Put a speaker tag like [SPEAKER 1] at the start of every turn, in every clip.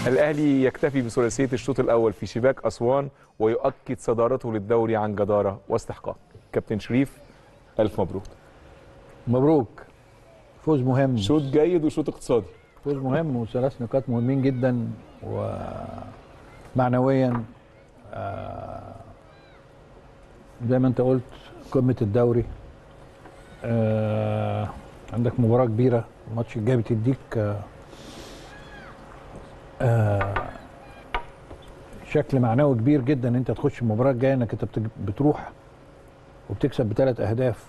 [SPEAKER 1] الاهلي يكتفي بثلاثيه الشوط الاول في شباك اسوان ويؤكد صدارته للدوري عن جداره واستحقاق كابتن شريف الف مبروك
[SPEAKER 2] مبروك فوز مهم
[SPEAKER 1] شوط جيد وشوط اقتصادي
[SPEAKER 2] فوز مهم وثلاث نقاط مهمين جدا ومعنويا آه، زي ما انت قلت قمه الدوري آه، عندك مباراه كبيره الماتش الجاي بتديك آه، آه، شكل معنوي كبير جدا ان انت تخش المباراه الجايه انك انت بتج- بتروح وبتكسب بثلاث اهداف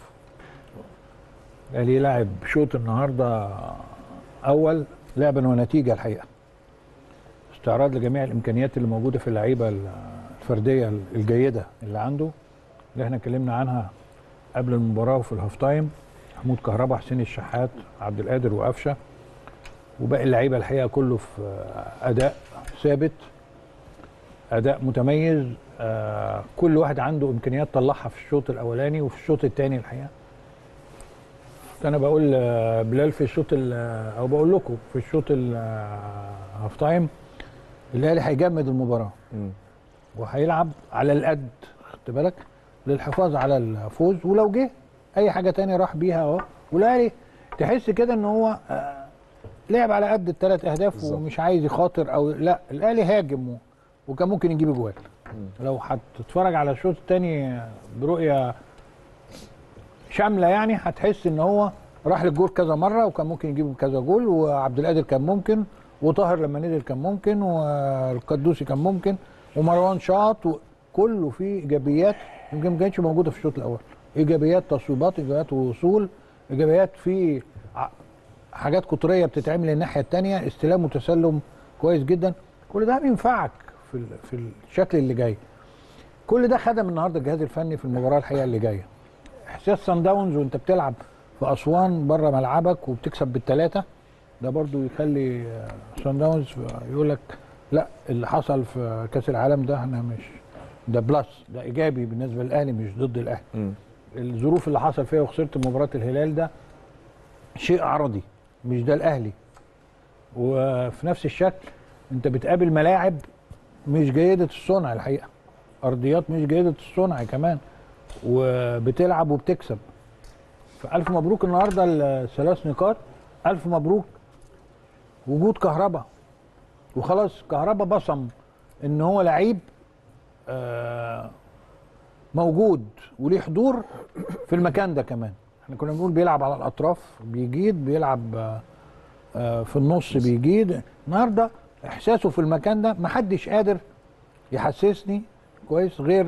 [SPEAKER 2] الاهلي لعب شوط النهارده اول لعبا ونتيجه الحقيقه استعراض لجميع الامكانيات اللي موجوده في اللعيبه الفرديه الجيده اللي عنده اللي احنا اتكلمنا عنها قبل المباراه وفي الهاف تايم محمود كهربا حسين الشحات عبد القادر وقفشه وباقي اللعيبه الحقيقه كله في اداء ثابت اداء متميز آه كل واحد عنده امكانيات طلعها في الشوط الاولاني وفي الشوط الثاني الحقيقه انا بقول آه، بلال في الشوط ال- او بقول لكم في الشوط الهاف تايم الاهلي هيجمد المباراه
[SPEAKER 1] مم.
[SPEAKER 2] وهيلعب على القد خدت بالك للحفاظ على الفوز ولو جه اي حاجه تانية راح بيها اهو والاهلي تحس كده ان هو آه، لعب على قد الثلاث اهداف
[SPEAKER 1] بالظبط.
[SPEAKER 2] ومش عايز يخاطر او لا الاهلي هاجم و- وكان ممكن يجيب اجوال لو هتتفرج على الشوط الثاني برؤيه شامله يعني هتحس ان هو راح للجول كذا مره وكان ممكن يجيب كذا جول وعبد القادر كان ممكن وطاهر لما نزل كان ممكن والقدوسي كان ممكن ومروان شاط كله فيه ايجابيات يمكن ما كانتش موجوده في الشوط الاول ايجابيات تصويبات ايجابيات وصول ايجابيات في ع- حاجات قطريه بتتعمل الناحيه الثانيه استلام وتسلم كويس جدا كل ده بينفعك في ال- في الشكل اللي جاي كل ده خدم النهارده الجهاز الفني في المباراه الحقيقه اللي جايه احساس سان داونز وانت بتلعب في اسوان بره ملعبك وبتكسب بالثلاثه ده برضو يخلي آه، سان داونز يقول لك لا اللي حصل في كاس العالم ده احنا مش ده بلس ده ايجابي بالنسبه للاهلي مش ضد الاهلي
[SPEAKER 1] مم.
[SPEAKER 2] الظروف اللي حصل فيها وخسرت مباراه الهلال ده شيء عرضي مش ده الاهلي وفي نفس الشكل انت بتقابل ملاعب مش جيده الصنع الحقيقه ارضيات مش جيده الصنع كمان وبتلعب وبتكسب فالف مبروك النهارده الثلاث نقاط الف مبروك وجود كهربا وخلاص كهربا بصم ان هو لعيب آه موجود وليه حضور في المكان ده كمان احنا كنا بنقول بيلعب على الاطراف بيجيد بيلعب آه، آه، في النص بيجيد النهارده احساسه في المكان ده محدش قادر يحسسني كويس غير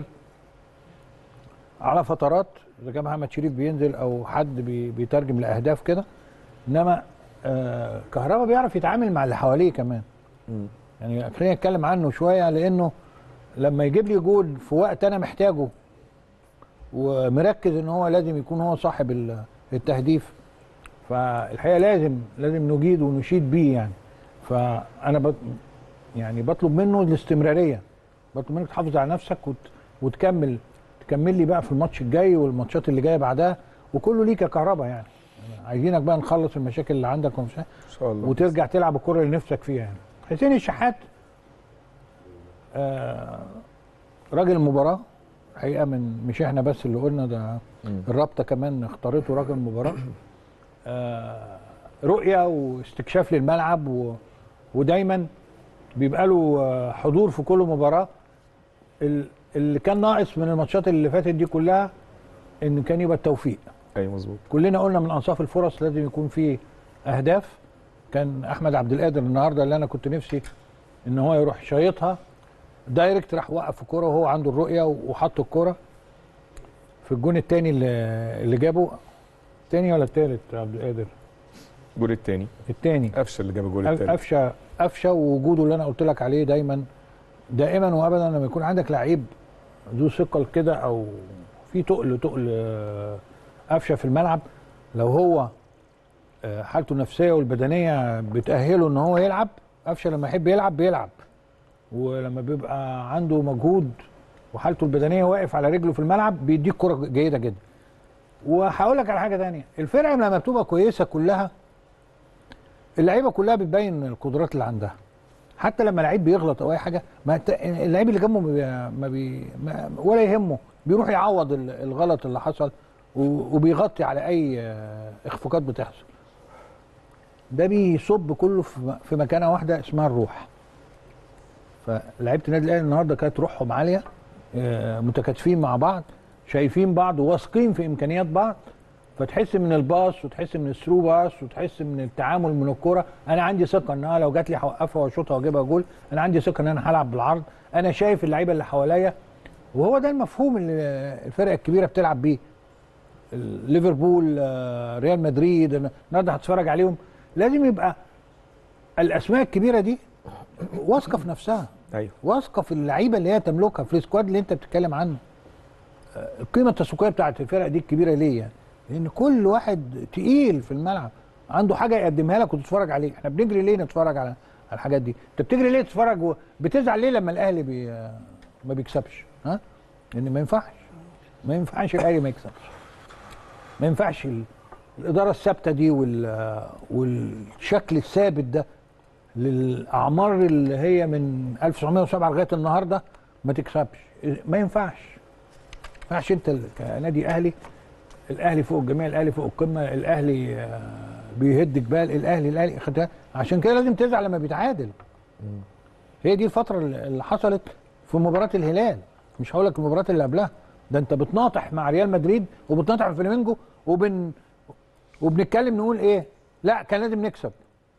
[SPEAKER 2] على فترات اذا كان محمد شريف بينزل او حد بي- بيترجم لاهداف كده انما آه كهربا بيعرف يتعامل مع اللي حواليه كمان
[SPEAKER 1] مم.
[SPEAKER 2] يعني خلينا نتكلم عنه شويه لانه لما يجيب لي جول في وقت انا محتاجه ومركز ان هو لازم يكون هو صاحب ال- التهديف فالحقيقه لازم لازم نجيد ونشيد بيه يعني فانا بط يعني بطلب منه الاستمراريه بطلب منك تحافظ على نفسك وت وتكمل تكمل لي بقى في الماتش الجاي والماتشات اللي جايه بعدها وكله ليك يا كهربا يعني عايزينك بقى نخلص المشاكل اللي عندك ومش عارف.
[SPEAKER 1] ان شاء الله
[SPEAKER 2] وترجع تلعب الكره اللي نفسك فيها يعني حسين الشحات آه راجل المباراه حقيقه من مش احنا بس اللي قلنا ده
[SPEAKER 1] مم.
[SPEAKER 2] الرابطه كمان اختارته راجل المباراه آه رؤيه واستكشاف للملعب و... ودايما بيبقى له آه، حضور في كل مباراه ال- اللي كان ناقص من الماتشات اللي فاتت دي كلها ان كان يبقى التوفيق
[SPEAKER 1] اي مظبوط
[SPEAKER 2] كلنا قلنا من انصاف الفرص لازم يكون فيه اهداف كان احمد عبد القادر النهارده اللي انا كنت نفسي ان هو يروح شايطها دايركت راح وقف الكوره وهو عنده الرؤيه وحط الكوره في الجون الثاني اللي, اللي جابه الثاني ولا الثالث عبد القادر
[SPEAKER 1] الجول الثاني
[SPEAKER 2] الثاني
[SPEAKER 1] قفشه اللي جاب الجول الثاني
[SPEAKER 2] قفشه قفشه ووجوده اللي انا قلت لك عليه دايما دائما وابدا لما يكون عندك لعيب ذو ثقل كده او في تقل تقل آه، قفشه في الملعب لو هو آه، حالته النفسيه والبدنيه بتاهله ان هو يلعب قفشه لما يحب يلعب بيلعب ولما بيبقى عنده مجهود وحالته البدنيه واقف على رجله في الملعب بيديك كره جيده جدا وهقول لك على حاجه تانية الفرقه لما بتبقى كويسه كلها اللعيبه كلها بتبين القدرات اللي عندها حتى لما لعيب بيغلط او اي حاجه ما ت- اللعيب اللي جنبه ما بي ما بي ما ولا يهمه بيروح يعوض ال- الغلط اللي حصل و- وبيغطي على اي آه، اخفاقات بتحصل ده بيصب كله في م- في مكانه واحده اسمها الروح فلعيبه النادي الاهلي النهارده كانت روحهم عاليه آه، متكاتفين مع بعض شايفين بعض واثقين في امكانيات بعض فتحس من الباص وتحس من الثرو باص وتحس من التعامل من الكوره انا عندي ثقه ان انا لو جات لي هوقفها واشوطها واجيبها جول انا عندي ثقه ان انا هلعب بالعرض انا شايف اللعيبه اللي حواليا وهو ده المفهوم اللي الفرق الكبيره بتلعب بيه ليفربول آه، ريال مدريد أنا النهارده هتتفرج عليهم لازم يبقى الاسماء الكبيره دي واثقه في نفسها
[SPEAKER 1] ايوه
[SPEAKER 2] واثقه في اللعيبه اللي هي تملكها في السكواد اللي انت بتتكلم عنه آه، القيمه التسويقيه بتاعت الفرق دي الكبيره ليه يعني لان كل واحد تقيل في الملعب عنده حاجه يقدمها لك وتتفرج عليه احنا بنجري ليه نتفرج على على الحاجات دي انت بتجري ليه تتفرج و... بتزعل ليه لما الاهلي بي... ما بيكسبش ها لان ما ينفعش ما ينفعش الاهلي ما يكسبش ما ينفعش ال... الاداره الثابته دي وال... والشكل الثابت ده للاعمار اللي هي من 1907 لغايه النهارده ما تكسبش ما ينفعش ما ينفعش انت ال- كنادي اهلي الاهلي فوق الجميع الاهلي فوق القمه الاهلي آه، بيهد جبال الاهلي الاهلي خدها عشان كده لازم تزعل لما بيتعادل هي دي الفتره اللي اللي حصلت في مباراه الهلال مش هقول لك المباراه اللي قبلها ده انت بتناطح مع ريال مدريد وبتناطح مع فلامينجو وبن وبنتكلم نقول ايه لا كان لازم نكسب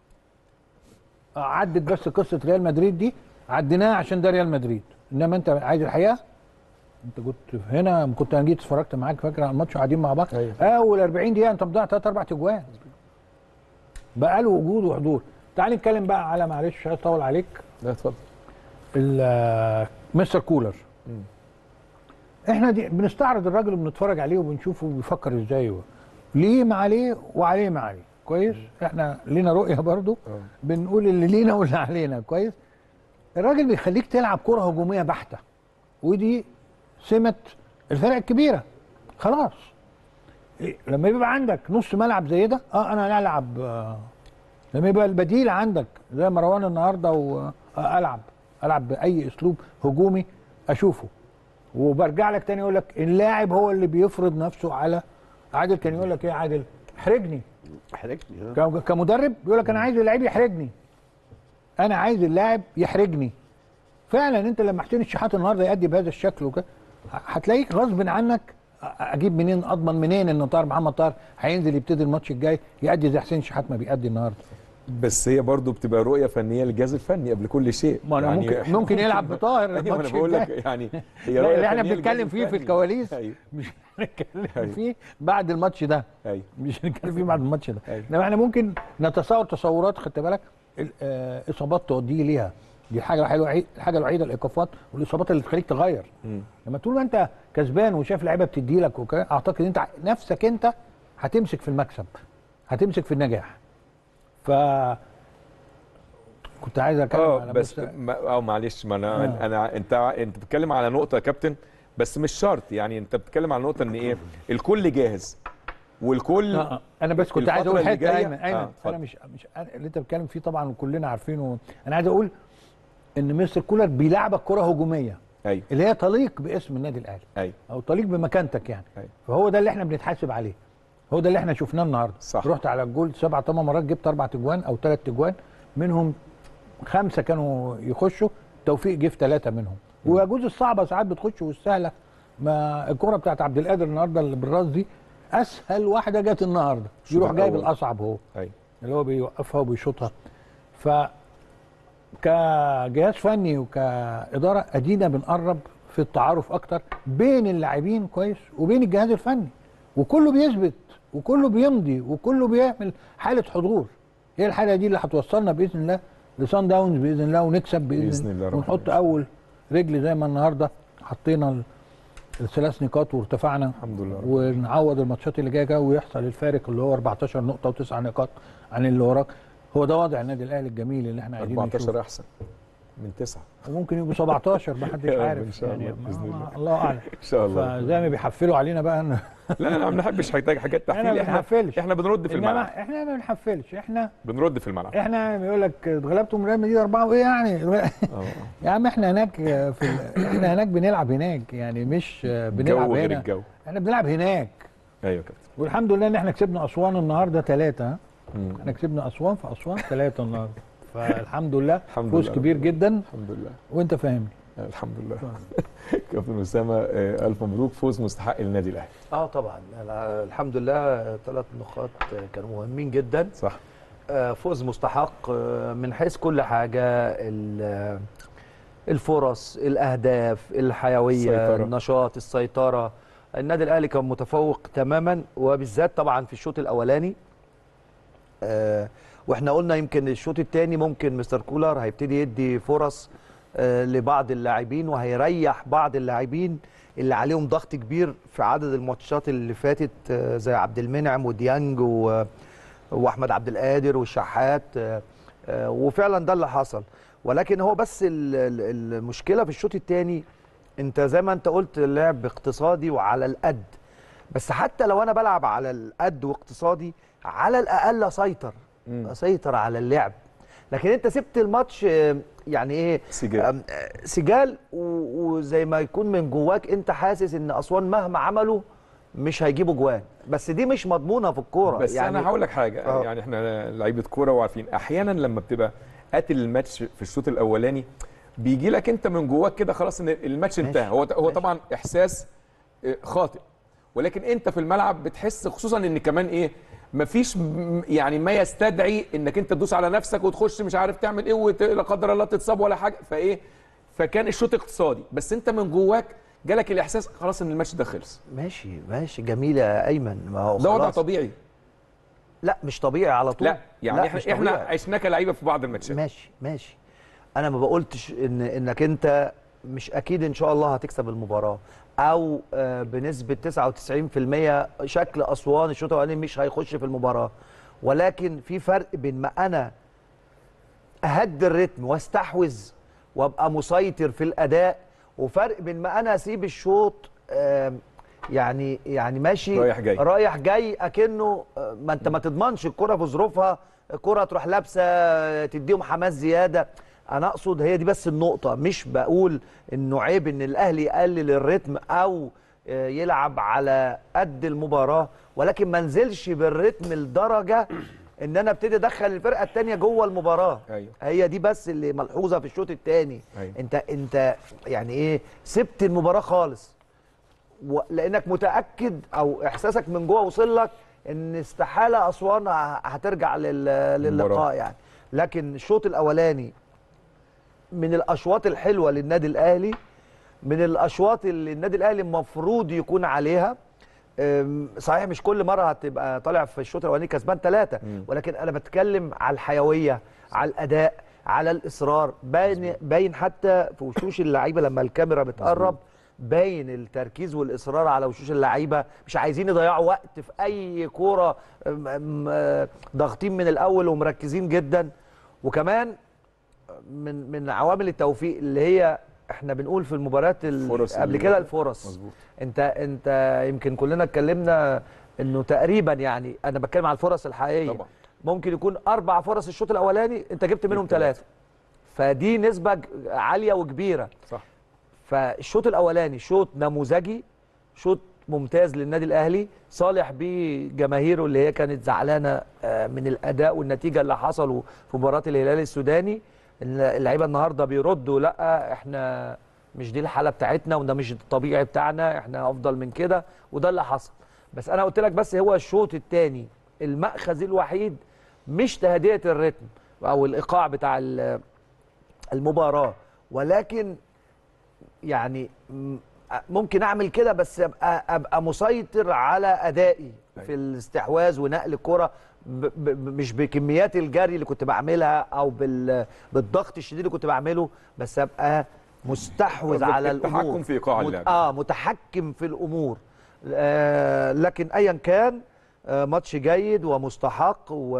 [SPEAKER 2] عدت بس قصه ريال مدريد دي عديناها عشان ده ريال مدريد انما انت عايز الحقيقه انت كنت هنا كنت انا جيت اتفرجت معاك فاكر على الماتش قاعدين مع بعض
[SPEAKER 1] أيوة.
[SPEAKER 2] اول 40 دقيقه انت مضيع ثلاث اربع اجوان بقى له وجود وحضور تعال نتكلم بقى على معلش مش عايز اطول عليك
[SPEAKER 1] لا اتفضل
[SPEAKER 2] ال- مستر كولر
[SPEAKER 1] مم.
[SPEAKER 2] احنا دي بنستعرض الراجل وبنتفرج عليه وبنشوفه بيفكر ازاي هو ليه ما عليه وعليه ما عليه كويس احنا لينا رؤيه برضو
[SPEAKER 1] اه
[SPEAKER 2] بنقول اللي لينا واللي علينا كويس الراجل بيخليك تلعب كره هجوميه بحته ودي سمه الفرق الكبيره خلاص إيه، لما يبقى عندك نص ملعب زي ده اه انا العب آه لما يبقى البديل عندك زي مروان النهارده والعب العب باي اسلوب هجومي اشوفه وبرجع لك تاني اقول لك اللاعب هو اللي بيفرض نفسه على عادل كان يقول لك ايه يا عادل احرجني
[SPEAKER 3] احرجني ها
[SPEAKER 2] ك- كمدرب بيقول لك انا عايز اللعيب يحرجني انا عايز اللاعب يحرجني فعلا انت لما حسين الشحات النهارده يأدي بهذا الشكل وكده ه- هتلاقيك غصب عنك أ- اجيب منين اضمن منين ان طاهر محمد طاهر هينزل يبتدي الماتش الجاي يأدي زي حسين الشحات ما بيأدي النهارده
[SPEAKER 1] بس هي برضو بتبقى رؤيه فنيه للجهاز الفني قبل كل شيء
[SPEAKER 2] ما انا ممكن ممكن يلعب بطاهر
[SPEAKER 1] ايوه انا
[SPEAKER 2] الماتش
[SPEAKER 1] بقول لك
[SPEAKER 2] الجاي
[SPEAKER 1] يعني هي
[SPEAKER 2] لا،
[SPEAKER 1] رؤيه
[SPEAKER 2] اللي احنا
[SPEAKER 1] فنية
[SPEAKER 2] بنتكلم
[SPEAKER 1] للجهاز
[SPEAKER 2] فيه في
[SPEAKER 1] الفني.
[SPEAKER 2] الكواليس
[SPEAKER 1] ايوه
[SPEAKER 2] مش هنتكلم
[SPEAKER 1] أيوة.
[SPEAKER 2] فيه بعد الماتش ده
[SPEAKER 1] ايوه
[SPEAKER 2] مش هنتكلم فيه بعد الماتش ده
[SPEAKER 1] أيوة.
[SPEAKER 2] انما احنا ممكن نتصور تصورات خدت بالك ال- آه، اصابات تؤدي ليها دي الحاجه الوحيده الحاجه الوحيده الايقافات والاصابات اللي تخليك تغير
[SPEAKER 1] مم.
[SPEAKER 2] لما طول ما انت كسبان وشايف لعيبه بتدي لك وكده اعتقد انت ع- نفسك انت هتمسك في المكسب هتمسك في النجاح ف كنت عايز اتكلم
[SPEAKER 1] اه
[SPEAKER 2] على
[SPEAKER 1] بس
[SPEAKER 2] مستر-
[SPEAKER 1] ما اه معلش ما انا
[SPEAKER 2] آه.
[SPEAKER 1] انا انت انت بتتكلم على نقطه يا كابتن بس مش شرط يعني انت بتتكلم على نقطه ان ايه الكل جاهز والكل
[SPEAKER 2] آه، آه. انا بس كنت عايز
[SPEAKER 1] الفترة
[SPEAKER 2] اقول
[SPEAKER 1] اللي
[SPEAKER 2] حته
[SPEAKER 1] جاية-
[SPEAKER 2] ايمن ايمن
[SPEAKER 1] آه،
[SPEAKER 2] انا
[SPEAKER 1] اتفضل.
[SPEAKER 2] مش مش أنا اللي انت بتتكلم فيه طبعا كلنا عارفينه انا عايز اقول ان مستر كولر بيلعبك كره هجوميه
[SPEAKER 1] ايوه
[SPEAKER 2] اللي هي تليق باسم النادي الاهلي
[SPEAKER 1] ايوه
[SPEAKER 2] او تليق بمكانتك يعني
[SPEAKER 1] أيوة.
[SPEAKER 2] فهو ده اللي احنا بنتحاسب عليه هو ده اللي احنا شفناه النهارده
[SPEAKER 1] صح.
[SPEAKER 2] رحت على الجول سبع ثمان مرات جبت اربع تجوان او ثلاث تجوان منهم خمسه كانوا يخشوا توفيق جه في ثلاثه منهم ويجوز الصعبه ساعات بتخش والسهله ما الكره بتاعت عبد القادر النهارده اللي بالراس دي اسهل واحده جت النهارده
[SPEAKER 1] الشوط
[SPEAKER 2] يروح جايب
[SPEAKER 1] الأول.
[SPEAKER 2] الاصعب هو
[SPEAKER 1] ايوه
[SPEAKER 2] اللي هو بيوقفها وبيشوطها ف كجهاز فني وكاداره ادينا بنقرب في التعارف اكتر بين اللاعبين كويس وبين الجهاز الفني وكله بيثبت وكله بيمضي وكله بيعمل حاله حضور هي الحاله دي اللي هتوصلنا باذن الله لسان داونز باذن الله ونكسب باذن,
[SPEAKER 1] بإذن الله رب
[SPEAKER 2] ونحط
[SPEAKER 1] العالمين.
[SPEAKER 2] اول رجل زي ما النهارده حطينا ال- الثلاث نقاط وارتفعنا
[SPEAKER 1] الحمد لله رب
[SPEAKER 2] ونعوض الماتشات اللي جايه كده ويحصل الفارق اللي هو 14 نقطه و9 نقاط عن اللي وراك هو ده وضع النادي الاهلي الجميل اللي احنا عايزين
[SPEAKER 1] 14
[SPEAKER 2] نشوفه
[SPEAKER 1] احسن من تسعه
[SPEAKER 2] وممكن يبقوا 17 ما حدش
[SPEAKER 1] يا رب
[SPEAKER 2] عارف
[SPEAKER 1] إن شاء الله،
[SPEAKER 2] يعني
[SPEAKER 1] بإذن
[SPEAKER 2] ما-
[SPEAKER 1] الله.
[SPEAKER 2] الله اعلم
[SPEAKER 1] ان شاء الله
[SPEAKER 2] فزي ما بيحفلوا علينا بقى ان
[SPEAKER 1] لا انا ما بنحبش حاجات حاجات
[SPEAKER 2] احنا
[SPEAKER 1] تحفيل
[SPEAKER 2] ما
[SPEAKER 1] احنا
[SPEAKER 2] بنحفلش
[SPEAKER 1] احنا بنرد في
[SPEAKER 2] انما
[SPEAKER 1] الملعب
[SPEAKER 2] احنا ما بنحفلش احنا
[SPEAKER 1] بنرد في الملعب
[SPEAKER 2] احنا بيقول لك اتغلبتوا من ريال مدريد اربعه وايه يعني
[SPEAKER 1] اه
[SPEAKER 2] يا عم احنا هناك في ال... احنا هناك بنلعب هناك يعني مش بنلعب
[SPEAKER 1] جو غير
[SPEAKER 2] هنا
[SPEAKER 1] الجو
[SPEAKER 2] احنا بنلعب هناك
[SPEAKER 1] ايوه يا كابتن
[SPEAKER 2] والحمد لله ان احنا كسبنا اسوان النهارده ثلاثه
[SPEAKER 1] مم.
[SPEAKER 2] احنا كسبنا اسوان في اسوان ثلاثه النهارده فالحمد لله
[SPEAKER 1] الحمد
[SPEAKER 2] فوز
[SPEAKER 1] لله.
[SPEAKER 2] كبير جدا
[SPEAKER 1] الحمد لله
[SPEAKER 2] وانت فاهمني
[SPEAKER 1] الحمد لله كابتن اسامه آه، الف مبروك فوز مستحق للنادي الاهلي
[SPEAKER 3] اه طبعا أنا الحمد لله ثلاث نقاط كانوا مهمين جدا
[SPEAKER 1] صح
[SPEAKER 3] آه، فوز مستحق آه، من حيث كل حاجه ال- الفرص الاهداف الحيويه
[SPEAKER 1] السيطرة.
[SPEAKER 3] النشاط السيطره النادي الاهلي كان متفوق تماما وبالذات طبعا في الشوط الاولاني آه، واحنا قلنا يمكن الشوط الثاني ممكن مستر كولر هيبتدي يدي فرص آه، لبعض اللاعبين وهيريح بعض اللاعبين اللي عليهم ضغط كبير في عدد الماتشات اللي فاتت آه، زي عبد المنعم وديانج و- واحمد عبد القادر والشحات آه، آه، وفعلا ده اللي حصل ولكن هو بس ال- ال- المشكله في الشوط الثاني انت زي ما انت قلت لعب اقتصادي وعلى القد بس حتى لو انا بلعب على القد واقتصادي على الاقل اسيطر
[SPEAKER 1] مم.
[SPEAKER 3] اسيطر على اللعب لكن انت سبت الماتش آه، يعني ايه
[SPEAKER 1] سجال
[SPEAKER 3] آم، آه، سجال و- وزي ما يكون من جواك انت حاسس ان اسوان مهما عملوا مش هيجيبوا جوان بس دي مش مضمونه في الكوره
[SPEAKER 1] بس يعني انا هقول لك حاجه
[SPEAKER 3] آه.
[SPEAKER 1] يعني احنا لعيبه كوره وعارفين احيانا لما بتبقى قاتل الماتش في الشوط الاولاني بيجي لك انت من جواك كده خلاص ان الماتش
[SPEAKER 3] ماشي.
[SPEAKER 1] انتهى هو هو
[SPEAKER 3] ماشي.
[SPEAKER 1] طبعا احساس آه، خاطئ ولكن انت في الملعب بتحس خصوصا ان كمان ايه مفيش م- يعني ما يستدعي انك انت تدوس على نفسك وتخش مش عارف تعمل ايه وت- لا قدر الله تتصاب ولا حاجه فايه فكان الشوط اقتصادي بس انت من جواك جالك الاحساس خلاص ان الماتش ده خلص
[SPEAKER 3] ماشي ماشي جميله يا ايمن ما هو
[SPEAKER 1] ده وضع
[SPEAKER 3] خلاص.
[SPEAKER 1] طبيعي
[SPEAKER 3] لا مش طبيعي على طول
[SPEAKER 1] لا يعني احنا
[SPEAKER 3] مش
[SPEAKER 1] احنا
[SPEAKER 3] طبيعي.
[SPEAKER 1] عشنا كلعيبه في بعض الماتشات
[SPEAKER 3] ماشي ماشي انا ما بقولتش ان انك انت مش اكيد ان شاء الله هتكسب المباراه او آه، بنسبه 99% شكل اسوان الشوط الاولاني مش هيخش في المباراه ولكن في فرق بين ما انا اهدي الريتم واستحوذ وابقى مسيطر في الاداء وفرق بين ما انا اسيب الشوط آم، يعني يعني ماشي
[SPEAKER 1] رايح جاي.
[SPEAKER 3] رايح جاي اكنه آه، ما انت ما تضمنش الكره في ظروفها الكره تروح لابسه تديهم حماس زياده انا اقصد هي دي بس النقطه مش بقول انه عيب ان الاهلي يقلل الريتم او آه، يلعب على قد المباراه ولكن ما انزلش بالريتم لدرجه ان انا ابتدي ادخل الفرقه الثانيه جوه المباراه
[SPEAKER 1] ايوه
[SPEAKER 3] هي دي بس اللي ملحوظه في الشوط الثاني
[SPEAKER 1] أيوة.
[SPEAKER 3] انت انت يعني ايه سبت المباراه خالص و- لانك متاكد او احساسك من جوه وصل لك ان استحاله اسوان ه- هترجع لل- للقاء
[SPEAKER 1] المباراة.
[SPEAKER 3] يعني لكن الشوط الاولاني من الاشواط الحلوه للنادي الاهلي من الاشواط اللي النادي الاهلي المفروض يكون عليها أم، صحيح مش كل مره هتبقى طالع في الشوط الاولاني كسبان ثلاثه
[SPEAKER 1] مم.
[SPEAKER 3] ولكن انا بتكلم على الحيويه على الاداء على الاصرار باين باين حتى في وشوش اللعيبه لما الكاميرا بتقرب باين التركيز والاصرار على وشوش اللعيبه مش عايزين يضيعوا وقت في اي كوره أم، أم، آه، ضاغطين من الاول ومركزين جدا وكمان من من عوامل التوفيق اللي هي احنا بنقول في المباريات ال-
[SPEAKER 1] فرص
[SPEAKER 3] قبل
[SPEAKER 1] ال-
[SPEAKER 3] كده الفرص
[SPEAKER 1] مظبوط
[SPEAKER 3] انت انت يمكن كلنا اتكلمنا انه تقريبا يعني انا بتكلم على الفرص الحقيقيه
[SPEAKER 1] طبعا
[SPEAKER 3] ممكن يكون اربع فرص الشوط الاولاني انت جبت منهم
[SPEAKER 1] جبت ثلاثة.
[SPEAKER 3] ثلاثه فدي نسبه ج- عاليه وكبيره
[SPEAKER 1] صح
[SPEAKER 3] فالشوط الاولاني شوط نموذجي شوط ممتاز للنادي الاهلي صالح بيه جماهيره اللي هي كانت زعلانه آه، من الاداء والنتيجه اللي حصلوا في مباراه الهلال السوداني الل- اللعيبه النهارده بيردوا لا احنا مش دي الحاله بتاعتنا وده مش الطبيعي بتاعنا احنا افضل من كده وده اللي حصل بس انا قلت لك بس هو الشوط الثاني المأخذ الوحيد مش تهدئه الريتم او الايقاع بتاع ال- المباراه ولكن يعني م- ممكن اعمل كده بس ابقى ابقى مسيطر على ادائي في الاستحواذ ونقل الكره ب ب مش بكميات الجري اللي كنت بعملها او بال بالضغط الشديد اللي كنت بعمله بس ابقى مستحوذ
[SPEAKER 1] قصدك
[SPEAKER 3] على
[SPEAKER 1] التحكم
[SPEAKER 3] الامور
[SPEAKER 1] في إيقاع
[SPEAKER 3] مت-
[SPEAKER 1] اللعب.
[SPEAKER 3] اه متحكم في الامور آه لكن ايا كان آه ماتش جيد ومستحق و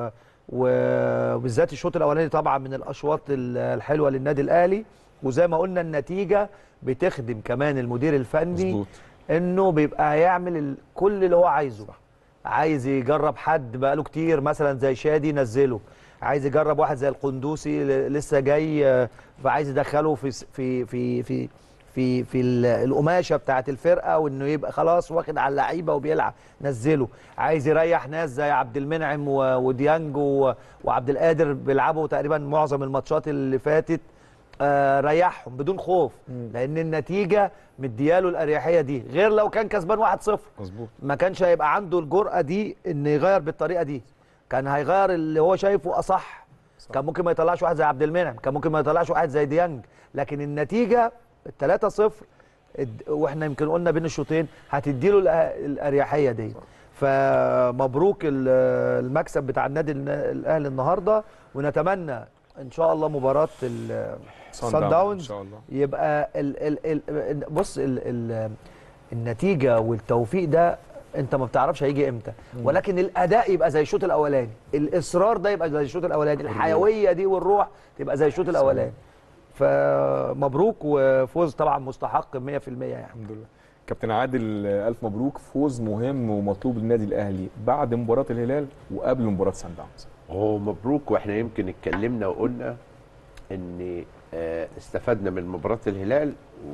[SPEAKER 3] و- وبالذات الشوط الاولاني طبعا من الاشواط ال- الحلوه للنادي الاهلي وزي ما قلنا النتيجه بتخدم كمان المدير الفني
[SPEAKER 1] مظبوط
[SPEAKER 3] انه بيبقى هيعمل ال- كل اللي هو عايزه عايز يجرب حد بقاله كتير مثلا زي شادي نزله عايز يجرب واحد زي القندوسي ل- لسه جاي آه، فعايز يدخله في س- في في في في في ال- القماشه بتاعه الفرقه وانه يبقى خلاص واخد على اللعيبه وبيلعب نزله عايز يريح ناس زي عبد المنعم و- وديانج و- وعبد القادر بيلعبوا تقريبا معظم الماتشات اللي فاتت آه، ريحهم بدون خوف لان النتيجه مدياله الاريحيه دي غير لو كان كسبان 1-0
[SPEAKER 1] مظبوط
[SPEAKER 3] ما كانش هيبقى عنده الجرأه دي ان يغير بالطريقه دي كان هيغير اللي هو شايفه اصح كان ممكن ما يطلعش واحد زي عبد المنعم كان ممكن ما يطلعش واحد زي ديانج لكن النتيجه 3-0 اد- واحنا يمكن قلنا بين الشوطين هتديله الأ- الاريحيه دي فمبروك ال- المكسب بتاع النادي الن- الاهلي النهارده ونتمنى ان شاء الله مباراه ال-
[SPEAKER 1] صن
[SPEAKER 3] صن
[SPEAKER 1] داونز
[SPEAKER 3] داونز
[SPEAKER 1] ان شاء الله
[SPEAKER 3] يبقى ال ال ال بص ال ال النتيجه والتوفيق ده انت ما بتعرفش هيجي امتى ولكن الاداء يبقى زي الشوط الاولاني الاصرار ده يبقى زي الشوط الاولاني الحيويه دي والروح تبقى زي الشوط الاولاني فمبروك وفوز طبعا مستحق 100% يعني
[SPEAKER 1] الحمد لله كابتن عادل آه، الف مبروك فوز مهم ومطلوب للنادي الاهلي بعد مباراه الهلال وقبل مباراه سان داونز
[SPEAKER 4] هو مبروك واحنا يمكن اتكلمنا وقلنا ان آه، استفدنا من مباراه الهلال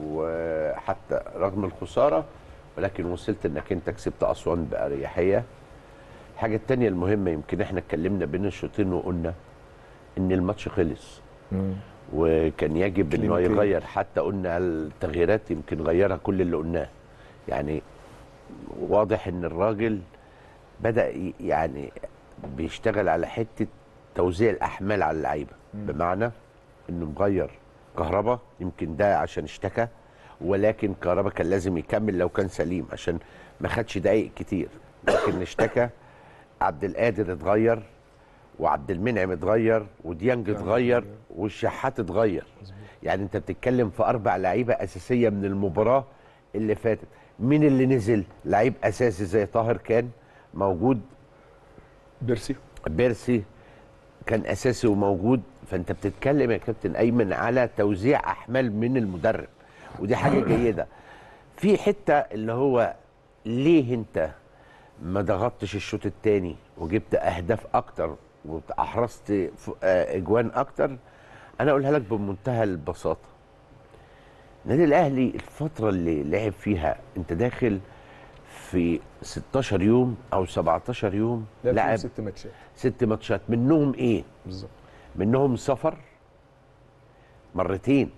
[SPEAKER 4] وحتى رغم الخساره ولكن وصلت انك انت كسبت اسوان باريحيه الحاجه الثانيه المهمه يمكن احنا اتكلمنا بين الشوطين وقلنا ان الماتش خلص وكان يجب انه
[SPEAKER 1] كلمتين.
[SPEAKER 4] يغير حتى قلنا التغييرات يمكن غيرها كل اللي قلناه يعني واضح ان الراجل بدا ي- يعني بيشتغل على حته توزيع الاحمال على اللعيبه بمعنى انه مغير كهربا يمكن ده عشان اشتكى ولكن كهربا كان لازم يكمل لو كان سليم عشان ما خدش دقايق كتير لكن اشتكى عبد القادر اتغير وعبد المنعم اتغير وديانج اتغير والشحات اتغير يعني انت بتتكلم في اربع لعيبه اساسيه من المباراه اللي فاتت مين اللي نزل لعيب اساسي زي طاهر كان موجود
[SPEAKER 1] بيرسي
[SPEAKER 4] بيرسي كان اساسي وموجود فانت بتتكلم يا كابتن ايمن على توزيع احمال من المدرب ودي حاجه جيده في حته اللي هو ليه انت ما ضغطتش الشوط الثاني وجبت اهداف اكتر واحرزت ف- آه، اجوان اكتر انا اقولها لك بمنتهى البساطه النادي الاهلي الفتره اللي لعب فيها انت داخل في 16 يوم او 17 يوم
[SPEAKER 1] لعب
[SPEAKER 4] لعب
[SPEAKER 1] ست ماتشات
[SPEAKER 4] ست ماتشات منهم ايه
[SPEAKER 1] بالظبط
[SPEAKER 4] منهم سفر مرتين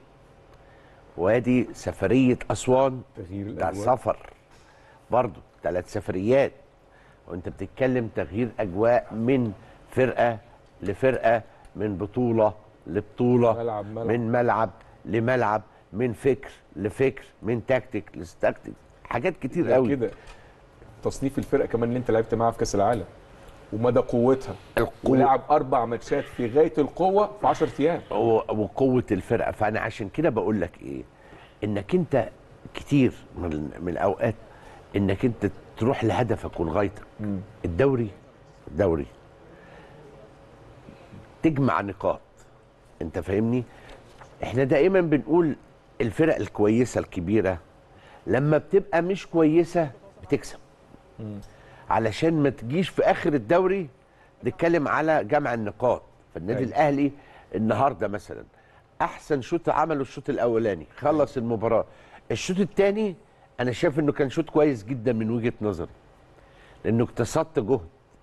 [SPEAKER 4] وادي سفريه اسوان
[SPEAKER 1] تغيير
[SPEAKER 4] بتاع
[SPEAKER 1] الاجواء
[SPEAKER 4] سفر برضو ثلاث سفريات وانت بتتكلم تغيير اجواء من فرقه لفرقه من بطوله لبطوله
[SPEAKER 1] ملعب ملعب.
[SPEAKER 4] من ملعب لملعب من فكر لفكر من تكتيك لتكتيك حاجات كتير
[SPEAKER 1] لا
[SPEAKER 4] قوي
[SPEAKER 1] كده تصنيف الفرقه كمان اللي انت لعبت معاها في كاس العالم ومدى قوتها ولعب اربع ماتشات في غايه القوه في 10 ايام
[SPEAKER 4] و- وقوه الفرقه فانا عشان كده بقول لك ايه انك انت كتير من, من الاوقات انك انت تروح لهدفك ولغايتك الدوري الدوري تجمع نقاط انت فاهمني احنا دائما بنقول الفرق الكويسه الكبيره لما بتبقى مش كويسه بتكسب علشان ما تجيش في اخر الدوري نتكلم على جمع النقاط فالنادي
[SPEAKER 1] أيوة.
[SPEAKER 4] الاهلي النهارده مثلا احسن شوط عمله الشوط الاولاني خلص المباراه الشوط الثاني انا شايف انه كان شوط كويس جدا من وجهه نظري لانه اقتصدت جهد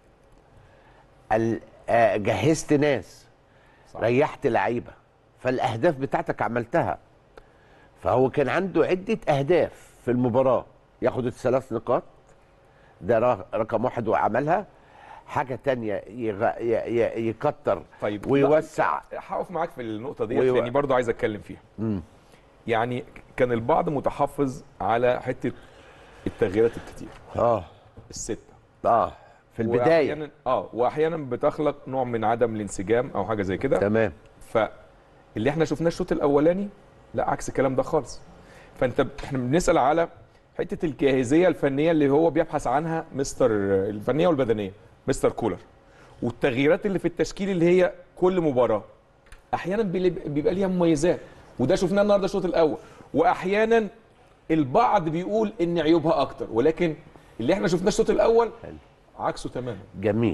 [SPEAKER 4] ال- آه، جهزت ناس
[SPEAKER 1] صح.
[SPEAKER 4] ريحت لعيبه فالاهداف بتاعتك عملتها فهو كان عنده عده اهداف في المباراه ياخد الثلاث نقاط ده را- رقم واحد وعملها حاجه تانية يغ... ي... ي... يكتر
[SPEAKER 1] طيب
[SPEAKER 4] ويوسع
[SPEAKER 1] لا، هقف معاك في النقطه دي
[SPEAKER 4] ويو-
[SPEAKER 1] لاني برضو عايز اتكلم فيها
[SPEAKER 4] مم.
[SPEAKER 1] يعني كان البعض متحفظ على حته التغييرات الكتير
[SPEAKER 4] اه
[SPEAKER 1] السته
[SPEAKER 4] اه في البدايه
[SPEAKER 1] وأحياناً- اه واحيانا بتخلق نوع من عدم الانسجام او حاجه زي كده
[SPEAKER 4] تمام
[SPEAKER 1] فاللي احنا شفناه الشوط الاولاني لا عكس الكلام ده خالص فانت احنا بنسال على حته الجاهزيه الفنيه اللي هو بيبحث عنها مستر الفنيه والبدنيه مستر كولر والتغييرات اللي في التشكيل اللي هي كل مباراه احيانا بيلي- بيبقى ليها مميزات وده شفناه النهارده الشوط الاول واحيانا البعض بيقول ان عيوبها اكتر ولكن اللي احنا شفناه الشوط الاول عكسه تماما
[SPEAKER 4] جميل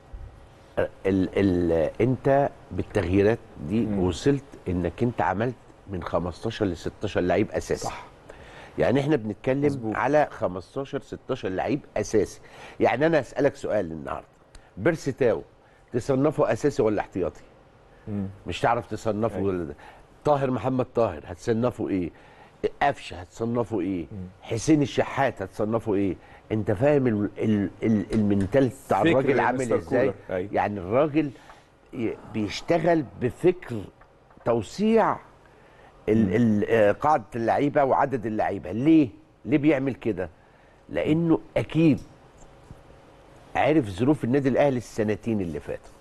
[SPEAKER 4] ال ال انت بالتغييرات دي
[SPEAKER 1] مم.
[SPEAKER 4] وصلت انك انت عملت من 15 ل 16 لعيب اساسي
[SPEAKER 1] صح
[SPEAKER 4] يعني احنا بنتكلم
[SPEAKER 1] مظبوط.
[SPEAKER 4] على 15 16 لعيب اساسي يعني انا اسالك سؤال النهارده بيرسي تاو تصنفه اساسي ولا احتياطي
[SPEAKER 1] مم.
[SPEAKER 4] مش تعرف تصنفه
[SPEAKER 1] أيوة.
[SPEAKER 4] ولا ده. طاهر محمد طاهر هتصنفه ايه قفشه هتصنفه ايه حسين الشحات هتصنفه ايه انت فاهم ال- ال- ال- المنتال بتاع
[SPEAKER 1] فكر
[SPEAKER 4] الراجل
[SPEAKER 1] يا
[SPEAKER 4] عامل
[SPEAKER 1] مستر
[SPEAKER 4] ازاي
[SPEAKER 1] كولر. أيوة.
[SPEAKER 4] يعني الراجل ي- بيشتغل بفكر توسيع ال- ال- آه، قاعده اللعيبه وعدد اللعيبه ليه ليه بيعمل كده لانه اكيد عرف ظروف النادي الاهلي السنتين اللي فاتوا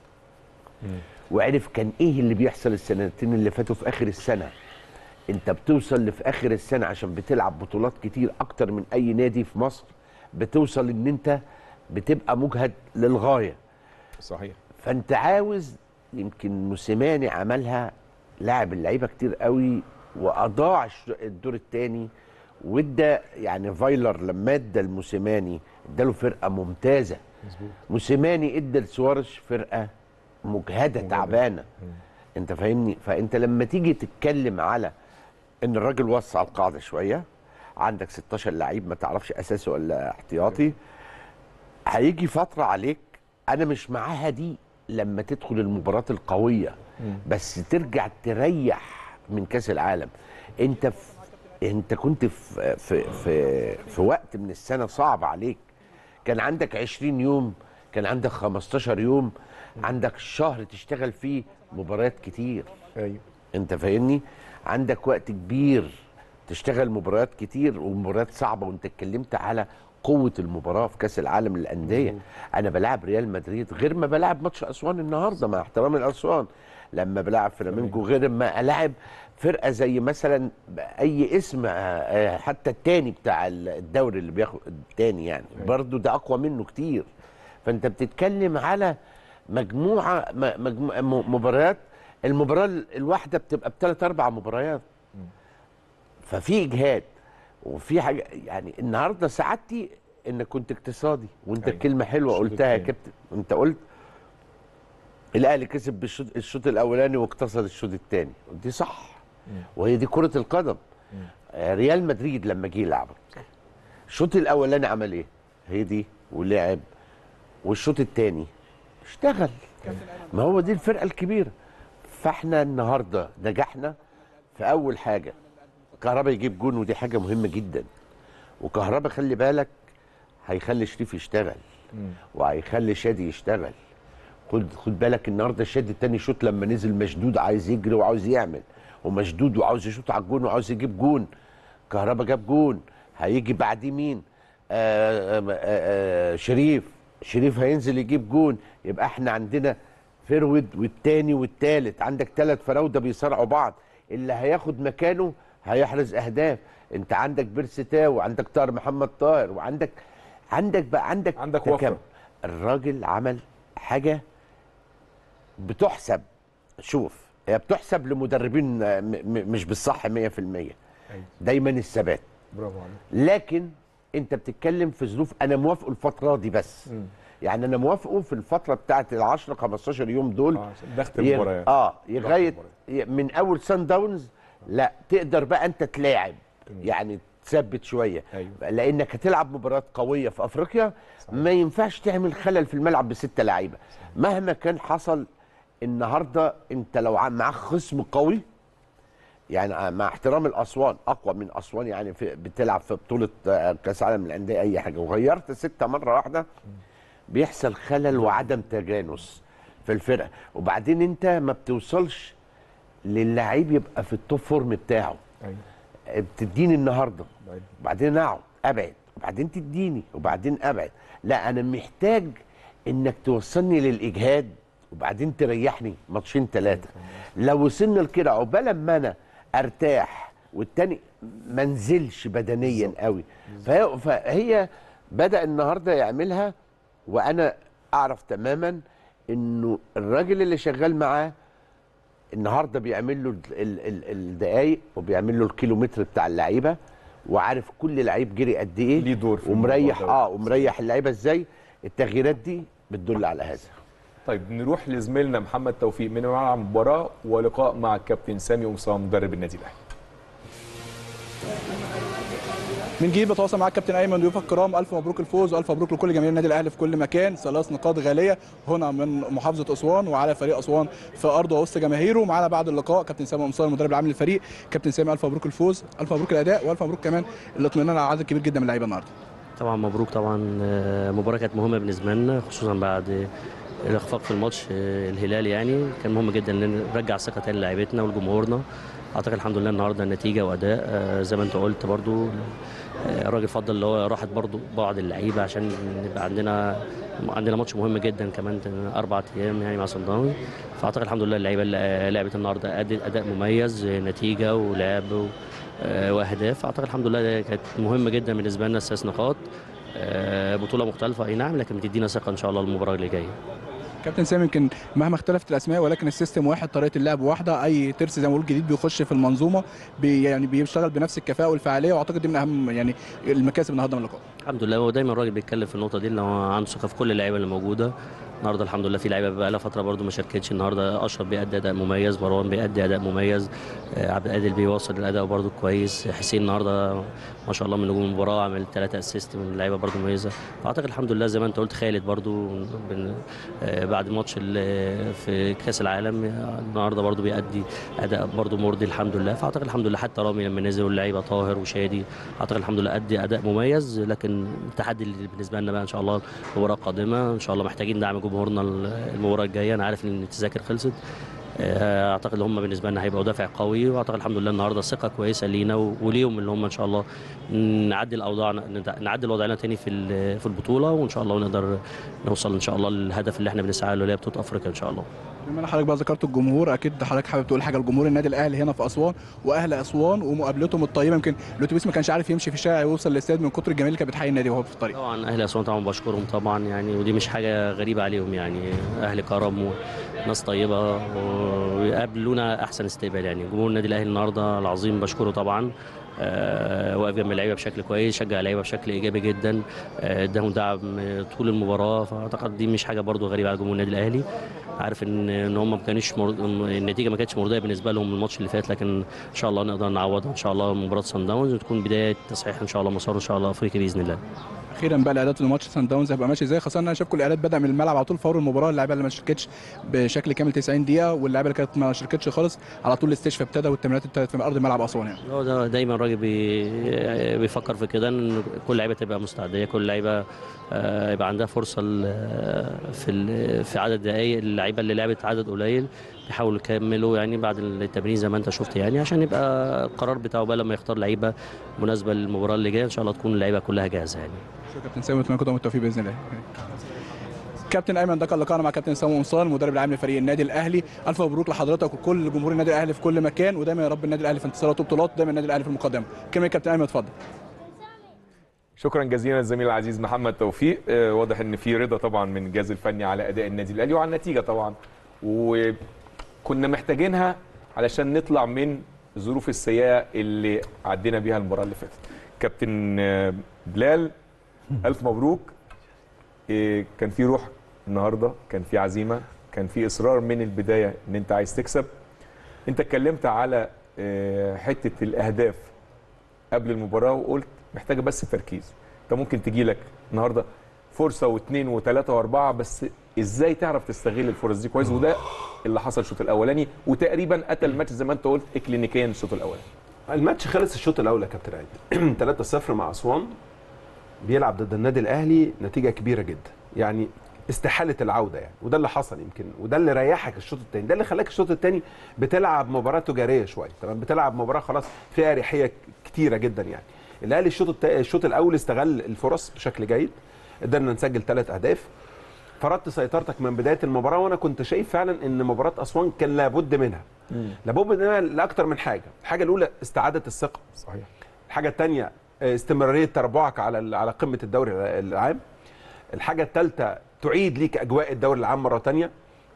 [SPEAKER 4] وعرف كان ايه اللي بيحصل السنتين اللي فاتوا في اخر السنه انت بتوصل لفي اخر السنه عشان بتلعب بطولات كتير اكتر من اي نادي في مصر بتوصل ان انت بتبقى مجهد للغايه
[SPEAKER 1] صحيح
[SPEAKER 4] فانت عاوز يمكن موسيماني عملها لاعب اللعيبه كتير قوي واضاع الش- الدور الثاني وادى يعني فايلر لما ادى الموسيماني اداله فرقه ممتازه
[SPEAKER 1] مظبوط
[SPEAKER 4] موسيماني ادى لسوارش فرقه مجهده تعبانه انت فاهمني فانت لما تيجي تتكلم على ان الراجل وسع القاعده شويه عندك 16 لعيب ما تعرفش اساسي ولا احتياطي هيجي فتره عليك انا مش معاها دي لما تدخل المباراه القويه بس ترجع تريح من كاس العالم انت في انت كنت في في في في وقت من السنه صعب عليك كان عندك 20 يوم كان عندك 15 يوم عندك شهر تشتغل فيه مباريات كتير
[SPEAKER 1] ايوه
[SPEAKER 4] انت فاهمني عندك وقت كبير تشتغل مباريات كتير ومباريات صعبه وانت اتكلمت على قوه المباراه في كاس العالم للانديه انا بلعب ريال مدريد غير ما بلعب ماتش اسوان النهارده مع احترامي لاسوان لما بلعب فلامينجو غير ما العب فرقه زي مثلا اي اسم آه، آه، حتى التاني بتاع الدوري اللي بياخد التاني يعني برضو ده اقوى منه كتير فانت بتتكلم على مجموعه م- مجموعة م- مباريات المباراه الواحده بتبقى بثلاث اربع مباريات ففي اجهاد وفي حاجه يعني النهارده سعادتي انك كنت اقتصادي وانت
[SPEAKER 1] أيوة.
[SPEAKER 4] الكلمه حلوه
[SPEAKER 1] الشوط
[SPEAKER 4] قلتها يا
[SPEAKER 1] التاني.
[SPEAKER 4] كابتن انت قلت الاهلي كسب بالشوط الشوط الاولاني واقتصد الشوط الثاني دي صح وهي دي كره القدم آه، ريال مدريد لما جه يلعبك الشوط الاولاني عمل ايه هي دي ولعب والشوط الثاني اشتغل ما هو دي الفرقه الكبيره فاحنا النهارده نجحنا في اول حاجه كهربا يجيب جون ودي حاجه مهمه جدا وكهربا خلي بالك هيخلي شريف يشتغل وهيخلي شادي يشتغل خد خد بالك النهارده شادي التاني شوط لما نزل مشدود عايز يجري وعاوز يعمل ومشدود وعاوز يشوط على الجون وعاوز يجيب جون كهربا جاب جون هيجي بعديه مين آه آه آه آه شريف شريف هينزل يجيب جون يبقى احنا عندنا فرود والتاني والتالت عندك ثلاث فراوده بيصارعوا بعض اللي هياخد مكانه هيحرز اهداف انت عندك بيرسي تاو وعندك طاهر محمد طاهر وعندك عندك بقى عندك
[SPEAKER 1] عندك
[SPEAKER 4] تكامل.
[SPEAKER 1] وفرة.
[SPEAKER 4] الراجل عمل حاجه بتحسب شوف هي بتحسب لمدربين آه، م- م- مش بالصح 100%
[SPEAKER 1] ايوه
[SPEAKER 4] دايما الثبات
[SPEAKER 1] برافو عليك
[SPEAKER 4] لكن انت بتتكلم في ظروف انا موافقه الفتره دي بس
[SPEAKER 1] مم.
[SPEAKER 4] يعني انا موافقه في الفتره بتاعت ال 10 15 يوم دول
[SPEAKER 1] اه عشان ضغط
[SPEAKER 4] يغ-
[SPEAKER 1] المباريات
[SPEAKER 4] اه لغايه
[SPEAKER 1] المباريات.
[SPEAKER 4] ي- من اول سان داونز لا تقدر بقى انت تلاعب يعني تثبت شويه
[SPEAKER 1] أيوة.
[SPEAKER 4] لانك هتلعب مباريات قويه في افريقيا ما ينفعش تعمل خلل في الملعب بسته لعيبه مهما كان حصل النهارده انت لو ع- معاك خصم قوي يعني مع احترام الاسوان اقوى من اسوان يعني في بتلعب في بطوله آه، كاس عالم للانديه اي حاجه وغيرت سته مره واحده بيحصل خلل وعدم تجانس في الفرقه وبعدين انت ما بتوصلش للعيب يبقى في التوب فورم بتاعه
[SPEAKER 1] ايوه
[SPEAKER 4] بتديني النهارده
[SPEAKER 1] طيب.
[SPEAKER 4] وبعدين اقعد ابعد وبعدين تديني وبعدين ابعد لا انا محتاج انك توصلني للاجهاد وبعدين تريحني ماتشين ثلاثه لو وصلنا لكده عقبال ما انا ارتاح والتاني ما انزلش بدنيا قوي فهي, فهي بدا النهارده يعملها وانا اعرف تماما انه الراجل اللي شغال معاه النهارده بيعمل له ال- ال- ال- الدقايق وبيعمل له الكيلومتر بتاع اللعيبه وعارف كل لعيب جري قد ايه
[SPEAKER 1] ليه دور في
[SPEAKER 4] ومريح
[SPEAKER 1] الموضوع ده.
[SPEAKER 4] اه ومريح اللعيبه ازاي التغييرات دي بتدل على هذا
[SPEAKER 1] طيب نروح لزميلنا محمد توفيق من ملعب المباراه ولقاء مع الكابتن سامي قمصان مدرب النادي الاهلي
[SPEAKER 5] من جديد بتواصل معاك كابتن ايمن ضيوف الكرام الف مبروك الفوز والف مبروك لكل جماهير النادي الاهلي في كل مكان ثلاث نقاط غاليه هنا من محافظه اسوان وعلى فريق اسوان في ارضه وسط جماهيره ومعانا بعد اللقاء كابتن سامي قمصان المدرب العام للفريق كابتن سامي الف مبروك الفوز الف مبروك الاداء والف مبروك كمان الاطمئنان على عدد كبير جدا من اللعيبه النهارده
[SPEAKER 6] طبعا مبروك طبعا آه، مباراة كانت مهمة بالنسبة لنا خصوصا بعد الاخفاق في الماتش آه، الهلال يعني كان مهم جدا ان نرجع الثقة تاني للاعيبتنا ولجمهورنا اعتقد الحمد لله النهارده النتيجة واداء آه، زي ما انت قلت برضو آه، الراجل فضل اللي هو راحت برضو بعض اللعيبة عشان نبقى عندنا عندنا ماتش مهم جدا كمان اربع ايام يعني مع صن داونز فاعتقد الحمد لله اللعيبه اللي لعبت النهارده ادت اداء مميز آه، نتيجه ولعب و- آه، واهداف اعتقد الحمد لله كانت مهمه جدا بالنسبه لنا السادس نقاط آه، بطوله مختلفه اي نعم لكن بتدينا ثقه ان شاء الله المباراه اللي جايه
[SPEAKER 5] كابتن سامي يمكن مهما اختلفت الاسماء ولكن السيستم واحد طريقه اللعب واحده اي ترس زي ما بقول جديد بيخش في المنظومه بي يعني بيشتغل بنفس الكفاءه والفعاليه واعتقد دي من اهم يعني المكاسب النهارده من اللقاء
[SPEAKER 6] الحمد لله هو دايما الراجل بيتكلم في النقطه دي اللي هو عنده ثقه في كل اللعيبه اللي موجوده النهارده الحمد لله في لعيبه بقى لها فتره برده ما شاركتش النهارده اشرف بيأدي اداء مميز مروان بيأدي اداء مميز آه، عبد القادر بيوصل الاداء برده كويس حسين النهارده ما شاء الله من نجوم المباراه عمل ثلاثه اسيست من لعيبه برده مميزه اعتقد الحمد لله زي ما انت قلت خالد برده بن- آه، بعد الماتش ال- في كاس العالم آه، النهارده برده بيأدي اداء برده مرضي الحمد لله فاعتقد الحمد لله حتى رامي لما نزل واللعيبه طاهر وشادي اعتقد الحمد لله ادي اداء مميز لكن التحدي اللي بالنسبه لنا بقى ان شاء الله المباراه القادمه ان شاء الله محتاجين دعم جمهورنا المباراه الجايه انا عارف ان التذاكر خلصت آه، اعتقد هم بالنسبه لنا هيبقوا دافع قوي واعتقد الحمد لله النهارده ثقه كويسه لينا و- وليهم اللي هم ان شاء الله نعدل اوضاعنا نعدل وضعنا تاني في ال- في البطوله وان شاء الله نقدر نوصل ان شاء الله للهدف اللي احنا بنسعى له اللي هي بطوله افريقيا ان شاء الله
[SPEAKER 5] بما ان حضرتك بقى ذكرت الجمهور اكيد حضرتك حابب تقول حاجه لجمهور النادي الاهلي هنا في اسوان واهل اسوان ومقابلتهم الطيبه يمكن الاتوبيس ما كانش عارف يمشي في الشارع ويوصل للاستاد من كتر الجماهير اللي كانت بتحيي النادي وهو في الطريق
[SPEAKER 6] طبعا اهل اسوان طبعا بشكرهم طبعا يعني ودي مش حاجه غريبه عليهم يعني اهل كرم وناس طيبه ويقابلونا احسن استقبال يعني جمهور النادي الاهلي النهارده العظيم بشكره طبعا آه، واقف جنب اللعيبه بشكل كويس شجع اللعيبه بشكل ايجابي جدا آه، اداهم دعم طول المباراه فاعتقد دي مش حاجه برضو غريبه على جمهور النادي الاهلي عارف ان ان هم ما كانوش مر... النتيجه ما كانتش مرضيه بالنسبه لهم الماتش اللي فات لكن ان شاء الله نقدر نعوضها ان شاء الله مباراه صن داونز وتكون بدايه تصحيح ان شاء الله مسار ان شاء الله افريقيا باذن الله
[SPEAKER 5] اخيرا بقى الاعداد لماتش سان داونز هيبقى ماشي ازاي خاصه ان انا شايف كل الاعداد بدا من الملعب على طول فور المباراه اللعيبه اللي ما شاركتش بشكل كامل 90 دقيقه واللعيبه اللي كانت ما شاركتش خالص على طول الاستشفاء ابتدى والتمرينات ابتدت في ارض ملعب اسوان يعني
[SPEAKER 6] هو ده دايما الراجل بي بيفكر في كده ان كل لعيبه تبقى مستعديه كل لعيبه آه، يبقى عندها فرصه ل- في ال- في عدد دقائق اللعيبه اللي لعبت عدد قليل يحاولوا يكملوا يعني بعد التمرين زي ما انت شفت يعني عشان يبقى القرار بتاعه بقى لما يختار لعيبه مناسبه للمباراه اللي جايه ان شاء الله تكون اللعيبه كلها جاهزه يعني
[SPEAKER 5] شكرا كابتن سامي اتمنى لكم التوفيق باذن الله كابتن ايمن ده كان لقاءنا مع كابتن سامي قمصان المدرب العام لفريق النادي الاهلي الف مبروك لحضرتك وكل جمهور النادي الاهلي في كل مكان ودايما يا رب النادي الاهلي في انتصارات وبطولات ودايما النادي الاهلي في المقدمه كلمه كابتن ايمن اتفضل
[SPEAKER 1] شكرا جزيلا للزميل العزيز محمد توفيق آه، واضح ان في رضا طبعا من الجهاز الفني على اداء النادي الاهلي وعلى النتيجه طبعا وكنا محتاجينها علشان نطلع من الظروف السيئه اللي عدينا بيها المباراه اللي فاتت كابتن آه، بلال الف مبروك آه، كان في روح النهارده كان في عزيمه كان في اصرار من البدايه ان انت عايز تكسب انت اتكلمت على آه، حته الاهداف قبل المباراه وقلت محتاجه بس تركيز انت ممكن تجي لك النهارده فرصه واثنين وثلاثه واربعه بس ازاي تعرف تستغل الفرص دي كويس وده اللي حصل الشوط الاولاني وتقريبا قتل الماتش زي ما انت قلت اكلينيكيا الشوط الاولاني
[SPEAKER 7] الماتش خلص الشوط الاول يا كابتن عادل 3-0 مع اسوان بيلعب ضد النادي الاهلي نتيجه كبيره جدا يعني استحاله العوده يعني وده اللي حصل يمكن وده اللي ريحك الشوط الثاني ده اللي خلاك الشوط الثاني بتلعب مباراه تجاريه شويه تمام بتلعب مباراه خلاص فيها اريحيه كتيره جدا يعني الاهلي الشوط التا... الشوط الاول استغل الفرص بشكل جيد قدرنا نسجل ثلاث اهداف فرضت سيطرتك من بدايه المباراه وانا كنت شايف فعلا ان مباراه اسوان كان لابد منها لابد منها لاكثر من حاجه الحاجه الاولى استعاده الثقه
[SPEAKER 1] صحيح
[SPEAKER 7] الحاجه الثانيه استمراريه تربعك على ال- على قمه الدوري العام الحاجه الثالثه تعيد ليك اجواء الدوري العام مره ثانيه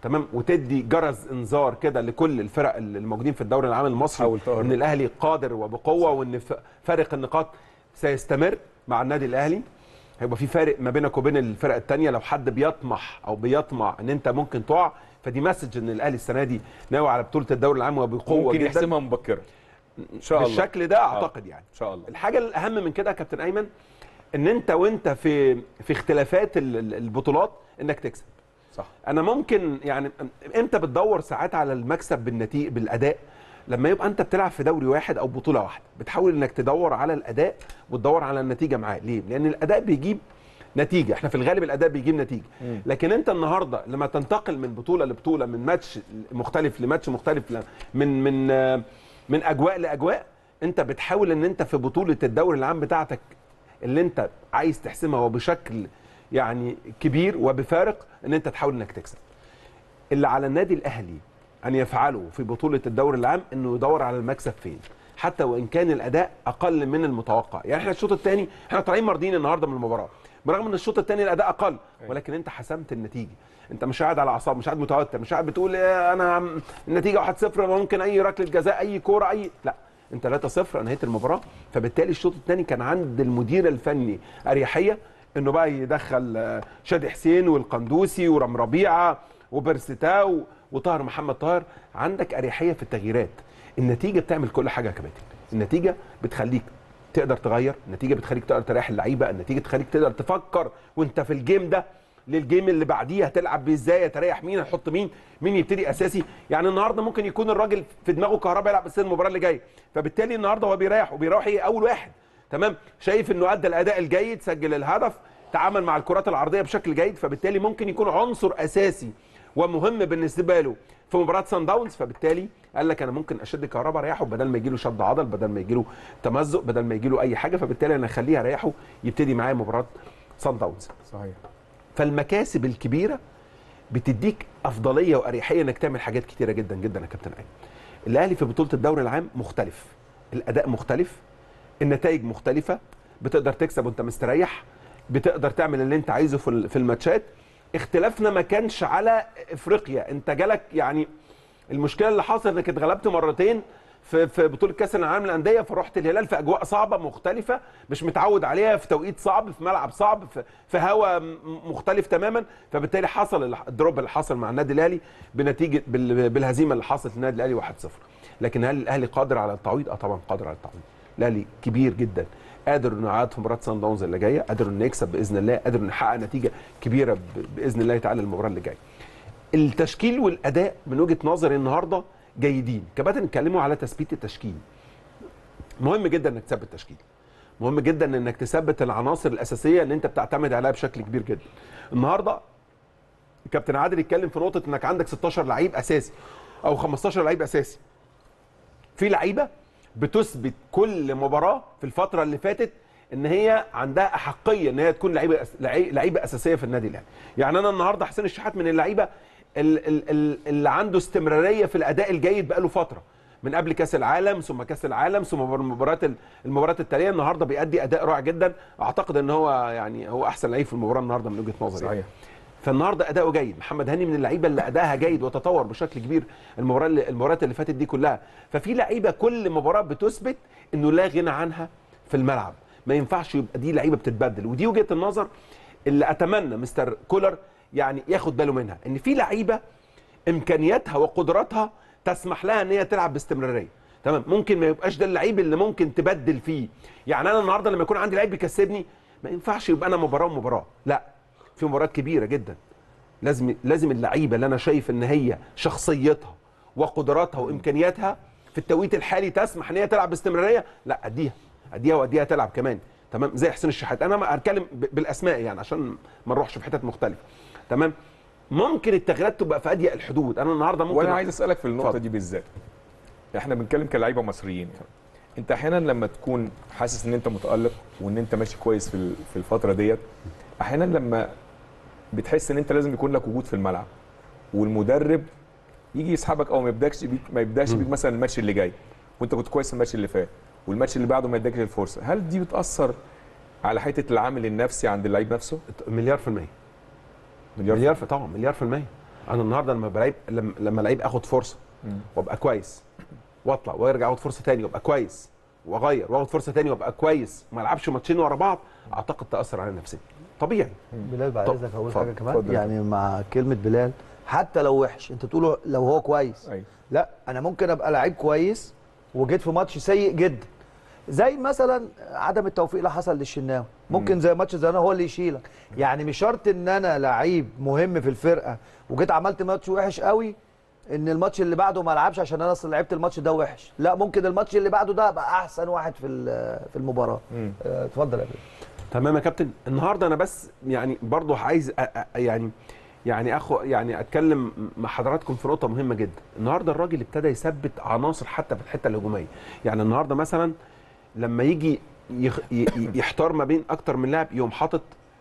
[SPEAKER 7] تمام وتدي جرس انذار كده لكل الفرق اللي الموجودين في الدوري العام المصري
[SPEAKER 1] حاول تقرب.
[SPEAKER 7] ان الاهلي قادر وبقوه وان ف- فارق النقاط سيستمر مع النادي الاهلي هيبقى في فارق ما بينك وبين الفرق الثانيه لو حد بيطمح او بيطمع ان انت ممكن تقع فدي مسج ان الاهلي السنه دي ناوي على بطوله الدوري العام وبقوه
[SPEAKER 1] ممكن
[SPEAKER 7] جدا
[SPEAKER 1] يحسمها مبكرا ان شاء الله
[SPEAKER 7] بالشكل ده اعتقد يعني
[SPEAKER 1] ان شاء الله
[SPEAKER 7] الحاجه الاهم من كده يا كابتن ايمن ان انت وانت في في اختلافات ال- ال- البطولات انك تكسب
[SPEAKER 1] صح
[SPEAKER 7] انا ممكن يعني امتى بتدور ساعات على المكسب بالنتيجه بالاداء لما يبقى انت بتلعب في دوري واحد او بطوله واحده بتحاول انك تدور على الاداء وتدور على النتيجه معاه ليه لان الاداء بيجيب نتيجه احنا في الغالب الاداء بيجيب نتيجه لكن انت النهارده لما تنتقل من بطوله لبطوله من ماتش مختلف لماتش مختلف ل- من من آه، من اجواء لاجواء انت بتحاول ان انت في بطوله الدوري العام بتاعتك اللي انت عايز تحسمها وبشكل يعني كبير وبفارق ان انت تحاول انك تكسب اللي على النادي الاهلي ان يفعله في بطوله الدوري العام انه يدور على المكسب فين حتى وان كان الاداء اقل من المتوقع يعني احنا الشوط الثاني احنا طالعين مرضيين النهارده من المباراه برغم ان الشوط الثاني الاداء اقل ولكن انت حسمت النتيجه انت مش قاعد على اعصاب مش قاعد متوتر مش قاعد بتقول ايه انا عم- النتيجه 1-0 ممكن اي ركله جزاء اي كوره اي لا انت 3-0 انهيت المباراه فبالتالي الشوط الثاني كان عند المدير الفني اريحيه انه بقى يدخل آه، شادي حسين والقندوسي ورام ربيعه وبرستاو وطاهر محمد طاهر عندك اريحيه في التغييرات النتيجه بتعمل كل حاجه يا كباتن النتيجه بتخليك تقدر تغير النتيجه بتخليك تقدر تريح اللعيبه النتيجه تخليك تقدر تفكر وانت في الجيم ده للجيم اللي بعديه هتلعب بيه ازاي هتريح مين هتحط مين مين يبتدي اساسي يعني النهارده ممكن يكون الراجل في دماغه كهرباء يلعب بس المباراه اللي جايه فبالتالي النهارده هو بيريح وبيروح ايه اول واحد تمام شايف انه ادى الاداء الجيد سجل الهدف تعامل مع الكرات العرضيه بشكل جيد فبالتالي ممكن يكون عنصر اساسي ومهم بالنسبه له في مباراه سان داونز فبالتالي قال لك انا ممكن اشد كهرباء اريحه بدل ما يجي له شد عضل بدل ما يجي له تمزق بدل ما يجي له اي حاجه فبالتالي انا اخليه اريحه يبتدي معايا مباراه سان داونز
[SPEAKER 1] صحيح
[SPEAKER 7] فالمكاسب الكبيره بتديك افضليه واريحيه انك تعمل حاجات كتيره جدا جدا يا كابتن ايمن الاهلي في بطوله الدوري العام مختلف الاداء مختلف النتائج مختلفه بتقدر تكسب وانت مستريح بتقدر تعمل اللي انت عايزه في ال- في الماتشات اختلافنا ما كانش على افريقيا انت جالك يعني المشكله اللي حصل انك اتغلبت مرتين في في بطوله كاس العالم للانديه فرحت الهلال في اجواء صعبه مختلفه مش متعود عليها في توقيت صعب في ملعب صعب في, في هواء م- مختلف تماما فبالتالي حصل ال- الدروب اللي حصل مع النادي الاهلي بنتيجه بال- بالهزيمه اللي حصلت للنادي الاهلي 1-0 لكن هل الاهلي قادر على التعويض؟ اه طبعا قادر على التعويض الاهلي كبير جدا قادر انه يعاد في مباراه سان داونز اللي جايه قادر انه يكسب باذن الله قادر انه يحقق نتيجه كبيره ب- باذن الله تعالى المباراه اللي جايه التشكيل والاداء من وجهه نظري النهارده جيدين كباتن اتكلموا على تثبيت التشكيل مهم جدا انك تثبت التشكيل مهم جدا انك تثبت العناصر الاساسيه اللي انت بتعتمد عليها بشكل كبير جدا النهارده كابتن عادل يتكلم في نقطه انك عندك 16 لعيب اساسي او 15 لعيب اساسي في لعيبه بتثبت كل مباراه في الفتره اللي فاتت ان هي عندها احقيه ان هي تكون لعيبه أس... لعي- لعيبه اساسيه في النادي الاهلي يعني انا النهارده حسين الشحات من اللعيبه ال- ال- ال- اللي عنده استمراريه في الاداء الجيد بقاله فتره من قبل كاس العالم ثم كاس العالم ثم المباريات ال- المباريات التاليه النهارده بيأدي اداء رائع جدا اعتقد ان هو يعني هو احسن لعيب في المباراه النهارده من وجهه نظري
[SPEAKER 1] صحيح
[SPEAKER 7] فالنهارده اداؤه جيد محمد هاني من اللعيبه اللي ادائها جيد وتطور بشكل كبير المباراه اللي المباريات اللي فاتت دي كلها ففي لعيبه كل مباراه بتثبت انه لا غنى عنها في الملعب ما ينفعش يبقى دي لعيبه بتتبدل ودي وجهه النظر اللي اتمنى مستر كولر يعني ياخد باله منها ان في لعيبه امكانياتها وقدراتها تسمح لها ان هي تلعب باستمراريه تمام ممكن ما يبقاش ده اللعيب اللي ممكن تبدل فيه يعني انا النهارده لما يكون عندي لعيب بيكسبني ما ينفعش يبقى انا مباراه ومباراه لا في مباريات كبيره جدا لازم لازم اللعيبه اللي انا شايف ان هي شخصيتها وقدراتها وامكانياتها في التوقيت الحالي تسمح ان هي تلعب باستمراريه لا اديها اديها واديها تلعب كمان تمام زي حسين الشحات انا ما هتكلم ب- بالاسماء يعني عشان ما نروحش في حتت مختلفه تمام ممكن التغييرات تبقى في اضيق الحدود انا النهارده ممكن
[SPEAKER 1] وانا عايز اسالك في النقطه
[SPEAKER 7] اتفضل.
[SPEAKER 1] دي بالذات احنا بنتكلم كلاعيبه مصريين يعني انت احيانا لما تكون حاسس ان انت متالق وان انت ماشي كويس في ال- في الفتره ديت احيانا لما بتحس ان انت لازم يكون لك وجود في الملعب والمدرب يجي يسحبك او ما يبداش بيك ما يبداش بيك مثلا الماتش اللي جاي وانت كنت كويس الماتش اللي فات والماتش اللي بعده ما يديكش الفرصه هل دي بتاثر على حته العامل النفسي عند اللعيب نفسه
[SPEAKER 7] مليار في المية
[SPEAKER 1] مليار
[SPEAKER 7] مليار في طبعا مليار في المية انا النهارده لما بلعب لما لما لعيب اخد فرصه وابقى كويس واطلع وارجع اخد فرصه تاني وابقى كويس واغير واخد فرصه تاني وابقى كويس وما العبش ماتشين ورا بعض اعتقد تاثر على نفسيتي طبيعي
[SPEAKER 3] بلال بعد
[SPEAKER 7] طب،
[SPEAKER 3] اذنك هقول
[SPEAKER 7] اتفضل،
[SPEAKER 3] حاجه كمان
[SPEAKER 1] اتفضل.
[SPEAKER 3] يعني مع كلمه بلال حتى لو وحش انت تقوله لو هو كويس
[SPEAKER 1] أيوة.
[SPEAKER 3] لا انا ممكن ابقى لعيب كويس وجيت في ماتش سيء جدا زي مثلا عدم التوفيق اللي حصل للشناوي ممكن زي ماتش زي هو اللي يشيلك يعني مش شرط ان انا لعيب مهم في الفرقه وجيت عملت ماتش وحش قوي ان الماتش اللي بعده ما العبش عشان انا اصل لعبت الماتش ده وحش لا ممكن الماتش اللي بعده ده ابقى احسن واحد في ال- في المباراه آه، اتفضل يا بيه
[SPEAKER 7] تمام يا كابتن النهارده انا بس يعني برضو عايز أ- أ- يعني يعني اخو يعني اتكلم مع حضراتكم في نقطه مهمه جدا النهارده الراجل ابتدى يثبت عناصر حتى في الحته الهجوميه يعني النهارده مثلا لما يجي يخ ي- ي- يحتار ما بين اكتر من لاعب يقوم حاطط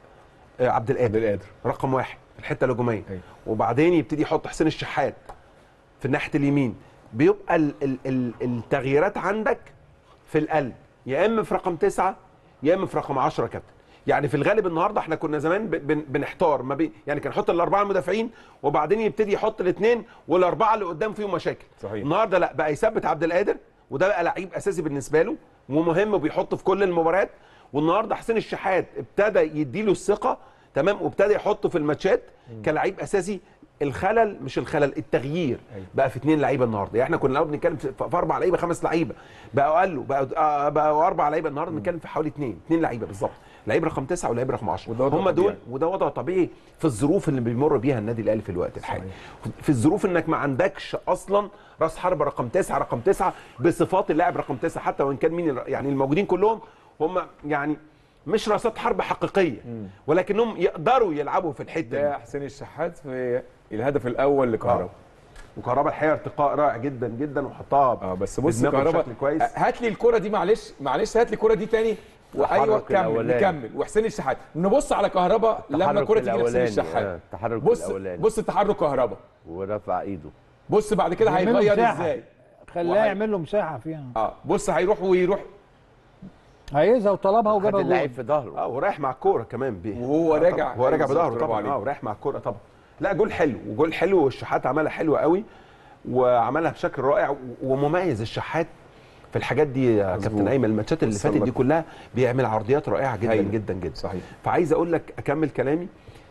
[SPEAKER 7] آه، عبد القادر
[SPEAKER 1] عبد القادر
[SPEAKER 7] رقم واحد في الحته الهجوميه
[SPEAKER 1] أيوة.
[SPEAKER 7] وبعدين يبتدي يحط حسين الشحات في ناحيه اليمين بيبقى ال ال ال التغييرات عندك في القلب يا اما في رقم تسعه يا اما في رقم 10 كابتن يعني في الغالب النهارده احنا كنا زمان ب- بن بنحتار ما بين يعني كان يحط الاربعه المدافعين وبعدين يبتدي يحط الاثنين والاربعه اللي قدام فيهم مشاكل
[SPEAKER 1] صحيح.
[SPEAKER 7] النهارده لا بقى يثبت عبد القادر وده بقى لعيب اساسي بالنسبه له ومهم وبيحطه في كل المباريات والنهارده حسين الشحات ابتدى يديله الثقه تمام وابتدى يحطه في الماتشات كلاعب اساسي الخلل مش الخلل التغيير
[SPEAKER 1] أيوة.
[SPEAKER 7] بقى في اثنين لعيبه النهارده يعني احنا كنا الاول بنتكلم في في اربع لعيبه خمس لعيبه بقوا قالوا بقوا آه بقوا اربع لعيبه النهارده بنتكلم في حوالي اثنين اثنين لعيبه بالظبط لعيب رقم تسعه ولعيب رقم 10
[SPEAKER 1] وده وضع
[SPEAKER 7] هم دول
[SPEAKER 1] طبيعي.
[SPEAKER 7] وده وضع طبيعي في الظروف اللي بيمر بيها النادي الاهلي في الوقت الحالي في الظروف انك ما عندكش اصلا راس حربه رقم تسعه رقم تسعه بصفات اللاعب رقم تسعه حتى وان كان مين الر- يعني الموجودين كلهم هم يعني مش راسات حرب حقيقيه ولكنهم يقدروا يلعبوا في الحته
[SPEAKER 1] ده
[SPEAKER 7] دي
[SPEAKER 1] حسين الشحات في الهدف الاول لكهربا
[SPEAKER 7] وكهربا الحقيقه ارتقاء رائع جدا جدا وحطها
[SPEAKER 1] اه بس بص
[SPEAKER 7] بدماغه
[SPEAKER 1] كهربا
[SPEAKER 7] بشكل كويس
[SPEAKER 1] هات لي الكره دي معلش معلش هات لي الكره دي تاني وايوه
[SPEAKER 4] التحرك
[SPEAKER 1] كمل
[SPEAKER 4] الأولاني.
[SPEAKER 1] نكمل وحسين الشحات نبص على كهربا لما
[SPEAKER 4] التحرك
[SPEAKER 1] الكره تيجي لحسين
[SPEAKER 4] الأولاني،
[SPEAKER 1] الشحات
[SPEAKER 4] آه، التحرك
[SPEAKER 1] بص
[SPEAKER 4] الأولاني.
[SPEAKER 1] بص تحرك كهربا
[SPEAKER 4] ورفع ايده
[SPEAKER 1] بص بعد كده
[SPEAKER 2] يعمل له
[SPEAKER 1] هيغير
[SPEAKER 2] مساحة.
[SPEAKER 1] ازاي
[SPEAKER 2] خلاه
[SPEAKER 1] وهي-
[SPEAKER 2] يعمل له مساحه فيها
[SPEAKER 1] اه بص هيروح ويروح
[SPEAKER 2] عايزها وطلبها
[SPEAKER 4] خد
[SPEAKER 2] وجابها
[SPEAKER 4] اللعيب
[SPEAKER 2] جول
[SPEAKER 4] في ظهره
[SPEAKER 7] اه ورايح مع الكوره كمان بيه
[SPEAKER 1] وهو
[SPEAKER 7] آه
[SPEAKER 1] راجع.
[SPEAKER 7] طبعاً. هو راجع
[SPEAKER 1] بالظبط،
[SPEAKER 7] بظهره
[SPEAKER 1] برافو
[SPEAKER 7] طبعا
[SPEAKER 1] عليك.
[SPEAKER 7] اه ورايح مع الكوره طبعا لا جول حلو وجول حلو والشحات عملها حلوه قوي وعملها بشكل رائع و- ومميز الشحات في الحاجات دي يا
[SPEAKER 1] مظبوط.
[SPEAKER 7] كابتن ايمن الماتشات اللي
[SPEAKER 1] وصل
[SPEAKER 7] فاتت دي
[SPEAKER 1] لك.
[SPEAKER 7] كلها بيعمل عرضيات رائعه جدا
[SPEAKER 1] هايلة.
[SPEAKER 7] جدا جدا
[SPEAKER 1] صحيح
[SPEAKER 7] فعايز اقول لك اكمل كلامي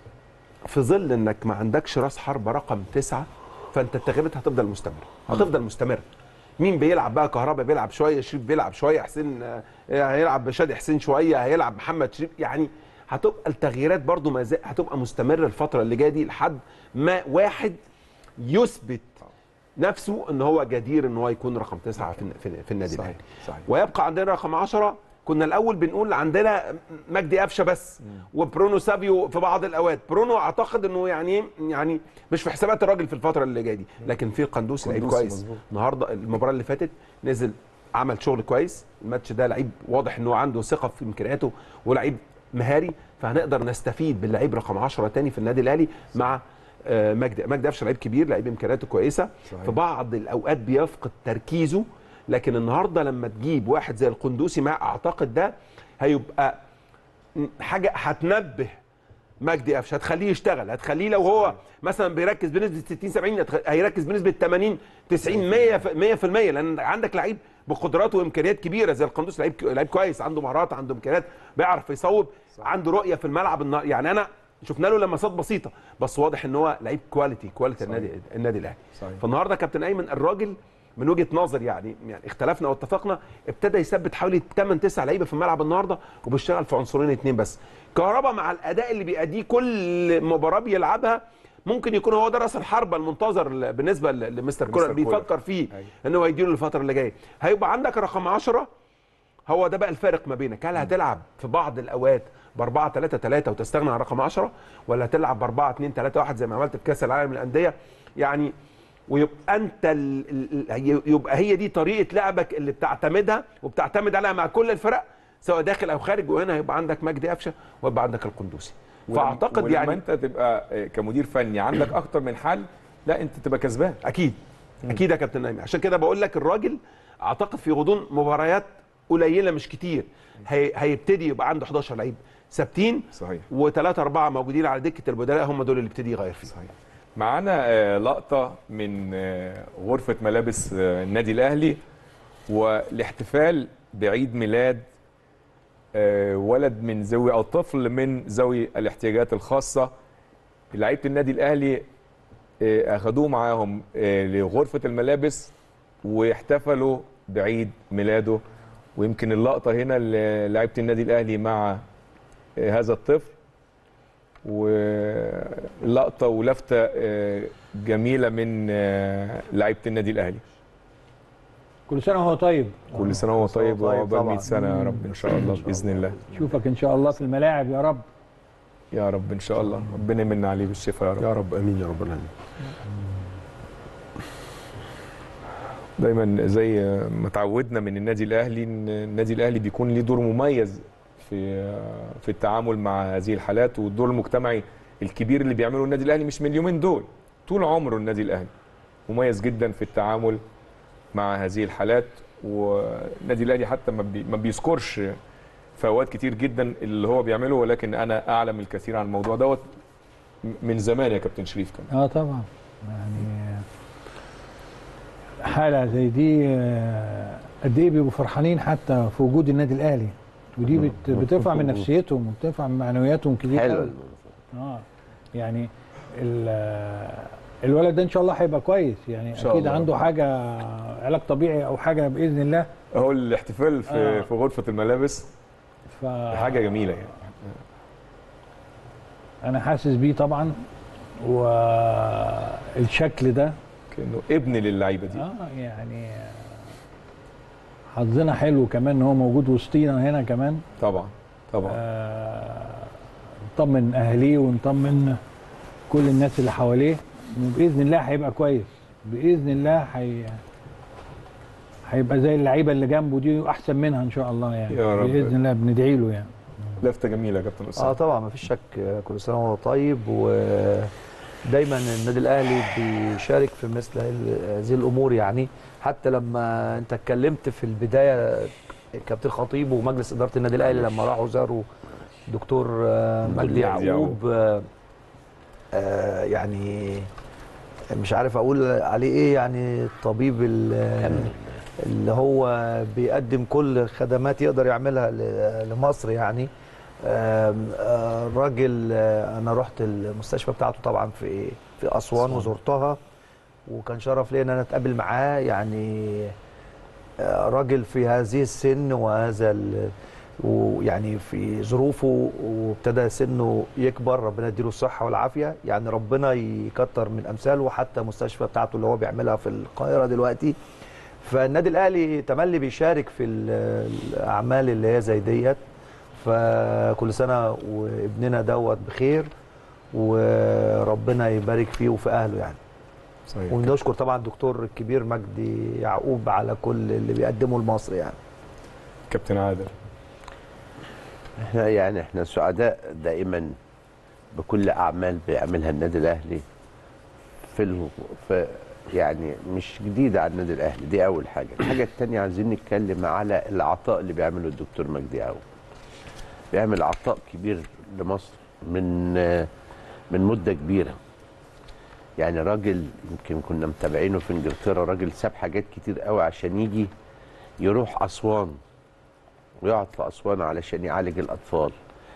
[SPEAKER 7] في ظل انك ما عندكش راس حرب رقم تسعة فانت التغييرات هتفضل مستمره هتفضل مستمره مين بيلعب بقى كهربا بيلعب شويه شريف بيلعب شويه حسين آه، هيلعب شادي حسين شويه هيلعب محمد شريف يعني هتبقى التغييرات برضو ما زال هتبقى مستمره الفتره اللي جايه دي لحد ما واحد يثبت نفسه ان هو جدير ان هو يكون رقم تسعة في, في, في النادي
[SPEAKER 1] صحيح
[SPEAKER 7] الاهلي
[SPEAKER 1] صحيح
[SPEAKER 7] ويبقى عندنا رقم 10 كنا الاول بنقول عندنا مجدي قفشه بس وبرونو سافيو في بعض الاوقات برونو اعتقد انه يعني يعني مش في حسابات الراجل في الفتره اللي جايه دي لكن في قندوسي لعيب
[SPEAKER 1] قندوسي
[SPEAKER 7] كويس
[SPEAKER 1] مظبوط.
[SPEAKER 7] النهارده المباراه اللي فاتت نزل عمل شغل كويس الماتش ده لعيب واضح انه عنده ثقه في امكانياته ولعيب مهاري فهنقدر نستفيد باللعيب رقم 10 تاني في النادي الاهلي مع آه، مجدي مجدي قفشه لعيب كبير لعيب امكانياته كويسه
[SPEAKER 1] صحيح.
[SPEAKER 7] في بعض الاوقات بيفقد تركيزه لكن النهارده لما تجيب واحد زي القندوسي مع اعتقد ده هيبقى حاجه هتنبه مجدي قفشه هتخليه يشتغل هتخليه لو هو مثلا بيركز بنسبه 60 70 هتخ- هيركز بنسبه 80 90 100 ف- 100% لان عندك لعيب بقدرات وامكانيات كبيره زي القندوس لعيب لعيب كويس عنده مهارات عنده امكانيات بيعرف يصوب عنده رؤيه في الملعب النا- يعني انا شفنا له لمسات بسيطه بس واضح ان هو لعيب كواليتي كواليتي النادي النادي الاهلي
[SPEAKER 1] صحيح.
[SPEAKER 7] فالنهارده كابتن ايمن الراجل من وجهه نظر يعني يعني اختلفنا واتفقنا ابتدى يثبت حوالي 8 9 لعيبه في الملعب النهارده وبيشتغل في عنصرين اثنين بس كهربا مع الاداء اللي بيأديه كل مباراه بيلعبها ممكن يكون هو ده راس الحربه المنتظر ل- بالنسبه ل- لمستر كولر
[SPEAKER 1] لمستر كولر.
[SPEAKER 7] بيفكر فيه
[SPEAKER 1] أيوة.
[SPEAKER 7] ان هو يديله الفتره اللي جايه هيبقى عندك رقم 10 هو ده بقى الفارق ما بينك هل هتلعب في بعض الاوقات ب 4 3 3 وتستغنى عن رقم 10 ولا هتلعب ب 4 2 3 1 زي ما عملت في كاس العالم للانديه يعني ويبقى انت ال... ال- يبقى هي دي طريقه لعبك اللي بتعتمدها وبتعتمد عليها مع كل الفرق سواء داخل او خارج وهنا هيبقى عندك مجدي قفشه ويبقى عندك القندوسي فاعتقد
[SPEAKER 1] ولما
[SPEAKER 7] يعني
[SPEAKER 1] انت تبقى آه، كمدير فني عندك اكتر من حل لا انت تبقى كسبان
[SPEAKER 7] اكيد اكيد يا كابتن نايم عشان كده بقول لك الراجل اعتقد في غضون مباريات قليله مش كتير هي... هيبتدي يبقى عنده 11 لعيب ثابتين
[SPEAKER 1] صحيح
[SPEAKER 7] وثلاثة أربعة موجودين على دكة البدلاء هم دول اللي ابتدي يغير فيهم
[SPEAKER 1] صحيح معانا آه، لقطة من آه، غرفة ملابس آه، النادي الأهلي والاحتفال بعيد ميلاد آه، ولد من ذوي أو طفل من ذوي الاحتياجات الخاصة لعيبة النادي الأهلي آه، أخدوه معاهم آه، لغرفة الملابس واحتفلوا بعيد ميلاده ويمكن اللقطة هنا لعيبة النادي الأهلي مع آه، هذا الطفل ولقطه ولفته آه، جميله من آه، لعيبه النادي الاهلي
[SPEAKER 2] كل سنه وهو طيب
[SPEAKER 1] كل سنه وهو طيب
[SPEAKER 3] طيب
[SPEAKER 1] وعقبال
[SPEAKER 3] طبعاً.
[SPEAKER 1] 100 سنه يا رب ان شاء الله باذن الله
[SPEAKER 2] نشوفك ان شاء الله في الملاعب يا رب
[SPEAKER 1] يا رب ان شاء الله ربنا يمن عليه بالشفاء يا رب
[SPEAKER 7] يا رب امين يا رب العالمين
[SPEAKER 1] دايما زي ما تعودنا من النادي الاهلي ان النادي الاهلي بيكون ليه دور مميز في في التعامل مع هذه الحالات والدور المجتمعي الكبير اللي بيعمله النادي الاهلي مش من اليومين دول طول عمره النادي الاهلي مميز جدا في التعامل مع هذه الحالات والنادي الاهلي حتى ما بي- ما بيذكرش في اوقات كتير جدا اللي هو بيعمله ولكن انا اعلم الكثير عن الموضوع دوت من زمان يا كابتن شريف كمان
[SPEAKER 2] اه طبعا يعني حاله زي دي آه، قد ايه بيبقوا فرحانين حتى في وجود النادي الاهلي ودي بت بترفع من نفسيتهم وبترفع من معنوياتهم كتير
[SPEAKER 4] حلو
[SPEAKER 2] أوي. اه يعني ال- آه، الولد ده ان شاء الله هيبقى كويس يعني
[SPEAKER 1] شاء
[SPEAKER 2] اكيد
[SPEAKER 1] الله.
[SPEAKER 2] عنده حاجه علاج طبيعي او حاجه باذن الله
[SPEAKER 1] اهو الاحتفال في
[SPEAKER 2] آه.
[SPEAKER 1] في غرفه الملابس
[SPEAKER 2] ف
[SPEAKER 1] حاجه جميله يعني
[SPEAKER 2] انا حاسس بيه طبعا والشكل ده
[SPEAKER 1] كانه ابن للعيبه دي
[SPEAKER 2] اه يعني حظنا حلو كمان ان هو موجود وسطينا هنا كمان
[SPEAKER 1] طبعا طبعا
[SPEAKER 2] آه، نطمن اهاليه ونطمن كل الناس اللي حواليه وباذن الله هيبقى كويس باذن الله هي هيبقى زي اللعيبه اللي جنبه دي واحسن منها ان شاء الله يعني
[SPEAKER 1] يا رب.
[SPEAKER 2] باذن الله بندعي له يعني
[SPEAKER 1] لفته جميله يا كابتن
[SPEAKER 3] اه
[SPEAKER 1] اسامه
[SPEAKER 3] طبعا ما فيش شك كل سنه وهو طيب ودايما النادي الاهلي بيشارك في مثل هذه الامور يعني حتى لما انت اتكلمت في البدايه كابتن خطيب ومجلس اداره النادي الاهلي لما راحوا زاروا دكتور آه، مجدي
[SPEAKER 1] مجدي
[SPEAKER 3] يعقوب
[SPEAKER 1] يعقوب.
[SPEAKER 3] آه، آه، يعني مش عارف اقول عليه ايه يعني الطبيب ال- اللي هو بيقدم كل خدمات يقدر يعملها ل- لمصر يعني آم، آه، الراجل آه، انا رحت المستشفى بتاعته طبعا في في اسوان وزرتها وكان شرف لي ان انا اتقابل معاه يعني آه، راجل في هذه السن وهذا ال- ويعني في ظروفه وابتدى سنه يكبر ربنا يديله الصحه والعافيه يعني ربنا يكتر من امثاله وحتى مستشفى بتاعته اللي هو بيعملها في القاهره دلوقتي فالنادي الاهلي تملي بيشارك في ال- الاعمال اللي هي زي ديت فكل سنه وابننا دوت بخير وربنا يبارك فيه وفي اهله يعني
[SPEAKER 1] صحيح
[SPEAKER 3] ونشكر طبعا الدكتور الكبير مجدي يعقوب على كل اللي بيقدمه لمصر يعني
[SPEAKER 1] كابتن عادل
[SPEAKER 4] احنا يعني احنا سعداء دائما بكل اعمال بيعملها النادي الاهلي في, ال... في يعني مش جديده على النادي الاهلي دي اول حاجه الحاجه الثانيه عايزين نتكلم على العطاء اللي بيعمله الدكتور مجدي يعقوب بيعمل عطاء كبير لمصر من من مده كبيره يعني راجل يمكن كنا متابعينه في انجلترا راجل ساب حاجات كتير قوي عشان يجي يروح اسوان ويقعد في اسوان علشان يعالج الاطفال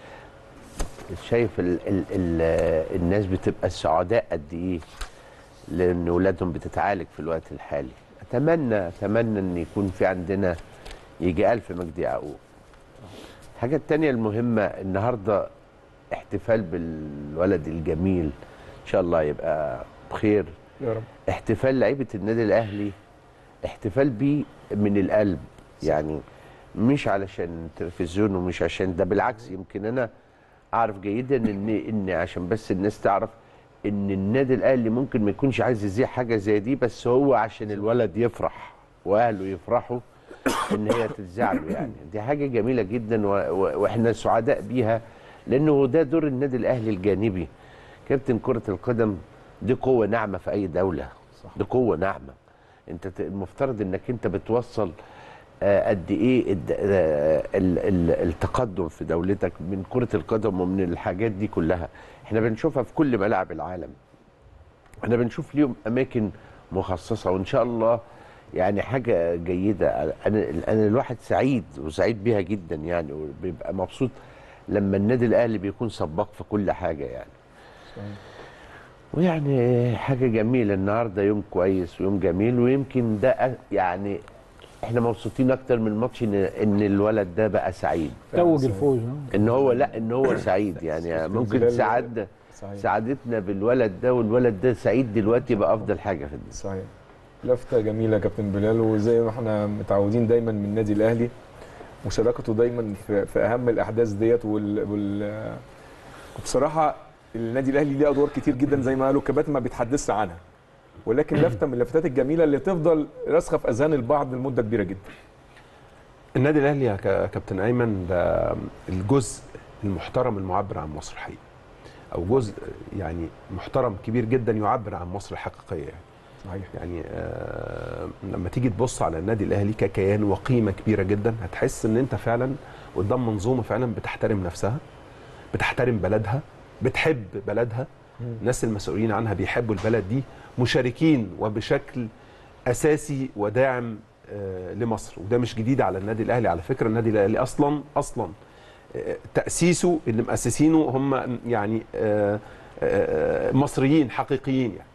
[SPEAKER 4] شايف ال ال ال الناس بتبقى سعداء قد ايه لان اولادهم بتتعالج في الوقت الحالي اتمنى اتمنى ان يكون في عندنا يجي الف مجدي يعقوب الحاجه التانية المهمه النهارده احتفال بالولد الجميل ان شاء الله يبقى بخير
[SPEAKER 1] يا رب
[SPEAKER 4] احتفال لعيبه النادي الاهلي احتفال بيه من القلب يعني مش علشان تلفزيون ومش عشان ده بالعكس يمكن انا اعرف جيدا ان ان عشان بس الناس تعرف ان النادي الاهلي ممكن ما يكونش عايز يذيع حاجه زي دي بس هو عشان الولد يفرح واهله يفرحوا ان هي تتذاع له يعني دي حاجه جميله جدا و- و- واحنا سعداء بيها لانه ده دور النادي الاهلي الجانبي كابتن كره القدم دي قوه ناعمه في اي دوله دي قوه ناعمه انت ت- المفترض انك انت بتوصل آه، قد ايه الد- آه، ال- ال- التقدم في دولتك من كره القدم ومن الحاجات دي كلها احنا بنشوفها في كل ملاعب العالم احنا بنشوف ليهم اماكن مخصصه وان شاء الله يعني حاجه جيده انا انا الواحد سعيد وسعيد بيها جدا يعني وبيبقى مبسوط لما النادي الاهلي بيكون سباق في كل حاجه يعني ويعني حاجه جميله النهارده يوم كويس ويوم جميل ويمكن ده أ- يعني احنا مبسوطين اكتر من الماتش ان ان الولد ده بقى سعيد
[SPEAKER 2] توج الفوز ها؟
[SPEAKER 4] ان هو لا ان هو سعيد يعني ممكن
[SPEAKER 1] انزلال-
[SPEAKER 4] سعادة
[SPEAKER 1] صحيح
[SPEAKER 4] سعادتنا بالولد ده والولد ده سعيد دلوقتي بقى افضل حاجه في الدنيا
[SPEAKER 1] صحيح لفتة جميلة يا كابتن بلال وزي ما احنا متعودين دايما من النادي الأهلي مشاركته دايما في, في أهم الأحداث ديت وال, وال بصراحة النادي الأهلي ليه أدوار كتير جدا زي ما قالوا الكباتن ما بيتحدثش عنها ولكن لفتة من اللفتات الجميلة اللي تفضل راسخة في أذهان البعض لمدة كبيرة جدا
[SPEAKER 7] النادي الاهلي يا ك- كابتن ايمن ده الجزء المحترم المعبر عن مصر الحقيقي او جزء يعني محترم كبير جدا يعبر عن مصر الحقيقيه يعني
[SPEAKER 1] صحيح
[SPEAKER 7] يعني آه لما تيجي تبص على النادي الاهلي ككيان وقيمه كبيره جدا هتحس ان انت فعلا قدام منظومه فعلا بتحترم نفسها بتحترم بلدها بتحب بلدها الناس المسؤولين عنها بيحبوا البلد دي مشاركين وبشكل اساسي وداعم آه، لمصر وده مش جديد على النادي الاهلي على فكره النادي الاهلي اصلا اصلا آه، تاسيسه اللي مؤسسينه هم يعني آه، آه، مصريين حقيقيين يعني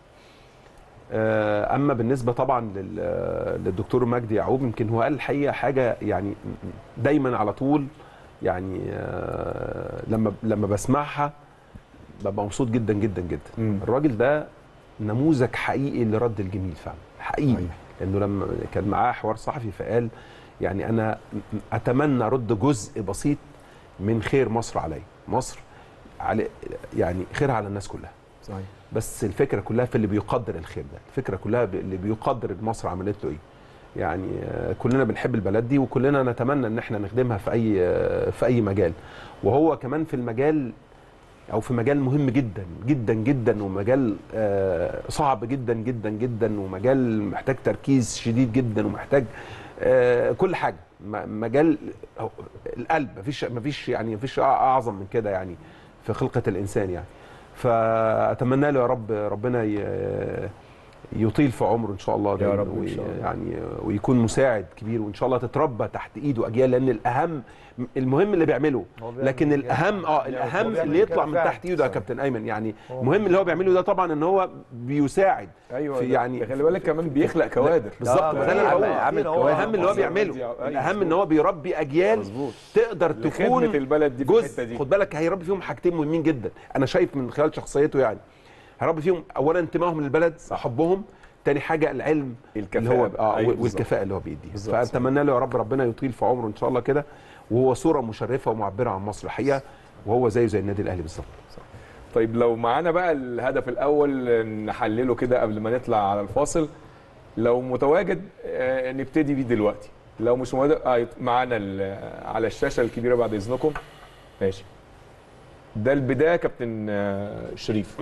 [SPEAKER 7] آه، اما بالنسبه طبعا لل- للدكتور مجدي يعقوب يمكن هو قال الحقيقه حاجه يعني دايما على طول يعني آه، لما لما بسمعها ببقى مبسوط جدا جدا جدا
[SPEAKER 1] مم.
[SPEAKER 7] الراجل ده نموذج حقيقي لرد الجميل فعلا حقيقي
[SPEAKER 1] صحيح.
[SPEAKER 7] لانه لما كان معاه حوار صحفي فقال يعني انا اتمنى ارد جزء بسيط من خير مصر علي مصر على يعني خيرها على الناس كلها
[SPEAKER 1] صحيح
[SPEAKER 7] بس الفكره كلها في اللي بيقدر الخير ده الفكره كلها ب- اللي بيقدر مصر عملت له ايه يعني آه، كلنا بنحب البلد دي وكلنا نتمنى ان احنا نخدمها في اي آه، في اي مجال وهو كمان في المجال او في مجال مهم جدا جدا جدا ومجال آه، صعب جدا جدا جدا ومجال محتاج تركيز شديد جدا ومحتاج آه، كل حاجه م- مجال أو القلب مفيش مفيش يعني مفيش اعظم من كده يعني في خلقه الانسان يعني فاتمنى له يا رب ربنا ي- يطيل في عمره ان شاء الله دايما
[SPEAKER 1] رب إن
[SPEAKER 7] وي-
[SPEAKER 1] شاء الله.
[SPEAKER 7] يعني ويكون مساعد كبير وان شاء الله تتربى تحت ايده اجيال لان الاهم المهم اللي بيعمله
[SPEAKER 3] هو بيعمل
[SPEAKER 7] لكن
[SPEAKER 3] كده.
[SPEAKER 7] الاهم اه الاهم
[SPEAKER 3] بيعمل
[SPEAKER 7] اللي يطلع
[SPEAKER 3] كده
[SPEAKER 7] من
[SPEAKER 3] فعلا.
[SPEAKER 7] تحت ايده يا كابتن ايمن يعني المهم اللي هو بيعمله ده طبعا ان هو بيساعد
[SPEAKER 1] ايوه
[SPEAKER 7] في
[SPEAKER 1] ده-
[SPEAKER 7] يعني
[SPEAKER 1] ده خلي بالك كمان بيخلق كوادر
[SPEAKER 7] بالظبط
[SPEAKER 3] آه،
[SPEAKER 7] ده اللي انا
[SPEAKER 3] عامل-
[SPEAKER 7] بقوله
[SPEAKER 3] عامل
[SPEAKER 7] هو
[SPEAKER 3] كوادر.
[SPEAKER 7] الاهم اللي هو
[SPEAKER 1] مصر
[SPEAKER 7] بيعمله
[SPEAKER 1] أيوة،
[SPEAKER 7] الاهم ان هو بيربي اجيال
[SPEAKER 1] مظبوط
[SPEAKER 7] تقدر
[SPEAKER 1] لخدمة
[SPEAKER 7] تكون
[SPEAKER 1] البلد دي في الحتة
[SPEAKER 7] جزء
[SPEAKER 1] دي.
[SPEAKER 7] خد بالك هيربي فيهم حاجتين مهمين جدا انا شايف من خلال شخصيته يعني هيربي فيهم اولا انتمائهم للبلد حبهم تاني حاجه العلم
[SPEAKER 1] الكفاءة.
[SPEAKER 7] اللي هو اه
[SPEAKER 1] أيوة بالظبط.
[SPEAKER 7] والكفاءه اللي هو بيديها
[SPEAKER 1] بالظبط.
[SPEAKER 7] فاتمنى له يا رب ربنا يطيل في عمره ان شاء الله كده وهو صوره مشرفه ومعبره عن مصر الحقيقه وهو زيه زي النادي الاهلي بالظبط
[SPEAKER 1] طيب لو معانا بقى الهدف الاول نحلله كده قبل ما نطلع على الفاصل لو متواجد آه، نبتدي بيه دلوقتي لو مش متواجد آه، معانا ال- على الشاشه الكبيره بعد اذنكم ماشي ده البدايه كابتن آه، شريف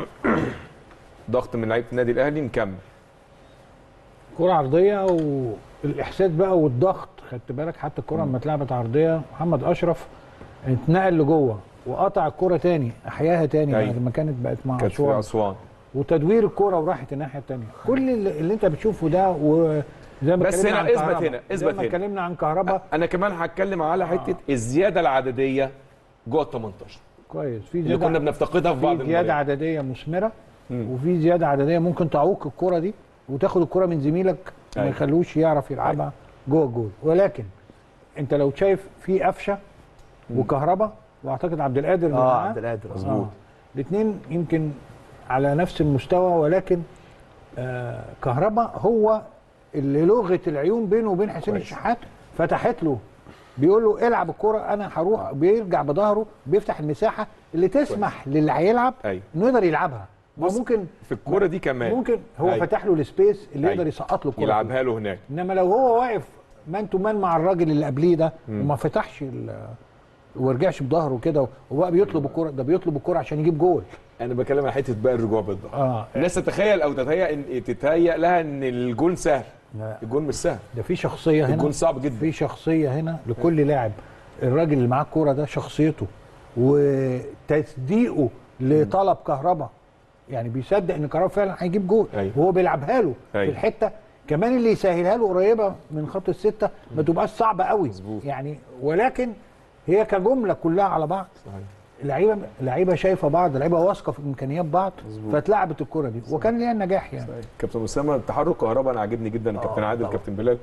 [SPEAKER 1] ضغط من لعيبه النادي الاهلي نكمل
[SPEAKER 2] كرة عرضية والاحساس بقى والضغط خدت بالك حتى الكرة لما اتلعبت عرضية محمد اشرف اتنقل لجوه وقطع الكرة تاني احياها تاني
[SPEAKER 1] أيوة.
[SPEAKER 2] بعد ما كانت بقت مع
[SPEAKER 1] كانت في
[SPEAKER 2] اسوان
[SPEAKER 1] اسوان
[SPEAKER 2] وتدوير الكرة وراحت الناحية التانية كل اللي, اللي انت بتشوفه ده وزي ما
[SPEAKER 1] بس
[SPEAKER 2] اتكلمنا
[SPEAKER 1] هنا
[SPEAKER 2] عن
[SPEAKER 1] اثبت
[SPEAKER 2] كهربا.
[SPEAKER 1] هنا،
[SPEAKER 2] زي
[SPEAKER 1] اثبت
[SPEAKER 2] ما
[SPEAKER 1] هنا.
[SPEAKER 2] اتكلمنا عن كهربا
[SPEAKER 1] انا كمان هتكلم على حته الزياده العدديه جوه ال 18
[SPEAKER 2] كويس في
[SPEAKER 1] اللي كنا
[SPEAKER 2] زيادة
[SPEAKER 1] بنفتقدها في بعض
[SPEAKER 2] في زيادة
[SPEAKER 1] المباريات
[SPEAKER 2] عددية مثمرة
[SPEAKER 1] مم.
[SPEAKER 2] وفي زيادة عددية ممكن تعوق الكرة دي وتاخد الكرة من زميلك ما
[SPEAKER 1] أيوة.
[SPEAKER 2] يخلوش يعرف يلعبها جوه الجول ولكن انت لو شايف في قفشه وكهربا واعتقد عبد القادر اللي
[SPEAKER 3] اه
[SPEAKER 2] معاه.
[SPEAKER 3] عبد القادر
[SPEAKER 2] آه.
[SPEAKER 3] مظبوط
[SPEAKER 2] الاثنين يمكن على نفس المستوى ولكن آه كهربا هو اللي لغه العيون بينه وبين حسين
[SPEAKER 1] كويس.
[SPEAKER 2] الشحات فتحت له بيقول له العب الكرة انا هروح بيرجع بظهره بيفتح المساحه اللي تسمح للي هيلعب
[SPEAKER 1] ايوه
[SPEAKER 2] انه يقدر يلعبها ما
[SPEAKER 1] بص،
[SPEAKER 2] ممكن
[SPEAKER 1] في الكوره دي كمان
[SPEAKER 2] ممكن هو
[SPEAKER 1] أيوة.
[SPEAKER 2] فتح له السبيس اللي
[SPEAKER 1] أيوة.
[SPEAKER 2] يقدر يسقط له الكرة فيه.
[SPEAKER 1] يلعبها له هناك
[SPEAKER 2] انما لو هو واقف مان تو مان مع الراجل اللي قبليه ده وما فتحش ال- ورجعش بظهره كده وبقى بيطلب الكرة ده بيطلب الكرة عشان يجيب جول
[SPEAKER 1] انا بكلم عن حته بقى الرجوع بالضغط
[SPEAKER 2] اه
[SPEAKER 1] الناس تتخيل او تتهيأ ان تتهيأ لها ان الجون سهل
[SPEAKER 2] لا.
[SPEAKER 1] الجون مش سهل
[SPEAKER 2] ده في شخصية هنا
[SPEAKER 1] الجون صعب جدا
[SPEAKER 2] في شخصية هنا لكل لاعب الراجل اللي معاه الكورة ده شخصيته وتصديقه لطلب كهربا يعني بيصدق ان كهربا فعلا هيجيب جول
[SPEAKER 1] أيوة.
[SPEAKER 2] وهو بيلعبها له في
[SPEAKER 1] أيوة.
[SPEAKER 2] الحته كمان اللي يسهلها له قريبه من خط السته ما تبقاش صعبه قوي
[SPEAKER 1] مظبوط.
[SPEAKER 2] يعني ولكن هي كجمله كلها على بعض اللعيبه اللعيبه شايفه بعض اللعيبه واثقه في امكانيات بعض فاتلعبت الكره دي وكان ليها النجاح يعني
[SPEAKER 1] كابتن اسامه تحرك كهربا انا عاجبني جدا كابتن عادل
[SPEAKER 3] طبعا.
[SPEAKER 1] كابتن بلال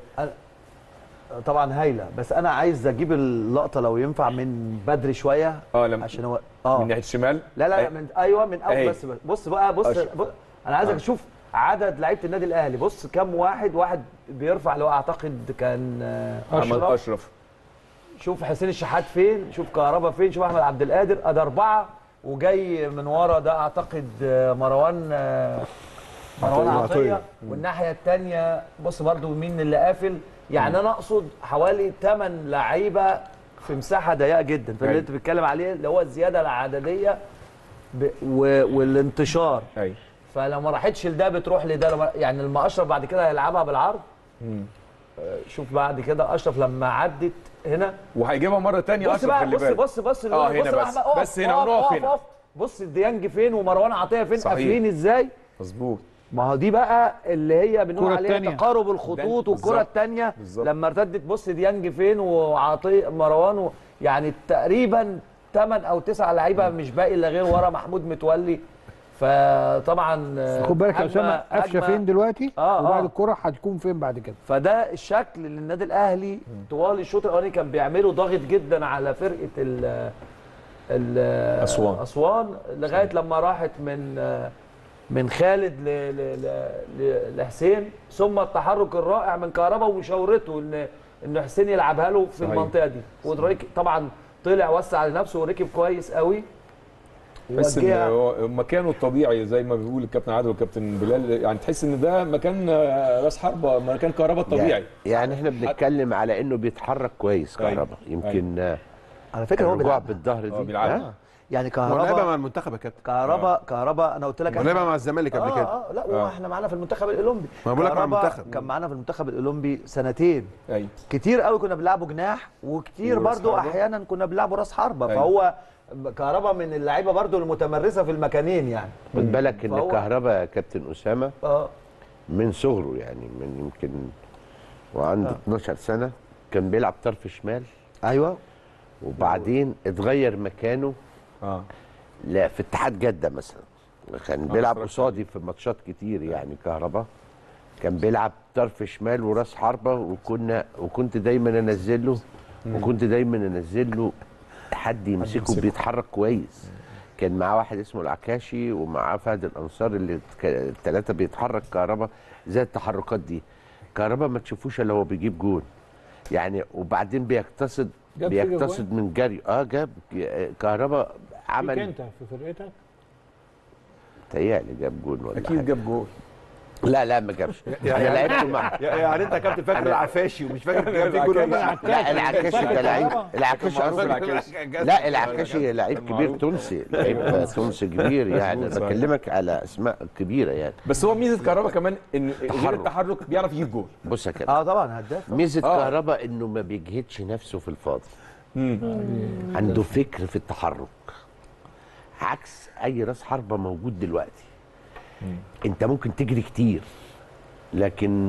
[SPEAKER 3] طبعا هايله بس انا عايز اجيب اللقطه لو ينفع من بدري شويه
[SPEAKER 1] اه لما
[SPEAKER 3] عشان هو اه
[SPEAKER 1] من ناحيه الشمال
[SPEAKER 3] لا لا, لا
[SPEAKER 1] أي-
[SPEAKER 3] من ايوه من اول
[SPEAKER 1] أهي.
[SPEAKER 3] بس بص بقى بص,
[SPEAKER 1] أشرف.
[SPEAKER 3] بص انا عايزك
[SPEAKER 1] آه.
[SPEAKER 3] تشوف عدد لعيبه النادي الاهلي بص كم واحد واحد بيرفع اللي هو اعتقد كان آه،
[SPEAKER 1] احمد
[SPEAKER 3] اشرف
[SPEAKER 1] اشرف
[SPEAKER 3] شوف حسين الشحات فين شوف كهربا فين شوف احمد عبد القادر ادي اربعه وجاي من ورا ده اعتقد آه، مروان آه، مروان
[SPEAKER 7] عطية.
[SPEAKER 3] عطيه والناحيه الثانيه بص برضو مين اللي قافل يعني انا اقصد حوالي 8 لعيبه في مساحه ضيقه جدا فاللي
[SPEAKER 1] أيوة.
[SPEAKER 3] انت بتتكلم عليه اللي هو الزياده العدديه ب... و... والانتشار
[SPEAKER 1] ايوه
[SPEAKER 3] فلو ما راحتش لده بتروح لده لو ما- يعني لما اشرف بعد كده هيلعبها بالعرض آه، شوف بعد كده اشرف لما عدت هنا
[SPEAKER 1] وهيجيبها مره ثانيه
[SPEAKER 3] بص
[SPEAKER 1] اشرف
[SPEAKER 3] بقى
[SPEAKER 1] خلي
[SPEAKER 3] بص
[SPEAKER 1] بالك
[SPEAKER 3] بص بص
[SPEAKER 1] آه، هنا
[SPEAKER 3] بص بقى
[SPEAKER 1] بس.
[SPEAKER 3] بقى، اقف،
[SPEAKER 1] بس هنا
[SPEAKER 3] اقف،
[SPEAKER 1] ونقف
[SPEAKER 3] اقف،
[SPEAKER 1] هنا.
[SPEAKER 3] اقف. بص ديانج فين ومروان عطيه فين
[SPEAKER 1] صحيح.
[SPEAKER 3] قافلين ازاي
[SPEAKER 1] مظبوط
[SPEAKER 3] ما هو دي بقى اللي هي بنقول
[SPEAKER 2] الكرة
[SPEAKER 3] عليها
[SPEAKER 2] التانية.
[SPEAKER 3] تقارب الخطوط
[SPEAKER 1] ده-
[SPEAKER 3] والكره
[SPEAKER 1] بالظبط.
[SPEAKER 3] الثانيه
[SPEAKER 1] بالظبط.
[SPEAKER 3] لما ارتدت بص ديانج فين وعطيه مروان و... يعني تقريبا 8 او 9 لعيبه مش باقي الا غير ورا محمود متولي فطبعا آه،
[SPEAKER 2] خد بالك يا
[SPEAKER 3] هجمة-
[SPEAKER 2] اسامه قفشه
[SPEAKER 3] هجمة-
[SPEAKER 2] فين دلوقتي
[SPEAKER 3] آه،
[SPEAKER 2] وبعد
[SPEAKER 3] آه.
[SPEAKER 2] الكره هتكون فين بعد كده
[SPEAKER 3] فده الشكل اللي النادي الاهلي طوال الشوط الاولاني كان بيعمله ضاغط جدا على فرقه ال ال
[SPEAKER 1] أسوان.
[SPEAKER 3] اسوان لغايه لما راحت من من خالد ل ل ل لحسين ثم التحرك الرائع من كهربا ومشاورته ان ان حسين يلعبها له في
[SPEAKER 1] صحيح.
[SPEAKER 3] المنطقه دي ودرايك طبعا طلع وسع لنفسه وركب كويس قوي
[SPEAKER 1] تحس ان
[SPEAKER 3] وجهها-
[SPEAKER 1] هو مكانه الطبيعي زي ما بيقول الكابتن عادل والكابتن بلال يعني تحس ان ده مكان آه، راس حربه مكان كهربا الطبيعي
[SPEAKER 4] يعني, يعني احنا بنتكلم على انه بيتحرك كويس
[SPEAKER 1] أيوة.
[SPEAKER 4] كهربا يمكن آه،
[SPEAKER 3] على فكره هو
[SPEAKER 4] الرجوع
[SPEAKER 3] بيلعب
[SPEAKER 4] بالظهر
[SPEAKER 1] آه،
[SPEAKER 4] دي
[SPEAKER 1] بيلعب.
[SPEAKER 4] آه.
[SPEAKER 3] يعني
[SPEAKER 7] ما هو لعبها
[SPEAKER 3] كهربا
[SPEAKER 7] مع المنتخب يا كابتن
[SPEAKER 3] كهربا كهربا انا قلت لك
[SPEAKER 7] ما هو لعبها مع الزمالك قبل
[SPEAKER 3] اه
[SPEAKER 7] كده
[SPEAKER 3] اه لا واحنا معانا في المنتخب الاولمبي
[SPEAKER 7] ما بقول لك مع
[SPEAKER 3] كهربا
[SPEAKER 7] المنتخب.
[SPEAKER 3] كان معانا في المنتخب الاولمبي سنتين
[SPEAKER 1] ايوه
[SPEAKER 3] كتير قوي كنا بنلعبه جناح وكتير
[SPEAKER 1] وراس
[SPEAKER 3] برضو
[SPEAKER 1] حربة.
[SPEAKER 3] احيانا كنا بنلعبه راس حربه
[SPEAKER 1] أيوة.
[SPEAKER 3] فهو كهربا من اللعيبه برضو المتمرسه في المكانين يعني
[SPEAKER 4] خد بالك ان
[SPEAKER 3] فهو-
[SPEAKER 4] كهربا يا كابتن اسامه
[SPEAKER 3] اه
[SPEAKER 4] من صغره يعني من يمكن وعنده 12 سنه كان بيلعب طرف شمال
[SPEAKER 3] ايوه
[SPEAKER 4] وبعدين اتغير مكانه
[SPEAKER 1] اه
[SPEAKER 4] لا في اتحاد جده مثلا كان
[SPEAKER 1] آه،
[SPEAKER 4] بيلعب
[SPEAKER 1] اتفرجت
[SPEAKER 4] قصادي في ماتشات كتير يعني كهربا كان بيلعب طرف شمال وراس حربه وكنا وكنت دايما انزل له وكنت دايما انزل له حد يمسكه
[SPEAKER 1] يمسكه.
[SPEAKER 4] بيتحرك كويس كان معاه واحد اسمه العكاشي ومعاه فهد الانصار اللي الثلاثه بيتحرك كهربا زي التحركات دي كهربا ما تشوفوش الا هو بيجيب جون يعني وبعدين بيقتصد
[SPEAKER 2] جاب فيك
[SPEAKER 4] بيقتصد من جري اه جاب كهربا
[SPEAKER 2] فيك
[SPEAKER 4] عمل
[SPEAKER 2] انت في فرقتك
[SPEAKER 4] تهيألي جاب جون ولا
[SPEAKER 1] اكيد
[SPEAKER 4] حاجة.
[SPEAKER 1] جاب جول
[SPEAKER 4] لا لا ما جابش انا لعبت مع
[SPEAKER 7] يعني انت يا كابتن فاكر العفاشي ومش فاكر كان في جول
[SPEAKER 4] لا العكاشي ده لعيب العكاشي
[SPEAKER 1] معروف
[SPEAKER 4] أصلاً-
[SPEAKER 1] العكاشي.
[SPEAKER 4] لا العكاشي لعيب كبير تونسي لعيب تونسي كبير يعني
[SPEAKER 1] مظبوط،
[SPEAKER 4] انا بكلمك على اسماء كبيره يعني
[SPEAKER 1] بس هو ميزه كهربا كمان ان غير
[SPEAKER 4] تحرك.
[SPEAKER 1] التحرك بيعرف يجيب جول
[SPEAKER 4] بص يا كابتن
[SPEAKER 3] اه طبعا هداف
[SPEAKER 4] ميزه
[SPEAKER 1] آه.
[SPEAKER 4] كهربا انه ما بيجهدش نفسه في الفاضي عنده فكر في التحرك عكس اي راس حربه موجود دلوقتي انت ممكن تجري كتير لكن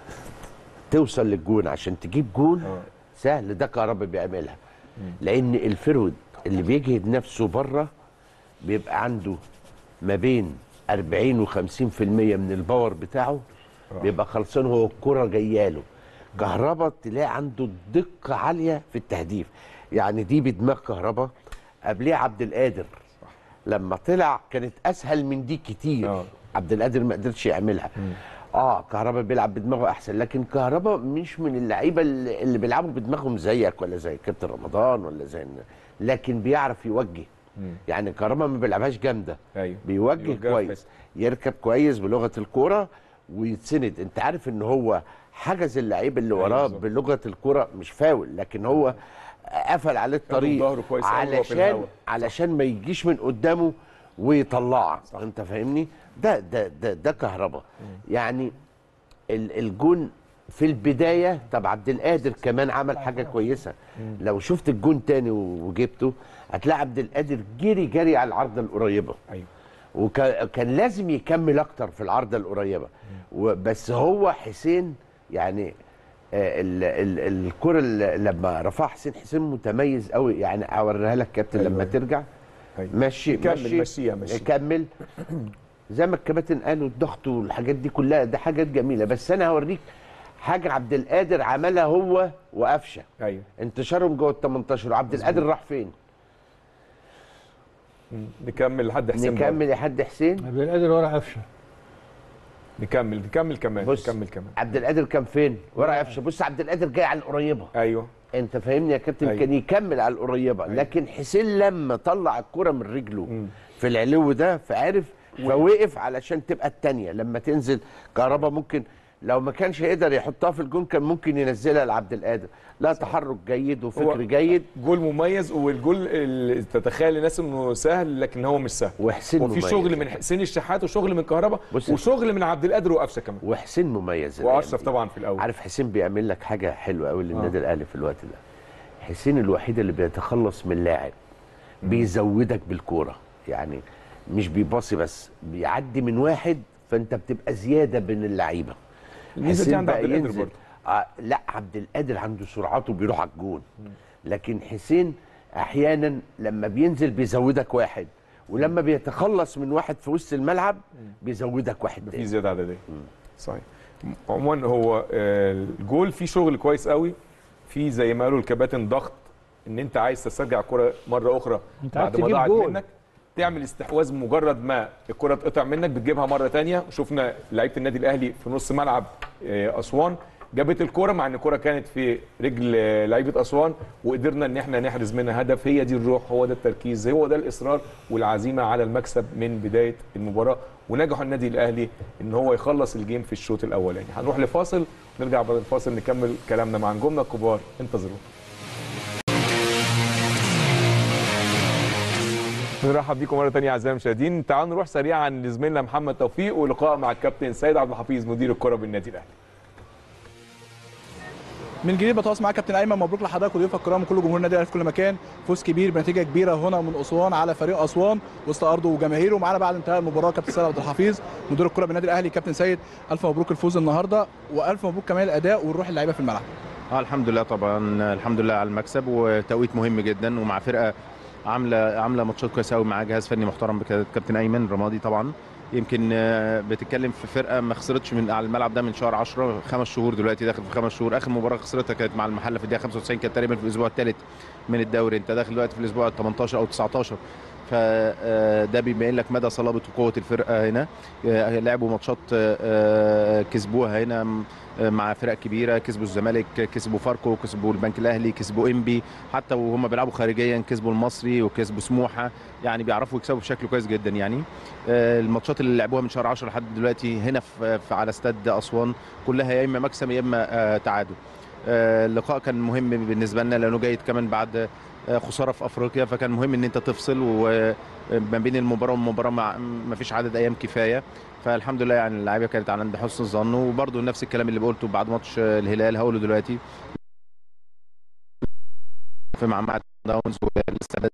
[SPEAKER 4] توصل للجون عشان تجيب جون سهل ده كهربا بيعملها لان الفرود اللي بيجهد نفسه بره بيبقى عنده ما بين 40 و50% من الباور بتاعه بيبقى خلصان هو الكرة جايه له كهربا تلاقي عنده دقة عالية في التهديف يعني دي بدماغ كهربا قبليه عبد القادر لما طلع كانت اسهل من دي كتير
[SPEAKER 1] آه.
[SPEAKER 4] عبد القادر ما قدرش يعملها اه كهربا بيلعب بدماغه احسن لكن كهربا مش من اللعيبه اللي اللي بيلعبوا بدماغهم زيك ولا زي كابتن رمضان ولا زي لكن بيعرف يوجه يعني كهربا ما بيلعبهاش جامده
[SPEAKER 1] ايوه
[SPEAKER 4] بيوجه
[SPEAKER 1] يوجهها
[SPEAKER 4] كويس
[SPEAKER 1] كويس.
[SPEAKER 4] يركب كويس بلغه الكوره ويتسند انت عارف ان هو حجز اللعيب اللي وراه
[SPEAKER 1] بالظبط.
[SPEAKER 4] بلغه الكوره مش فاول لكن هو قفل عليه الطريق
[SPEAKER 1] ظهره كويس أوي وهو في
[SPEAKER 4] علشان
[SPEAKER 1] الهوا.
[SPEAKER 4] علشان ما يجيش من قدامه ويطلعك انت فاهمني ده ده ده ده كهربا يعني ال- الجون في البدايه طب عبد القادر كمان عمل حاجه كويسه لو شفت الجون تاني وجبته هتلاقي عبد القادر جري جري على العرضه القريبه
[SPEAKER 1] ايوه
[SPEAKER 4] وكان لازم يكمل اكتر في العارضه القريبه و- بس هو حسين يعني آه، ال- ال- الكره اللي لما رفعها حسين حسين متميز قوي يعني اوريها لك كابتن لما
[SPEAKER 1] أيوة.
[SPEAKER 4] ترجع
[SPEAKER 1] أيوة.
[SPEAKER 4] مشي
[SPEAKER 1] كمل،
[SPEAKER 4] مشي
[SPEAKER 1] مشيها، مشي.
[SPEAKER 4] كمل زي ما الكباتن قالوا الضغط والحاجات دي كلها ده حاجات جميله بس انا هوريك حاجه عبد القادر عملها هو وقفشه
[SPEAKER 1] ايوه
[SPEAKER 4] انتشارهم جوه ال 18 وعبد القادر راح فين؟
[SPEAKER 1] نكمل لحد حسين برضه.
[SPEAKER 4] نكمل يا حد حسين
[SPEAKER 2] عبد القادر ورا قفشه
[SPEAKER 1] نكمل نكمل كمان
[SPEAKER 4] بص
[SPEAKER 1] نكمل كمان
[SPEAKER 4] عبد القادر كان فين؟ ورا قفشه بص عبد القادر جاي على القريبه
[SPEAKER 1] ايوه
[SPEAKER 4] انت فاهمني يا كابتن
[SPEAKER 1] أيوة.
[SPEAKER 4] كان يكمل على القريبه لكن حسين لما طلع الكره من رجله
[SPEAKER 1] مم.
[SPEAKER 4] في العلو ده فعرف فوقف علشان تبقى التانية لما تنزل كهربا ممكن لو ما كانش يقدر يحطها في الجون كان ممكن ينزلها لعبد القادر لا تحرك جيد وفكر
[SPEAKER 1] هو-
[SPEAKER 4] جيد
[SPEAKER 1] جول مميز والجول اللي تتخيل الناس انه سهل لكن هو مش سهل
[SPEAKER 4] وحسين
[SPEAKER 1] وفي
[SPEAKER 4] مميز.
[SPEAKER 1] شغل من حسين الشحات وشغل من كهربا
[SPEAKER 4] بص-
[SPEAKER 1] وشغل من عبد القادر وقفشه كمان
[SPEAKER 4] وحسين مميز الأيام
[SPEAKER 1] واشرف
[SPEAKER 4] دي.
[SPEAKER 1] طبعا في الاول
[SPEAKER 4] عارف حسين بيعمل لك حاجه حلوه قوي للنادي الاهلي في الوقت ده حسين الوحيد اللي بيتخلص من لاعب بيزودك بالكوره يعني مش بيباصي بس بيعدي من واحد فانت بتبقى زياده بين اللعيبه
[SPEAKER 1] الميزة دي
[SPEAKER 4] حسين
[SPEAKER 1] عند
[SPEAKER 4] بقى
[SPEAKER 1] عبد القادر
[SPEAKER 4] ينزل-
[SPEAKER 1] برضه.
[SPEAKER 4] آه لا عبد القادر عنده سرعته بيروح على الجون لكن حسين احيانا لما بينزل بيزودك واحد ولما بيتخلص من واحد في وسط الملعب بيزودك واحد
[SPEAKER 1] في
[SPEAKER 4] تاني
[SPEAKER 1] زياده عدديه صحيح عموما هو آه، الجول فيه شغل كويس قوي في زي ما قالوا الكباتن ضغط ان انت عايز تسترجع الكره مره اخرى
[SPEAKER 2] أنت عايز
[SPEAKER 1] بعد ما
[SPEAKER 2] تجيب
[SPEAKER 1] ضاعت
[SPEAKER 2] جول.
[SPEAKER 1] منك تعمل استحواذ مجرد ما الكره تقطع منك بتجيبها مره تانية شفنا لعيبه النادي الاهلي في نص ملعب آه، اسوان جابت الكره مع ان الكره كانت في رجل آه، لعيبه اسوان وقدرنا ان احنا نحرز منها هدف هي دي الروح هو ده التركيز هو ده الاصرار والعزيمه على المكسب من بدايه المباراه ونجح النادي الاهلي ان هو يخلص الجيم في الشوط الاولاني هنروح لفاصل نرجع بعد الفاصل نكمل كلامنا مع نجومنا الكبار انتظرونا نرحب بيكم مره ثانيه اعزائي المشاهدين تعالوا نروح سريعا لزميلنا محمد توفيق ولقاء مع الكابتن سيد عبد الحفيظ مدير الكره بالنادي الاهلي
[SPEAKER 5] من جديد بتواصل معاك كابتن ايمن مبروك لحضرتك وضيوفك الكرام وكل جمهور النادي الاهلي في كل مكان فوز كبير بنتيجه كبيره هنا من اسوان على فريق اسوان وسط ارضه وجماهيره ومعانا بعد انتهاء المباراه كابتن سيد عبد الحفيظ مدير الكره بالنادي الاهلي كابتن سيد الف مبروك الفوز النهارده والف مبروك كمان الاداء والروح اللعيبه في الملعب
[SPEAKER 8] اه الحمد لله طبعا الحمد لله على المكسب وتوقيت مهم جدا ومع فرقه عامله عامله ماتشات كويسه قوي مع جهاز فني محترم بكابتن ايمن رمادي طبعا يمكن آه، بتتكلم في فرقه ما خسرتش من على الملعب ده من شهر 10 خمس شهور دلوقتي داخل في خمس شهور اخر مباراه خسرتها كانت مع المحله في الدقيقه 95 كانت تقريبا في الاسبوع الثالث من الدوري انت داخل دلوقتي في الاسبوع ال 18 او 19 فده بيبين لك مدى صلابه وقوه الفرقه هنا آه، لعبوا ماتشات آه، آه، كسبوها هنا مع فرق كبيره كسبوا الزمالك كسبوا فاركو كسبوا البنك الاهلي كسبوا انبي حتى وهم بيلعبوا خارجيا كسبوا المصري وكسبوا سموحه يعني بيعرفوا يكسبوا بشكل كويس جدا يعني آه، الماتشات اللي لعبوها من شهر 10 لحد دلوقتي هنا في في- على استاد اسوان كلها يا اما مكسب يا اما آه، تعادل آه، اللقاء كان مهم بالنسبه لنا لانه جاي كمان بعد آه، خساره في افريقيا فكان مهم ان انت تفصل وما بين المباراه والمباراه مع ما فيش عدد ايام كفايه فالحمد لله يعني اللعيبه كانت عند حسن الظن وبرده نفس الكلام اللي قلته بعد ماتش آه، الهلال هقوله دلوقتي في معمعة داونز والاستعداد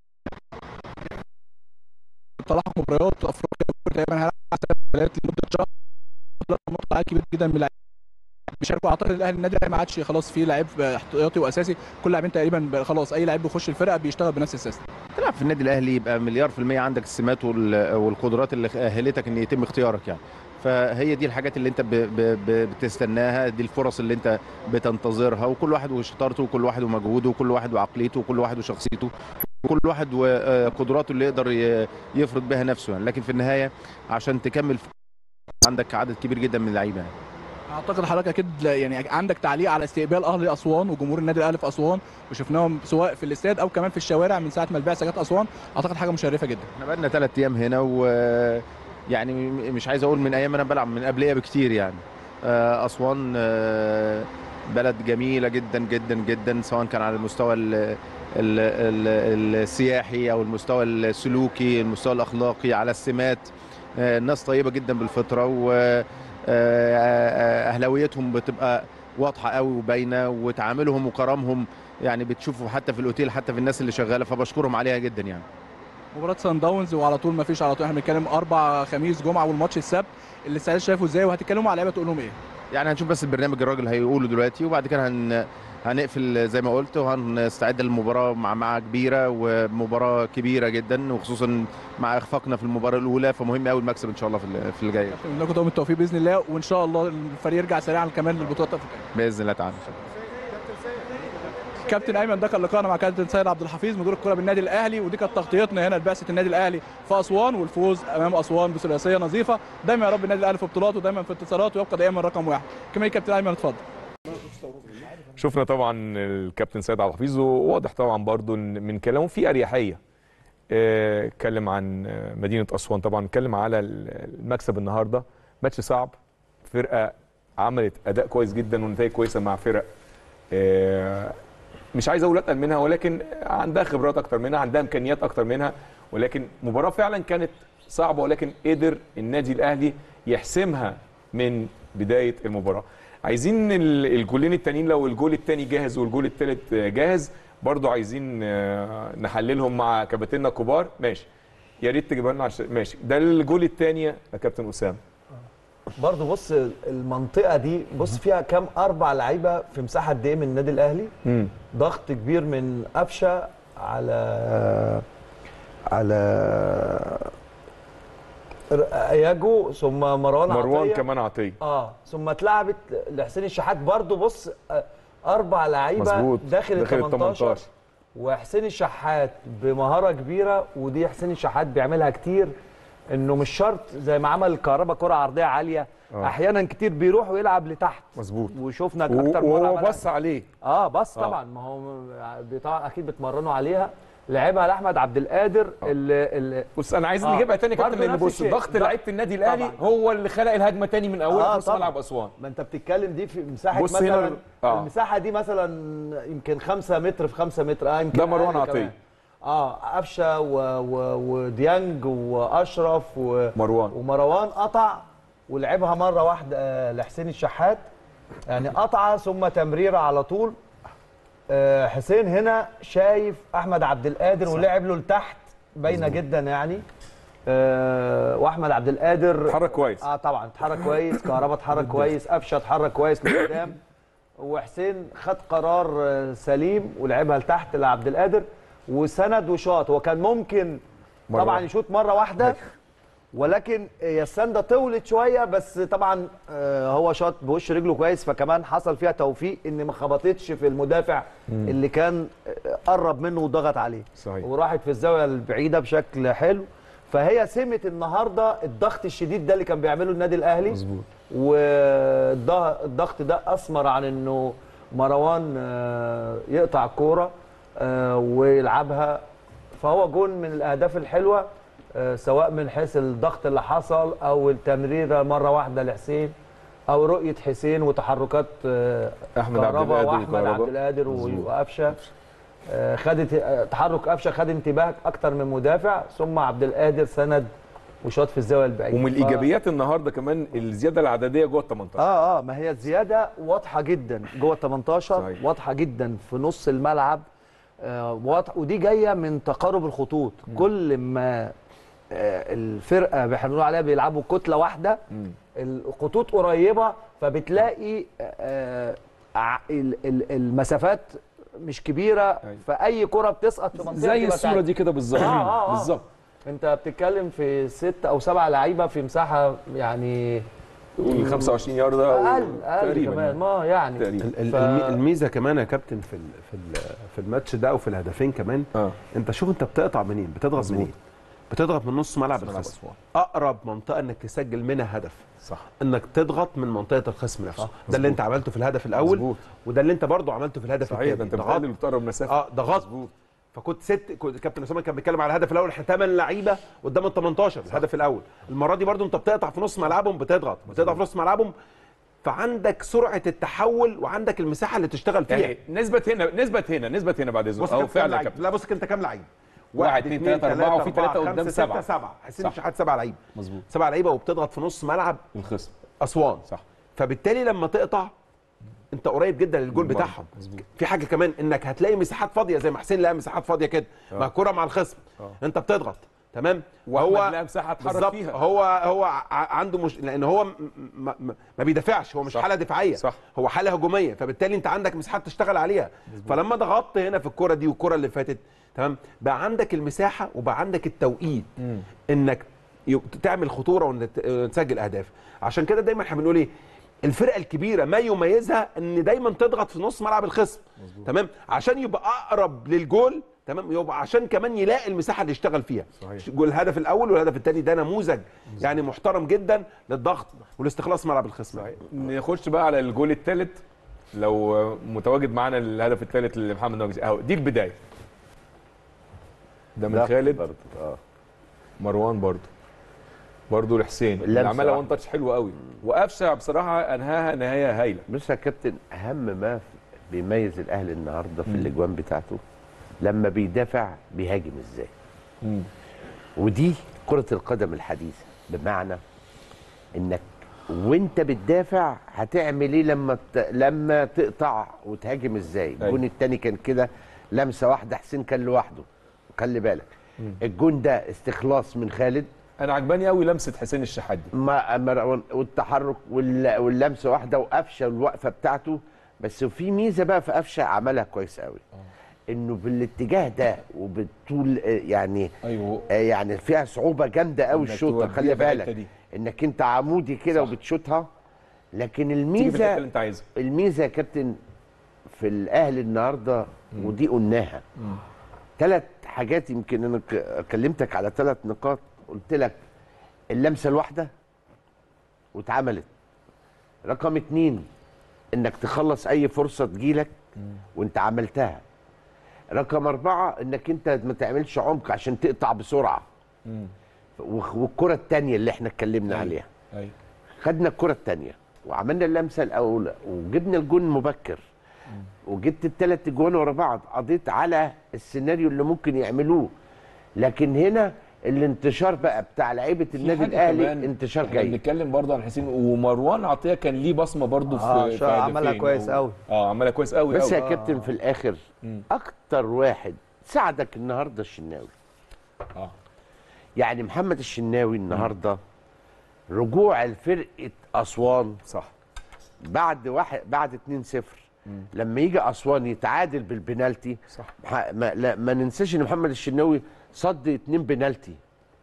[SPEAKER 5] طلع مباريات افريقيا تقريبا هيلعب ثلاث لمده شهر نقطه عدد كبير جدا من اللعيبه بيشاركوا اعتقد الاهلي النادي الأهلي ما عادش خلاص فيه لعيب احتياطي واساسي كل اللاعبين تقريبا بقى خلاص اي لعيب بيخش الفرقه بيشتغل بنفس السيستم
[SPEAKER 8] تلعب في النادي الاهلي يبقى مليار في المية عندك السمات وال- والقدرات اللي اهلتك ان يتم اختيارك يعني فهي دي الحاجات اللي انت ب ب ب بتستناها دي الفرص اللي انت بتنتظرها وكل واحد وشطارته وكل واحد ومجهوده وكل واحد وعقليته وكل واحد وشخصيته وكل واحد وقدراته اللي يقدر ي- يفرض بها نفسه يعني لكن في النهايه عشان تكمل في- عندك عدد كبير جدا من اللعيبه يعني.
[SPEAKER 5] اعتقد حضرتك اكيد لا- يعني عندك تعليق على استقبال اهلي اسوان وجمهور النادي الاهلي في اسوان وشفناهم سواء في الاستاد او كمان في الشوارع من ساعه ما البعثه جت اسوان اعتقد حاجه مشرفه جدا
[SPEAKER 8] احنا بقالنا ثلاث ايام هنا و يعني م- مش عايز اقول من ايام انا بلعب من قبليه بكتير يعني آه، اسوان آه، بلد جميله جدا جدا جدا سواء كان على المستوى ال ال ال السياحي او المستوى السلوكي المستوى الاخلاقي على السمات آه، الناس طيبه جدا بالفطره و آه، آه، اهلاويتهم بتبقى واضحه قوي وباينه وتعاملهم وكرمهم يعني بتشوفوا حتى في الاوتيل حتى في الناس اللي شغاله فبشكرهم عليها جدا يعني
[SPEAKER 5] مباراه سان داونز وعلى طول ما فيش على طول احنا بنتكلم اربع خميس جمعه والماتش السبت اللي السعيد شايفه ازاي وهتتكلموا على اللعيبه تقول لهم ايه
[SPEAKER 8] يعني هنشوف بس البرنامج الراجل هيقوله دلوقتي وبعد كده هن هنقفل زي ما قلت وهنستعد للمباراه مع مع كبيره ومباراه كبيره جدا وخصوصا مع اخفاقنا في المباراه الاولى فمهم قوي المكسب ان شاء الله في ال- في اللي جاي
[SPEAKER 5] بنقول لكم دوام التوفيق باذن الله وان شاء الله الفريق يرجع سريعا كمان للبطولات الافريقيه
[SPEAKER 8] باذن الله تعالى
[SPEAKER 5] كابتن ايمن ده كان لقاءنا مع كابتن سيد عبد الحفيظ مدير الكره بالنادي الاهلي ودي كانت تغطيتنا هنا لبعثه النادي الاهلي في اسوان والفوز امام اسوان بثلاثيه نظيفه دايما يا رب النادي الاهلي في بطولاته ودايما في انتصاراته ويبقى دائما رقم واحد كمان كابتن ايمن اتفضل
[SPEAKER 1] شفنا طبعا الكابتن سيد عبد الحفيظ وواضح طبعا برضو إن من كلامه في اريحيه آه، اتكلم عن آه، مدينه اسوان طبعا اتكلم على المكسب النهارده ماتش صعب فرقه عملت اداء كويس جدا ونتائج كويسه مع فرق آه، مش عايز اقول اتقل منها ولكن عندها خبرات اكتر منها عندها امكانيات اكتر منها ولكن مباراه فعلا كانت صعبه ولكن قدر النادي الاهلي يحسمها من بدايه المباراه عايزين ال- الجولين التانيين لو الجول التاني جاهز والجول التالت جاهز برضو عايزين آه، نحللهم مع كباتننا الكبار ماشي يا ريت تجيبها لنا عشان ماشي ده الجول التاني يا كابتن اسامه
[SPEAKER 3] برضو بص المنطقه دي بص فيها كام اربع لعيبه في مساحه قد ايه من النادي الاهلي
[SPEAKER 1] امم
[SPEAKER 3] ضغط كبير من قفشه على على اياجو ثم مروان
[SPEAKER 1] مروان
[SPEAKER 3] عطية.
[SPEAKER 1] كمان عطيه
[SPEAKER 3] اه ثم اتلعبت لحسين الشحات برضو بص آه، اربع لعيبه
[SPEAKER 1] مظبوط
[SPEAKER 3] داخل ال
[SPEAKER 1] داخل ال
[SPEAKER 3] 18
[SPEAKER 1] 18
[SPEAKER 3] وحسين الشحات بمهاره كبيره ودي حسين الشحات بيعملها كتير انه مش شرط زي ما عمل الكهرباء كره عرضيه عاليه
[SPEAKER 1] آه.
[SPEAKER 3] احيانا كتير بيروح ويلعب لتحت
[SPEAKER 1] مظبوط
[SPEAKER 3] وشفنا
[SPEAKER 1] و-
[SPEAKER 3] اكتر مره
[SPEAKER 1] وهو
[SPEAKER 3] عملها.
[SPEAKER 1] بص عليه
[SPEAKER 3] اه بس
[SPEAKER 1] آه.
[SPEAKER 3] طبعا ما هو طبعا اكيد بتمرنوا عليها لعبها لاحمد عبد القادر اللي, اللي
[SPEAKER 1] بص انا عايز
[SPEAKER 3] آه.
[SPEAKER 1] نجيبها تاني يا كابتن
[SPEAKER 3] برضه
[SPEAKER 1] لان
[SPEAKER 3] نفس
[SPEAKER 1] بص
[SPEAKER 3] الشيء.
[SPEAKER 1] ضغط
[SPEAKER 3] ضغط-
[SPEAKER 1] لعيبه النادي الاهلي
[SPEAKER 3] طبعاً.
[SPEAKER 1] هو اللي خلق الهجمه تاني من اولها
[SPEAKER 3] آه
[SPEAKER 1] في نص
[SPEAKER 3] طبعاً.
[SPEAKER 1] ملعب اسوان
[SPEAKER 3] ما انت بتتكلم دي في مساحه
[SPEAKER 1] بص هنا
[SPEAKER 3] مثلا
[SPEAKER 1] ال- آه.
[SPEAKER 3] المساحه دي مثلا يمكن 5 متر في 5 متر اه يمكن
[SPEAKER 1] ده مروان
[SPEAKER 3] أقل
[SPEAKER 1] عطية.
[SPEAKER 3] كمان. اه قفشه و... و... وديانج واشرف و...
[SPEAKER 1] مروان
[SPEAKER 3] ومروان قطع ولعبها مره واحده آه، لحسين الشحات يعني قطعه ثم تمريره على طول آه، حسين هنا شايف احمد عبد القادر ولعب له لتحت باينه جدا يعني آه، واحمد عبد القادر
[SPEAKER 1] اتحرك كويس
[SPEAKER 3] اه طبعا اتحرك كويس كهربا اتحرك كويس قفشه اتحرك كويس لقدام وحسين خد قرار آه، سليم ولعبها لتحت لعبد القادر وسند وشاط هو كان ممكن
[SPEAKER 1] مرة
[SPEAKER 3] طبعا
[SPEAKER 1] واحدة.
[SPEAKER 3] يشوط مره واحده ولكن يا السنده طولت شويه بس طبعا آه، هو شاط بوش رجله كويس فكمان حصل فيها توفيق ان ما خبطتش في المدافع اللي كان آه، قرب منه وضغط عليه
[SPEAKER 1] صحيح.
[SPEAKER 3] وراحت في الزاويه البعيده بشكل حلو فهي سمه النهارده الضغط الشديد ده اللي كان بيعمله النادي الاهلي
[SPEAKER 1] مظبوط
[SPEAKER 3] والضغط ده اثمر عن انه مروان آه، يقطع الكوره آه، ويلعبها فهو جون من الاهداف الحلوه آه، سواء من حيث الضغط اللي حصل او التمريره مره واحده لحسين او رؤيه حسين وتحركات آه،
[SPEAKER 1] احمد عبد
[SPEAKER 3] كهربا
[SPEAKER 1] القادر
[SPEAKER 3] واحمد عبد
[SPEAKER 1] وكهربا.
[SPEAKER 3] القادر
[SPEAKER 1] مظبوط.
[SPEAKER 3] وقفشه آه، خدت آه، تحرك قفشه خد انتباه اكتر من مدافع ثم عبد القادر سند وشاط في الزاويه البعيده
[SPEAKER 1] ومن
[SPEAKER 3] ف-
[SPEAKER 1] الايجابيات النهارده كمان الزياده العدديه جوه ال 18
[SPEAKER 3] اه اه ما هي الزياده واضحه جدا جوه ال 18
[SPEAKER 1] صحيح.
[SPEAKER 3] واضحه جدا في نص الملعب آه واضح ودي جايه من تقارب الخطوط كل ما آه الفرقه احنا بنقول عليها بيلعبوا كتله واحده
[SPEAKER 1] مم.
[SPEAKER 3] الخطوط قريبه فبتلاقي آه ع- ال- ال- المسافات مش كبيره
[SPEAKER 1] أيوة.
[SPEAKER 3] فاي كره بتسقط في منطقه
[SPEAKER 1] زي
[SPEAKER 3] بتبقى
[SPEAKER 1] الصوره
[SPEAKER 3] تعدي.
[SPEAKER 1] دي كده بالظبط
[SPEAKER 3] آه، آه، آه.
[SPEAKER 1] بالظبط
[SPEAKER 3] انت بتتكلم في ست او سبع لعيبه في مساحه يعني
[SPEAKER 1] قول 25 يارده أو
[SPEAKER 3] اقل اقل
[SPEAKER 1] تقريبا
[SPEAKER 3] كمان
[SPEAKER 1] يعني.
[SPEAKER 3] ما يعني
[SPEAKER 1] تقريبا
[SPEAKER 7] ال- ال-
[SPEAKER 3] ف-
[SPEAKER 7] المي- الميزه كمان يا كابتن في ال- في ال- في الماتش ده وفي الهدفين كمان
[SPEAKER 1] اه
[SPEAKER 7] انت شوف انت بتقطع منين بتضغط
[SPEAKER 1] مظبوط.
[SPEAKER 7] منين بتضغط من نص ملعب
[SPEAKER 1] ملعب
[SPEAKER 7] الخصم
[SPEAKER 1] أسوان.
[SPEAKER 7] اقرب منطقه انك تسجل منها هدف
[SPEAKER 1] صح
[SPEAKER 7] انك تضغط من منطقه الخصم نفسه
[SPEAKER 1] صح.
[SPEAKER 7] ده اللي انت عملته في الهدف الاول
[SPEAKER 1] مظبوط.
[SPEAKER 7] وده اللي انت برضو عملته في الهدف
[SPEAKER 1] صحيح ده
[SPEAKER 7] الثاني
[SPEAKER 1] انت بتقلل بتقرب مسافه
[SPEAKER 7] اه ضغطت فكنت ست كنت كابتن اسامه كان بيتكلم على الهدف الاول احنا ثمان لعيبه قدام ال 18 الهدف الاول المره دي برضو انت بتقطع في نص ملعبهم بتضغط بتقطع في نص ملعبهم فعندك سرعه التحول وعندك المساحه اللي تشتغل فيها
[SPEAKER 1] يعني نثبت هنا نثبت هنا نثبت هنا بعد اذنك
[SPEAKER 7] بص
[SPEAKER 1] اهو
[SPEAKER 7] كام
[SPEAKER 1] فعلا يا
[SPEAKER 7] لعيب
[SPEAKER 1] كابتن
[SPEAKER 7] لا بص انت كام لعيب
[SPEAKER 1] واحد، اتنين، تلاتة، أربعة، وفي تلاتة
[SPEAKER 7] أربعة،
[SPEAKER 1] قدام
[SPEAKER 7] خمسة،
[SPEAKER 1] سبعة.
[SPEAKER 7] ستة سبعة حسين
[SPEAKER 1] صح.
[SPEAKER 7] الشحات سبعة لعيبه
[SPEAKER 1] مظبوط
[SPEAKER 7] سبعة لعيبه وبتضغط في نص ملعب
[SPEAKER 1] الخصم
[SPEAKER 7] اسوان
[SPEAKER 1] صح
[SPEAKER 7] فبالتالي لما تقطع انت قريب جدا للجول
[SPEAKER 1] المرمى.
[SPEAKER 7] بتاعهم
[SPEAKER 1] مظبوط.
[SPEAKER 7] في حاجه كمان انك هتلاقي مساحات فاضيه زي ما حسين لقى مساحات فاضيه كده مع كره مع الخصم انت بتضغط تمام
[SPEAKER 1] وأحمد لقى مساحة اتحرك
[SPEAKER 7] بالظبط.
[SPEAKER 1] فيها.
[SPEAKER 7] هو هو ع- عنده مش لان هو م... م... م... ما بيدافعش هو مش
[SPEAKER 1] صح.
[SPEAKER 7] حاله دفاعيه
[SPEAKER 1] صح.
[SPEAKER 7] هو حاله هجوميه فبالتالي انت عندك مساحات تشتغل عليها فلما ضغطت هنا في الكره دي والكره اللي فاتت تمام بقى عندك المساحه وبقى عندك التوقيت انك ي- تعمل خطوره وتسجل اهداف عشان كده دايما احنا بنقول ايه الفرقه الكبيره ما يميزها ان دايما تضغط في نص ملعب الخصم تمام عشان يبقى اقرب للجول تمام يبقى عشان كمان يلاقي المساحه اللي يشتغل فيها
[SPEAKER 1] صحيح.
[SPEAKER 7] جول الهدف الاول والهدف الثاني ده نموذج يعني محترم جدا للضغط والاستخلاص ملعب الخصم
[SPEAKER 1] نخش بقى على الجول الثالث لو متواجد معانا الهدف الثالث لمحمد نجم اهو دي البدايه ده من خالد
[SPEAKER 4] برضه اه
[SPEAKER 1] مروان برضو برضو لحسين اللي
[SPEAKER 4] اللمسة
[SPEAKER 1] عملها
[SPEAKER 4] واحدة.
[SPEAKER 1] وان تاتش حلو قوي وقفشه بصراحه انهاها نهايه هايله
[SPEAKER 4] بص يا كابتن اهم ما بيميز الاهلي النهارده في الاجوان بتاعته لما بيدافع بيهاجم ازاي ودي كره القدم الحديثه بمعنى انك وانت بتدافع هتعمل ايه لما ت... لما تقطع وتهاجم ازاي الجون التاني كان كده لمسه واحده حسين كان لوحده خلي بالك الجون ده استخلاص من خالد
[SPEAKER 1] انا عجباني قوي لمسه حسين الشحات دي
[SPEAKER 4] ما ما- والتحرك وال- واللمسه واحده وقفشه الوقفه بتاعته بس في ميزه بقى في قفشه عملها كويس قوي انه بالاتجاه ده وبالطول آه، يعني
[SPEAKER 1] ايوه
[SPEAKER 4] آه، يعني فيها صعوبه جامده قوي
[SPEAKER 1] إنك
[SPEAKER 4] الشوطه
[SPEAKER 1] توديها
[SPEAKER 4] خلي
[SPEAKER 1] في الحتة
[SPEAKER 4] بالك
[SPEAKER 1] دي.
[SPEAKER 4] انك انت عمودي كده
[SPEAKER 1] صح.
[SPEAKER 4] وبتشوطها لكن
[SPEAKER 1] تيجي في الحته
[SPEAKER 4] الميزه
[SPEAKER 1] اللي انت عايزها
[SPEAKER 4] الميزه يا كابتن في الاهلي النهارده ودي قلناها ثلاث حاجات يمكن انا ك- كلمتك على ثلاث نقاط قلت لك اللمسه الواحده واتعملت رقم اتنين انك تخلص اي فرصه تجيلك وانت عملتها رقم اربعه انك انت ما تعملش عمق عشان تقطع بسرعه وخ- والكره الثانيه اللي احنا اتكلمنا عليها
[SPEAKER 1] ايوه
[SPEAKER 4] خدنا الكره الثانيه وعملنا اللمسه الاولى وجبنا الجون مبكر وجبت الثلاث اجوان ورا بعض قضيت على السيناريو اللي ممكن يعملوه لكن هنا الانتشار بقى بتاع لعيبه النادي
[SPEAKER 1] حاجة
[SPEAKER 4] الاهلي
[SPEAKER 1] كمان
[SPEAKER 4] انتشار
[SPEAKER 1] احنا
[SPEAKER 4] جيد
[SPEAKER 1] بنتكلم برضه عن حسين ومروان عطيه كان ليه بصمه برضه في
[SPEAKER 3] آه،
[SPEAKER 1] في
[SPEAKER 3] شا- عملها
[SPEAKER 1] هدفين.
[SPEAKER 3] كويس
[SPEAKER 1] و-
[SPEAKER 3] أوي.
[SPEAKER 1] اه عملها كويس قوي
[SPEAKER 4] بس يا
[SPEAKER 1] قوي.
[SPEAKER 4] كابتن في الاخر اكتر واحد ساعدك النهارده الشناوي
[SPEAKER 1] اه
[SPEAKER 4] يعني محمد الشناوي النهارده رجوع لفرقه اسوان
[SPEAKER 1] صح
[SPEAKER 4] بعد واحد بعد 2-0 لما يجي اسوان يتعادل بالبنالتي
[SPEAKER 1] صح.
[SPEAKER 4] ح- ما, لا ما ننساش ان محمد الشناوي صد اتنين بنالتي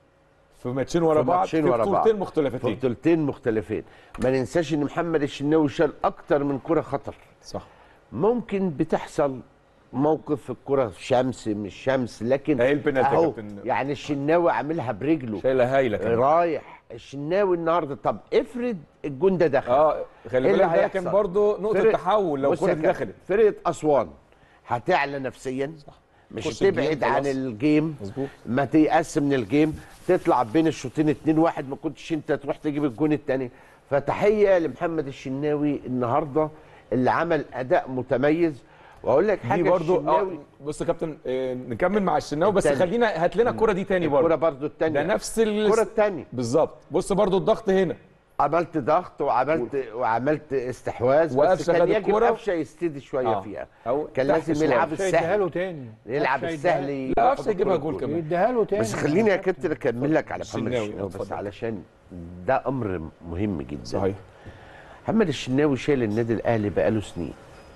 [SPEAKER 1] في ماتشين ورا
[SPEAKER 4] في
[SPEAKER 1] بعض
[SPEAKER 4] ماتشين
[SPEAKER 1] في
[SPEAKER 4] ورا بعض.
[SPEAKER 1] بطولتين
[SPEAKER 4] في
[SPEAKER 1] مختلفتين
[SPEAKER 4] بطولتين مختلفين ما ننساش ان محمد الشناوي شال اكتر من كره خطر
[SPEAKER 1] صح
[SPEAKER 4] ممكن بتحصل موقف في الكره شمس مش شمس لكن
[SPEAKER 1] اهي البنالتي يا
[SPEAKER 4] اهو
[SPEAKER 1] كابتن.
[SPEAKER 4] يعني الشناوي عاملها برجله
[SPEAKER 1] شايله هايله كمان
[SPEAKER 4] رايح الشناوي النهارده طب افرض الجون ده دخل
[SPEAKER 1] اه خلي
[SPEAKER 4] إيه اللي
[SPEAKER 1] بالك ده كان
[SPEAKER 4] هيحصل؟
[SPEAKER 1] برضه نقطه
[SPEAKER 4] فرق-
[SPEAKER 1] تحول لو
[SPEAKER 4] بص يا
[SPEAKER 1] كره
[SPEAKER 4] كابتن،
[SPEAKER 1] دخلت
[SPEAKER 4] فرقه اسوان هتعلى نفسيا مش
[SPEAKER 1] تخش الجيم
[SPEAKER 4] تبعد عن
[SPEAKER 1] خلاص.
[SPEAKER 4] الجيم
[SPEAKER 1] مظبوط.
[SPEAKER 4] ما تيأس من الجيم تطلع بين الشوطين 2 1 ما كنتش انت تروح تجيب الجون الثاني فتحيه لمحمد الشناوي النهارده اللي عمل اداء متميز واقول لك حاجه
[SPEAKER 1] دي برضه اه
[SPEAKER 4] الشناوي
[SPEAKER 1] بص يا كابتن آه، نكمل مع الشناوي بس
[SPEAKER 4] التاني.
[SPEAKER 1] خلينا هات لنا الكره دي تاني
[SPEAKER 4] الكره
[SPEAKER 1] برضه
[SPEAKER 4] برضو الثانيه
[SPEAKER 1] ده نفس ال-
[SPEAKER 4] الكره الثانيه
[SPEAKER 1] بالظبط بص برضه الضغط هنا
[SPEAKER 4] عملت ضغط وعملت وعملت استحواذ
[SPEAKER 1] وقفشة
[SPEAKER 4] بس كان
[SPEAKER 1] خد
[SPEAKER 4] يجب
[SPEAKER 1] الكرة.
[SPEAKER 4] قفشه يستدي شويه
[SPEAKER 1] آه.
[SPEAKER 4] فيها
[SPEAKER 1] أو
[SPEAKER 4] كان
[SPEAKER 1] تحت
[SPEAKER 4] لازم
[SPEAKER 1] شوية.
[SPEAKER 4] يلعب
[SPEAKER 2] مش هيديها
[SPEAKER 4] السهل
[SPEAKER 2] له تاني
[SPEAKER 4] يلعب
[SPEAKER 2] مش
[SPEAKER 4] السهل
[SPEAKER 2] هيديها-
[SPEAKER 1] لا
[SPEAKER 4] ياخد
[SPEAKER 1] قفشه يجيبها
[SPEAKER 4] الكرة
[SPEAKER 1] جول كمان
[SPEAKER 2] يديها له تاني
[SPEAKER 4] بس خليني يا كابتن اكمل لك على محمد
[SPEAKER 1] الشناوي،
[SPEAKER 4] الشناوي بس
[SPEAKER 1] اتفضل.
[SPEAKER 4] علشان ده امر مهم جدا
[SPEAKER 1] صحيح
[SPEAKER 4] محمد الشناوي شايل النادي الاهلي بقاله سنين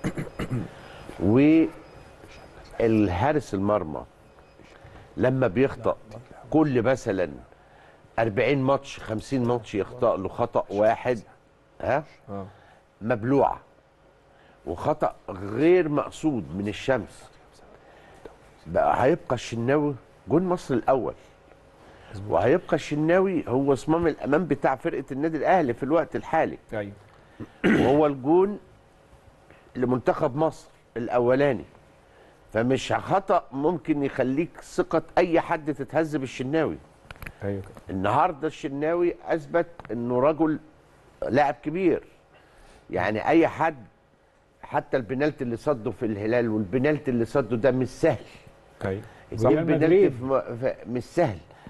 [SPEAKER 4] والحارس المرمى لما بيخطأ كل مثلا 40 ماتش 50 ماتش يخطأ له خطأ واحد ها
[SPEAKER 1] اه
[SPEAKER 4] مبلوعه وخطأ غير مقصود من الشمس بقى هيبقى الشناوي جون مصر الاول وهيبقى الشناوي هو صمام الامان بتاع فرقه النادي الاهلي في الوقت الحالي
[SPEAKER 1] ايوه
[SPEAKER 4] وهو الجون لمنتخب مصر الاولاني فمش خطأ ممكن يخليك ثقة أي حد تتهز بالشناوي
[SPEAKER 1] ايوه كده.
[SPEAKER 4] النهارده الشناوي اثبت انه رجل لاعب كبير يعني اي حد حتى البنالتي اللي صده في الهلال والبنالتي اللي صده ده مش سهل
[SPEAKER 1] ايوه
[SPEAKER 4] يجيب
[SPEAKER 2] ريال
[SPEAKER 4] بنالتي
[SPEAKER 2] مدريد.
[SPEAKER 4] في م- في- مش سهل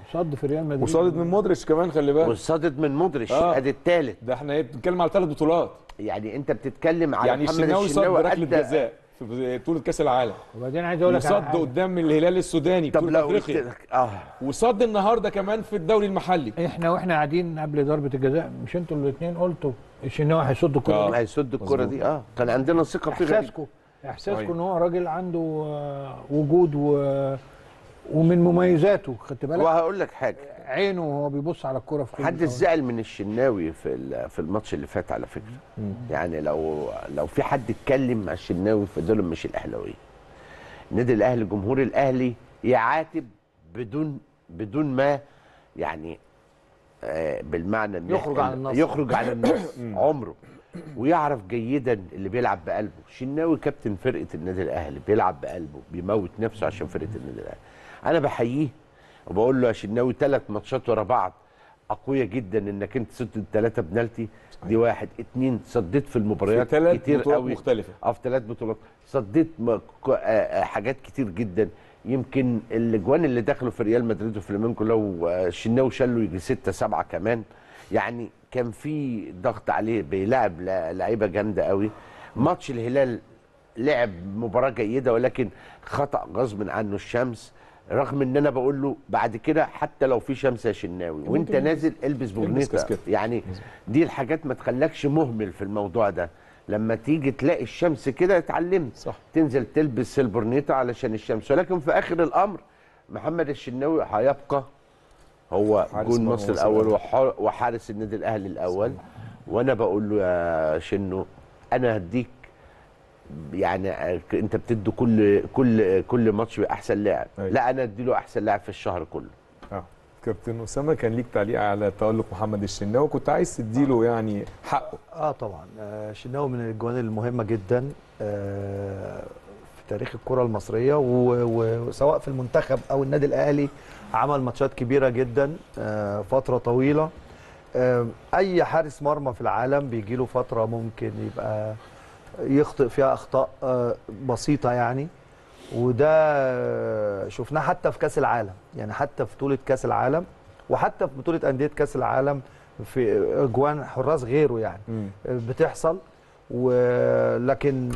[SPEAKER 2] صد في ريال مدريد
[SPEAKER 1] وصادت من مودريتش كمان خلي بالك
[SPEAKER 4] والصادت من مودريتش
[SPEAKER 1] آه.
[SPEAKER 4] ادي الثالث
[SPEAKER 1] ده احنا إيه، بنتكلم على ثلاث بطولات
[SPEAKER 4] يعني انت بتتكلم على
[SPEAKER 1] يعني
[SPEAKER 4] محمد
[SPEAKER 1] الشناوي صد
[SPEAKER 4] الشناوي
[SPEAKER 1] بركله
[SPEAKER 4] أدى-
[SPEAKER 1] جزاء في بطوله كاس العالم
[SPEAKER 2] وبعدين عايز اقول لك على
[SPEAKER 1] وصد
[SPEAKER 2] حاجة.
[SPEAKER 1] قدام الهلال السوداني
[SPEAKER 4] طب
[SPEAKER 1] بطوله
[SPEAKER 4] لو قلت
[SPEAKER 1] افريقيا
[SPEAKER 4] لك اه
[SPEAKER 1] وصد النهارده كمان في الدوري المحلي
[SPEAKER 2] احنا واحنا قاعدين قبل ضربه الجزاء مش انتوا الاثنين قلتوا الشناوي هيصد الكوره
[SPEAKER 1] آه.
[SPEAKER 2] دي؟
[SPEAKER 4] هيسد الكره دي اه كان عندنا ثقه فيه غريبة.
[SPEAKER 2] احساسكم احساسكم
[SPEAKER 1] صحيح.
[SPEAKER 2] ان هو راجل عنده آه، وجود و... ومن مميزاته خدت بالك
[SPEAKER 4] وهقول لك حاجه
[SPEAKER 2] عينه وهو بيبص على الكوره في كل
[SPEAKER 4] حد
[SPEAKER 2] فاول.
[SPEAKER 4] زعل من الشناوي في ال- في الماتش اللي فات على فكره يعني لو لو في حد اتكلم مع الشناوي فدول مش الاهلاويه النادي الاهلي جمهور الاهلي يعاتب بدون بدون ما يعني آه، بالمعنى إن
[SPEAKER 3] يخرج عن النص.
[SPEAKER 4] يخرج عن النص عمره ويعرف جيدا اللي بيلعب بقلبه الشناوي كابتن فرقه النادي الاهلي بيلعب بقلبه بيموت نفسه عشان فرقه النادي الاهلي انا بحييه وبقول له يا شناوي ثلاث ماتشات ورا بعض اقوياء جدا انك انت صدت ثلاثه بنالتي دي واحد اتنين صديت في المباريات
[SPEAKER 1] في ثلاث
[SPEAKER 4] كتير
[SPEAKER 1] بطولات
[SPEAKER 4] قوي
[SPEAKER 1] مختلفة.
[SPEAKER 4] اه في ثلاث بطولات صديت م- ك- آه، آه، حاجات كتير جدا يمكن الاجوان اللي دخلوا في ريال مدريد وفلامينكو لو آه، الشناوي شالوا يجي ستة سبعة كمان يعني كان في ضغط عليه بيلعب لا- لعيبه جامده قوي ماتش الهلال لعب مباراه جيده ولكن خطا غصب عنه الشمس رغم ان انا بقول له بعد كده حتى لو في شمس يا شناوي وانت نازل البس بورنيتا
[SPEAKER 1] كاسكيت.
[SPEAKER 4] يعني دي الحاجات ما تخلكش مهمل في الموضوع ده لما تيجي تلاقي الشمس كده اتعلمت
[SPEAKER 1] صح.
[SPEAKER 4] تنزل تلبس البورنيتا علشان الشمس ولكن في اخر الامر محمد الشناوي هيبقى هو
[SPEAKER 1] حارس
[SPEAKER 4] جون
[SPEAKER 1] مرمى
[SPEAKER 4] مصر
[SPEAKER 1] مصر
[SPEAKER 4] الاول
[SPEAKER 1] الأول.
[SPEAKER 4] وح- وحارس النادي الاهلي الاول وانا بقول له يا شنو انا هديك يعني انت بتدي كل كل كل ماتش احسن لاعب
[SPEAKER 1] أيوة.
[SPEAKER 4] لا انا اديله احسن لاعب في الشهر كله
[SPEAKER 1] اه كابتن اسامه كان ليك تعليق على تالق محمد الشناوي كنت عايز تديله يعني حقه
[SPEAKER 3] اه طبعا آه شناوي من الاجوان المهمه جدا آه في تاريخ الكره المصريه و- وسواء في المنتخب او النادي الاهلي عمل ماتشات كبيره جدا آه فتره طويله آه اي حارس مرمى في العالم بيجي له فتره ممكن يبقى يخطئ فيها اخطاء آه بسيطه يعني وده آه، شفناه حتى في كاس العالم يعني حتى في بطوله كاس العالم وحتى في بطوله انديه كاس العالم في اجوان حراس غيره يعني بتحصل ولكن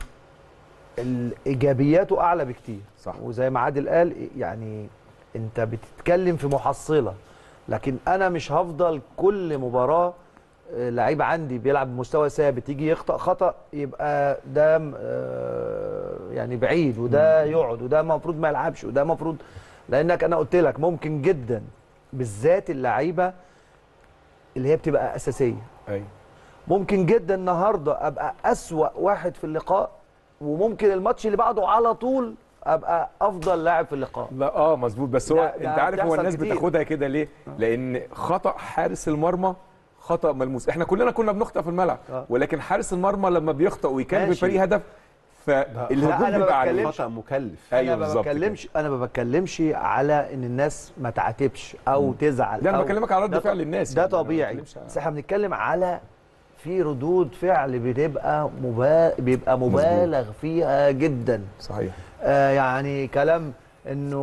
[SPEAKER 3] ايجابياته اعلى بكتير
[SPEAKER 1] صح.
[SPEAKER 3] وزي ما عادل قال يعني انت بتتكلم في محصله لكن انا مش هفضل كل مباراه آه، لعيب عندي بيلعب بمستوى ثابت يجي يخطأ خطأ يبقى ده آه، يعني بعيد وده يقعد وده المفروض ما يلعبش وده المفروض لانك انا قلت لك ممكن جدا بالذات اللعيبه اللي هي بتبقى اساسيه
[SPEAKER 1] ايوه
[SPEAKER 3] ممكن جدا النهارده ابقى اسوا واحد في اللقاء وممكن الماتش اللي بعده على طول ابقى افضل لاعب في اللقاء
[SPEAKER 1] لا اه مظبوط بس هو
[SPEAKER 3] لا، ده
[SPEAKER 1] انت عارف هو
[SPEAKER 3] بتحصل
[SPEAKER 1] الناس
[SPEAKER 3] كتير.
[SPEAKER 1] بتاخدها كده ليه؟ لان خطا حارس المرمى خطا ملموس احنا كلنا كنا بنخطئ في الملعب
[SPEAKER 3] آه.
[SPEAKER 1] ولكن حارس المرمى لما بيخطئ ويكلم
[SPEAKER 3] ماشي.
[SPEAKER 1] الفريق هدف
[SPEAKER 3] لا،
[SPEAKER 1] فالهجوم
[SPEAKER 3] أنا ما
[SPEAKER 1] بيبقى عليه
[SPEAKER 3] بتكلمش-
[SPEAKER 7] خطا مكلف
[SPEAKER 1] ايوه
[SPEAKER 3] انا ما
[SPEAKER 1] بالظبط كده.
[SPEAKER 3] بتكلمش انا ما بتكلمش على ان الناس ما تعاتبش او تزعل
[SPEAKER 1] لا انا
[SPEAKER 3] أو
[SPEAKER 1] بكلمك على رد
[SPEAKER 3] ده
[SPEAKER 1] فعل
[SPEAKER 3] ط-
[SPEAKER 1] الناس
[SPEAKER 3] ده
[SPEAKER 1] يعني، أنا ما
[SPEAKER 3] طبيعي
[SPEAKER 1] بتكلمش على-
[SPEAKER 3] بس احنا بنتكلم على في ردود فعل بتبقى مبا... بيبقى مبالغ فيها جدا
[SPEAKER 1] صحيح
[SPEAKER 3] آه يعني كلام انه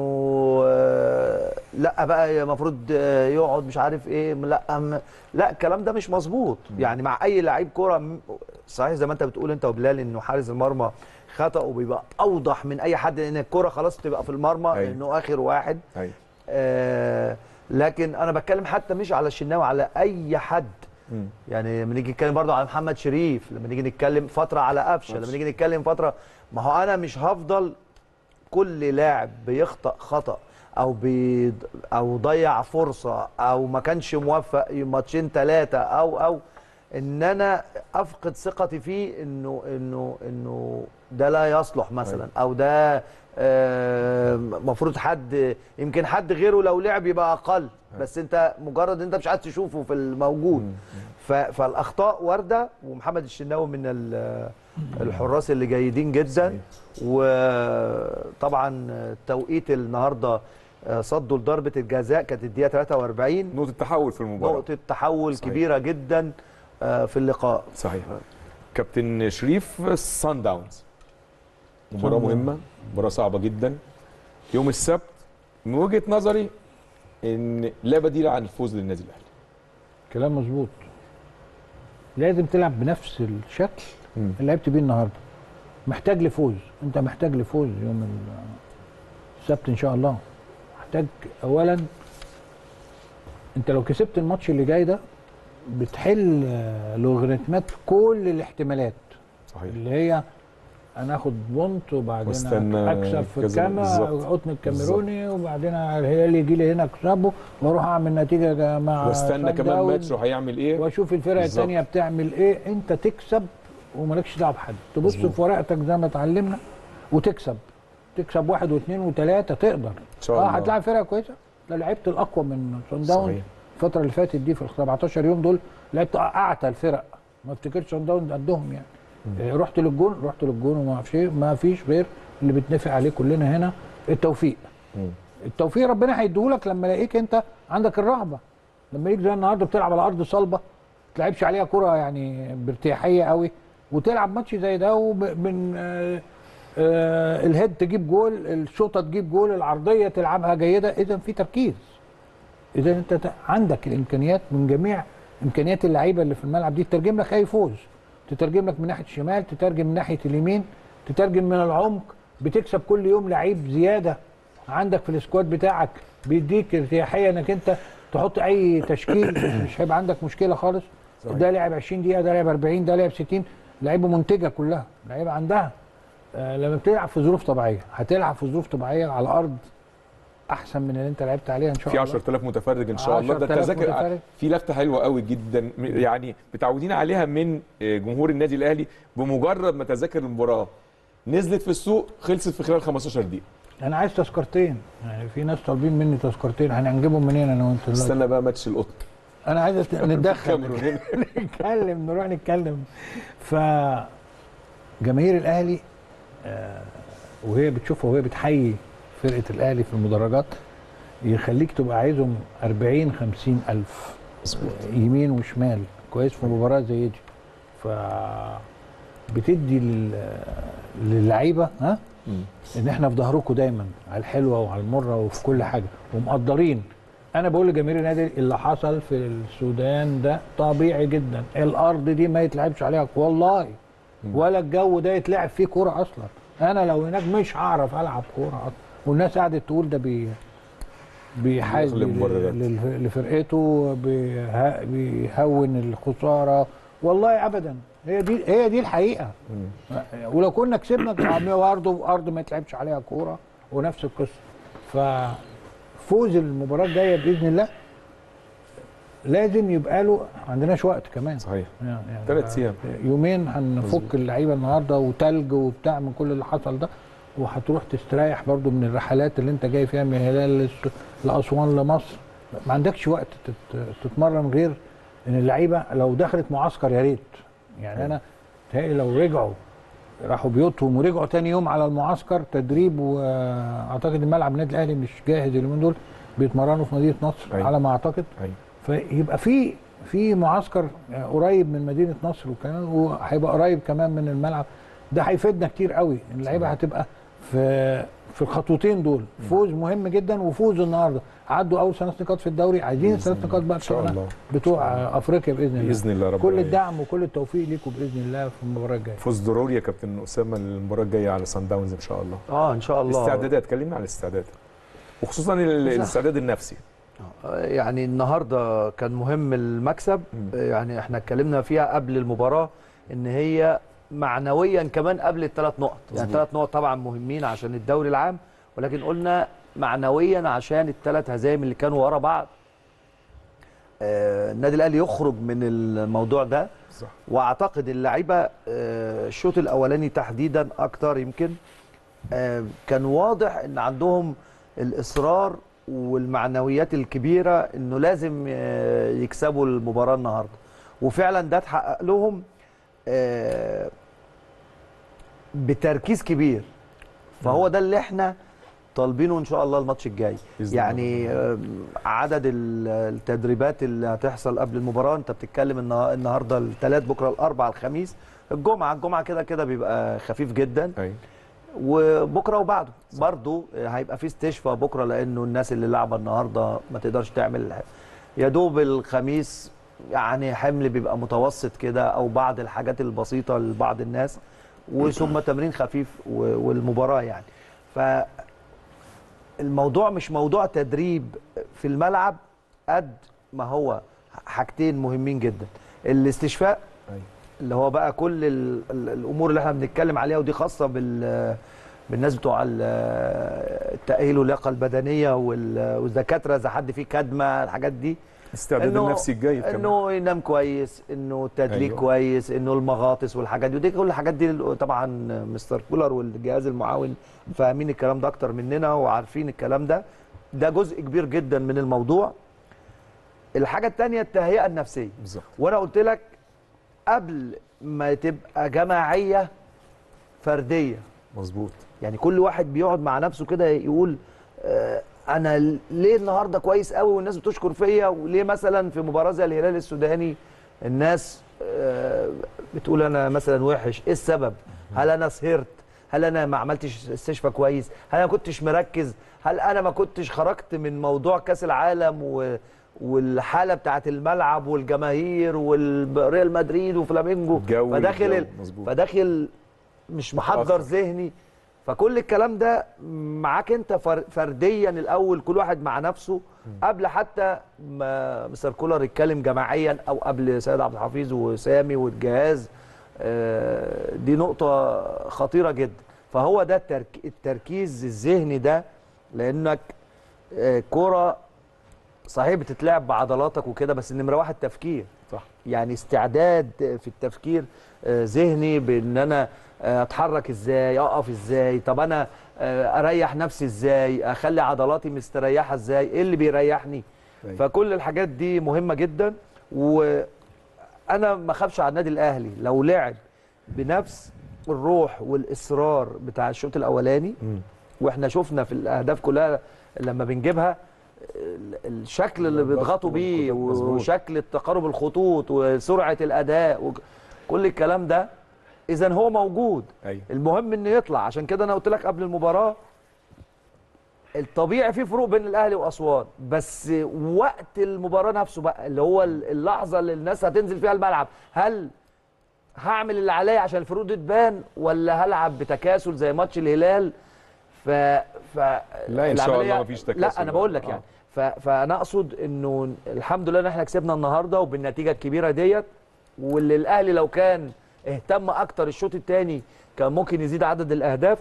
[SPEAKER 3] آه لا بقى المفروض آه يقعد مش عارف ايه لا م... لا الكلام ده مش مظبوط يعني مع اي لعيب كوره م- صحيح زي ما انت بتقول انت وبلال انه حارس المرمى خطأه بيبقى اوضح من اي حد لان الكوره خلاص تبقى في المرمى
[SPEAKER 1] أيوة.
[SPEAKER 3] انه اخر واحد
[SPEAKER 1] ايوه
[SPEAKER 3] آه لكن انا بتكلم حتى مش على الشناوي على اي حد
[SPEAKER 1] مم.
[SPEAKER 3] يعني لما نيجي نتكلم برضه على محمد شريف لما نيجي نتكلم فتره على قفشه لما نيجي نتكلم فتره ما هو انا مش هفضل كل لاعب بيخطأ خطأ او بي او ضيع فرصه او ما كانش موفق ماتشين ثلاثه او او ان انا افقد ثقتي فيه انه انه انه ده لا يصلح مثلا او ده المفروض حد يمكن حد غيره لو لعب يبقى اقل بس انت مجرد انت مش عايز تشوفه في الموجود ف- فالاخطاء وارده ومحمد الشناوي من ال- الحراس اللي جيدين جدا وطبعا توقيت النهارده صدوا لضربه الجزاء كانت الدقيقه 43
[SPEAKER 1] نقطه تحول في المباراه
[SPEAKER 3] نقطه تحول
[SPEAKER 1] صحيح.
[SPEAKER 3] كبيره جدا آه، في اللقاء
[SPEAKER 1] صحيح كابتن شريف سان داونز مباراه مهمه مباراه صعبه جدا يوم السبت من وجهه نظري ان لا بديل عن الفوز للنادي الاهلي
[SPEAKER 2] كلام مظبوط لازم تلعب بنفس الشكل
[SPEAKER 1] مم.
[SPEAKER 2] اللي لعبت بيه النهارده محتاج لفوز انت محتاج لفوز يوم ال- السبت ان شاء الله محتاج اولا انت لو كسبت الماتش اللي جاي ده بتحل آه، لوغاريتمات كل الاحتمالات
[SPEAKER 1] صحيح
[SPEAKER 2] اللي هي انا اخد بونت وبعدين
[SPEAKER 1] واستنى
[SPEAKER 2] اكسب في
[SPEAKER 1] كذا-
[SPEAKER 2] الكاما
[SPEAKER 1] بالظبط.
[SPEAKER 2] قطن الكاميروني وبعدين الهلال يجي لي هنا اكسبه واروح اعمل نتيجه مع
[SPEAKER 1] واستنى
[SPEAKER 2] سان
[SPEAKER 1] كمان
[SPEAKER 2] داونز.
[SPEAKER 1] ماتش وهيعمل ايه
[SPEAKER 2] واشوف الفرق
[SPEAKER 1] بالظبط.
[SPEAKER 2] الثانيه بتعمل ايه انت تكسب ومالكش دعوه بحد تبص
[SPEAKER 1] مظبوط.
[SPEAKER 2] في ورقتك زي ما اتعلمنا وتكسب تكسب واحد واثنين وثلاثه تقدر
[SPEAKER 1] ان شاء
[SPEAKER 2] اه
[SPEAKER 1] الله
[SPEAKER 2] هتلاعب فرقه كويسه لا لعبت الاقوى من سان داونز
[SPEAKER 1] صحيح.
[SPEAKER 2] الفتره اللي فاتت دي في ال 17 يوم دول لعبت اعتى الفرق ما افتكرش سان داونز قدهم يعني آه، رحت للجون رحت للجون وما اعرفش ايه ما فيش غير اللي بنتفق عليه كلنا هنا التوفيق
[SPEAKER 1] مم.
[SPEAKER 2] التوفيق ربنا هيديهولك لما الاقيك انت عندك الرغبه لما يجي زي النهارده بتلعب على ارض صلبه ما تلعبش عليها كره يعني بارتياحيه قوي وتلعب ماتش زي ده ومن آه آه الهيد تجيب جول الشوطه تجيب جول العرضيه تلعبها جيده اذا في تركيز اذا انت ت- عندك الامكانيات من جميع امكانيات اللعيبه اللي في الملعب دي تترجم لك اي فوز تترجم لك من ناحيه الشمال تترجم من ناحيه اليمين تترجم من العمق بتكسب كل يوم لعيب زياده عندك في السكواد بتاعك بيديك ارتياحيه انك انت تحط اي تشكيل مش هيبقى عندك مشكله خالص
[SPEAKER 1] صحيح.
[SPEAKER 2] ده لعب 20 دقيقه ده لعب 40 ده لعب 60 لعيبه منتجه كلها لعيبه عندها آه لما بتلعب في ظروف طبيعيه هتلعب في ظروف طبيعيه على ارض احسن من اللي انت لعبت عليها ان شاء
[SPEAKER 1] في
[SPEAKER 2] الله
[SPEAKER 1] 10000 متفرج ان شاء الله ده
[SPEAKER 2] 10,000
[SPEAKER 1] التذاكر
[SPEAKER 2] متفرج.
[SPEAKER 1] في لفته حلوه قوي جدا م- يعني متعودين عليها من آه، جمهور النادي الاهلي بمجرد ما تذاكر المباراه نزلت في السوق خلصت في خلال 15 دقيقه
[SPEAKER 2] انا عايز تذكرتين يعني في ناس طالبين مني تذكرتين هنجيبهم منين انا وانت دلوقتي
[SPEAKER 1] استنى بقى ماتش القطن
[SPEAKER 2] انا عايز أت- نتدخل
[SPEAKER 1] كاميرون هنا.
[SPEAKER 2] نتكلم نروح نتكلم ف جماهير الاهلي آه، وهي بتشوفها وهي بتحيي فرقه الاهلي في المدرجات يخليك تبقى عايزهم 40 50 الف آه، يمين وشمال كويس في مباراه زي دي ف بتدي لل- للعيبه ها
[SPEAKER 1] مم.
[SPEAKER 2] ان احنا في ظهركم دايما على الحلوه وعلى المره وفي كل حاجه ومقدرين انا بقول لجماهير النادي اللي حصل في السودان ده طبيعي جدا الارض دي ما يتلعبش عليها والله ولا الجو ده يتلعب فيه كوره اصلا انا لو هناك مش هعرف العب كوره اصلا والناس قعدت تقول ده بي بيحاز
[SPEAKER 1] بيخلق مبررات.
[SPEAKER 2] لل- لفرقته بيه- بيهون الخساره والله ابدا هي دي هي دي الحقيقه ولو كنا كسبنا برضه ارض ما يتلعبش عليها كوره ونفس القصه ففوز المباراه الجايه باذن الله لازم يبقى له ما عندناش وقت كمان
[SPEAKER 1] صحيح
[SPEAKER 2] يعني
[SPEAKER 1] ثلاث ايام
[SPEAKER 2] يومين هنفك اللعيبه النهارده وتلج وبتاع من كل اللي حصل ده وهتروح تستريح برضو من الرحلات اللي انت جاي فيها من الهلال لس- لاسوان لمصر ما عندكش وقت تت- تتمرن غير ان اللعيبه لو دخلت معسكر يا ريت يعني انا تهيألي لو رجعوا راحوا بيوتهم ورجعوا تاني يوم على المعسكر تدريب واعتقد الملعب النادي الاهلي مش جاهز اليومين دول بيتمرنوا في مدينه نصر
[SPEAKER 1] أيوة.
[SPEAKER 2] على ما اعتقد
[SPEAKER 1] أيوة.
[SPEAKER 2] فيبقى في في معسكر قريب من مدينه نصر وكمان وهيبقى قريب كمان من الملعب ده هيفيدنا كتير قوي اللعيبه هتبقى في في الخطوتين دول فوز مهم جدا وفوز النهارده عدوا اول ثلاث نقاط في الدوري عايزين ثلاث نقاط بقى
[SPEAKER 1] ان شاء
[SPEAKER 2] بتوعنا
[SPEAKER 1] الله
[SPEAKER 2] بتوع افريقيا باذن الله
[SPEAKER 1] باذن الله رب
[SPEAKER 2] كل
[SPEAKER 1] العالمين.
[SPEAKER 2] الدعم وكل التوفيق ليكم باذن الله في المباراه الجايه
[SPEAKER 1] فوز ضروري يا كابتن اسامه المباراه الجايه على سان داونز ان شاء الله
[SPEAKER 3] اه ان شاء الله
[SPEAKER 1] الاستعدادات كلمنا عن الاستعداد وخصوصا ال- الاستعداد النفسي
[SPEAKER 3] يعني النهارده كان مهم المكسب
[SPEAKER 1] مم.
[SPEAKER 3] يعني احنا اتكلمنا فيها قبل المباراه ان هي معنويا كمان قبل الثلاث نقط يعني
[SPEAKER 1] مظبوط.
[SPEAKER 3] الثلاث نقط طبعا مهمين عشان الدوري العام ولكن قلنا معنويا عشان الثلاث هزايم اللي كانوا ورا بعض آه، النادي الاهلي يخرج من الموضوع ده
[SPEAKER 1] صح
[SPEAKER 3] واعتقد اللعيبه آه، الشوط الاولاني تحديدا اكتر يمكن آه، كان واضح ان عندهم الاصرار والمعنويات الكبيره انه لازم آه، يكسبوا المباراه النهارده وفعلا ده اتحقق لهم آه، بتركيز كبير فهو ده اللي احنا طالبينه ان شاء الله الماتش الجاي
[SPEAKER 1] بإذن
[SPEAKER 3] يعني آه، عدد ال- التدريبات اللي هتحصل قبل المباراه انت بتتكلم النها- النهارده الثلاث بكره الاربع الخميس الجمعه الجمعه كده كده بيبقى خفيف جدا
[SPEAKER 1] ايوه
[SPEAKER 3] وبكره وبعده برضه هيبقى في استشفاء بكره لانه الناس اللي لعبه النهارده ما تقدرش تعمل يا دوب الخميس يعني حمل بيبقى متوسط كده او بعض الحاجات البسيطه لبعض الناس وثم تمرين خفيف و- والمباراه يعني ف الموضوع مش موضوع تدريب في الملعب قد ما هو حاجتين مهمين جدا الاستشفاء
[SPEAKER 1] أيوة.
[SPEAKER 3] اللي هو بقى كل ال- ال- الامور اللي احنا بنتكلم عليها ودي خاصه بال بالناس بتوع ال- التاهيل واللياقه البدنيه وال- والدكاتره اذا حد فيه كدمه الحاجات دي
[SPEAKER 1] استعداد
[SPEAKER 3] إنه-
[SPEAKER 1] النفسي الجيد كمان
[SPEAKER 3] انه ينام كويس انه التدليك
[SPEAKER 1] أيوة.
[SPEAKER 3] أيوه. كويس انه المغاطس والحاجات دي ودي كل الحاجات دي طبعا مستر كولر والجهاز المعاون فاهمين الكلام ده اكتر مننا وعارفين الكلام ده ده جزء كبير جدا من الموضوع الحاجه الثانيه التهيئه النفسيه
[SPEAKER 1] بالظبط
[SPEAKER 3] وانا قلت لك قبل ما تبقى جماعيه فرديه
[SPEAKER 1] مظبوط
[SPEAKER 3] يعني كل واحد بيقعد مع نفسه كده يقول آه، انا ل- ليه النهارده كويس قوي والناس بتشكر فيا وليه مثلا في مباراه زي الهلال السوداني الناس آه، بتقول انا مثلا وحش ايه السبب هل انا سهرت هل انا ما عملتش استشفاء كويس هل انا ما كنتش مركز هل انا ما كنتش خرجت من موضوع كاس العالم و والحاله بتاعت الملعب والجماهير وريال مدريد وفلامينجو
[SPEAKER 1] الجو
[SPEAKER 3] فداخل
[SPEAKER 1] الجو،
[SPEAKER 3] ال-
[SPEAKER 1] مظبوط.
[SPEAKER 3] فداخل مش محضر
[SPEAKER 1] متأخر.
[SPEAKER 3] ذهني فكل الكلام ده معاك انت فر- فرديا الاول كل واحد مع نفسه قبل حتى ما مستر كولر يتكلم جماعيا او قبل سيد عبد الحفيظ وسامي والجهاز آه، دي نقطة خطيرة جدا فهو ده الترك التركيز الذهني ده لانك آه، كرة صحيح بتتلعب بعضلاتك وكده بس نمرة واحد تفكير
[SPEAKER 1] صح
[SPEAKER 3] يعني استعداد في التفكير آه، ذهني بان انا آه، اتحرك ازاي اقف ازاي طب انا آه، اريح نفسي ازاي اخلي عضلاتي مستريحه ازاي ايه اللي بيريحني
[SPEAKER 1] أيوة.
[SPEAKER 3] فكل الحاجات دي مهمه جدا وانا ما اخافش على النادي الاهلي لو لعب بنفس الروح والاصرار بتاع الشوط الاولاني
[SPEAKER 1] مم.
[SPEAKER 3] واحنا شفنا في الاهداف كلها لما بنجيبها ال- الشكل اللي
[SPEAKER 1] الضغط
[SPEAKER 3] بيضغطوا بيه
[SPEAKER 1] والخطوط، مظبوط.
[SPEAKER 3] وشكل تقارب الخطوط وسرعه الاداء وكل الكلام ده اذا هو موجود
[SPEAKER 1] ايوه
[SPEAKER 3] المهم انه يطلع عشان كده انا قلت لك قبل المباراه الطبيعي في فروق بين الاهلي واسوان بس وقت المباراه نفسه بقى اللي هو اللحظه اللي الناس هتنزل فيها الملعب هل هعمل اللي عليا عشان الفروق دي تبان ولا هلعب بتكاسل زي ماتش الهلال ف ف
[SPEAKER 1] لا إن شاء الله
[SPEAKER 3] العملية-
[SPEAKER 1] مفيش تكاسل.
[SPEAKER 3] لا انا بقول لك
[SPEAKER 1] آه.
[SPEAKER 3] يعني ف... فانا اقصد انه الحمد لله ان احنا كسبنا النهارده وبالنتيجه الكبيره ديت واللي الاهلي لو كان اهتم اكتر الشوط الثاني كان ممكن يزيد عدد الاهداف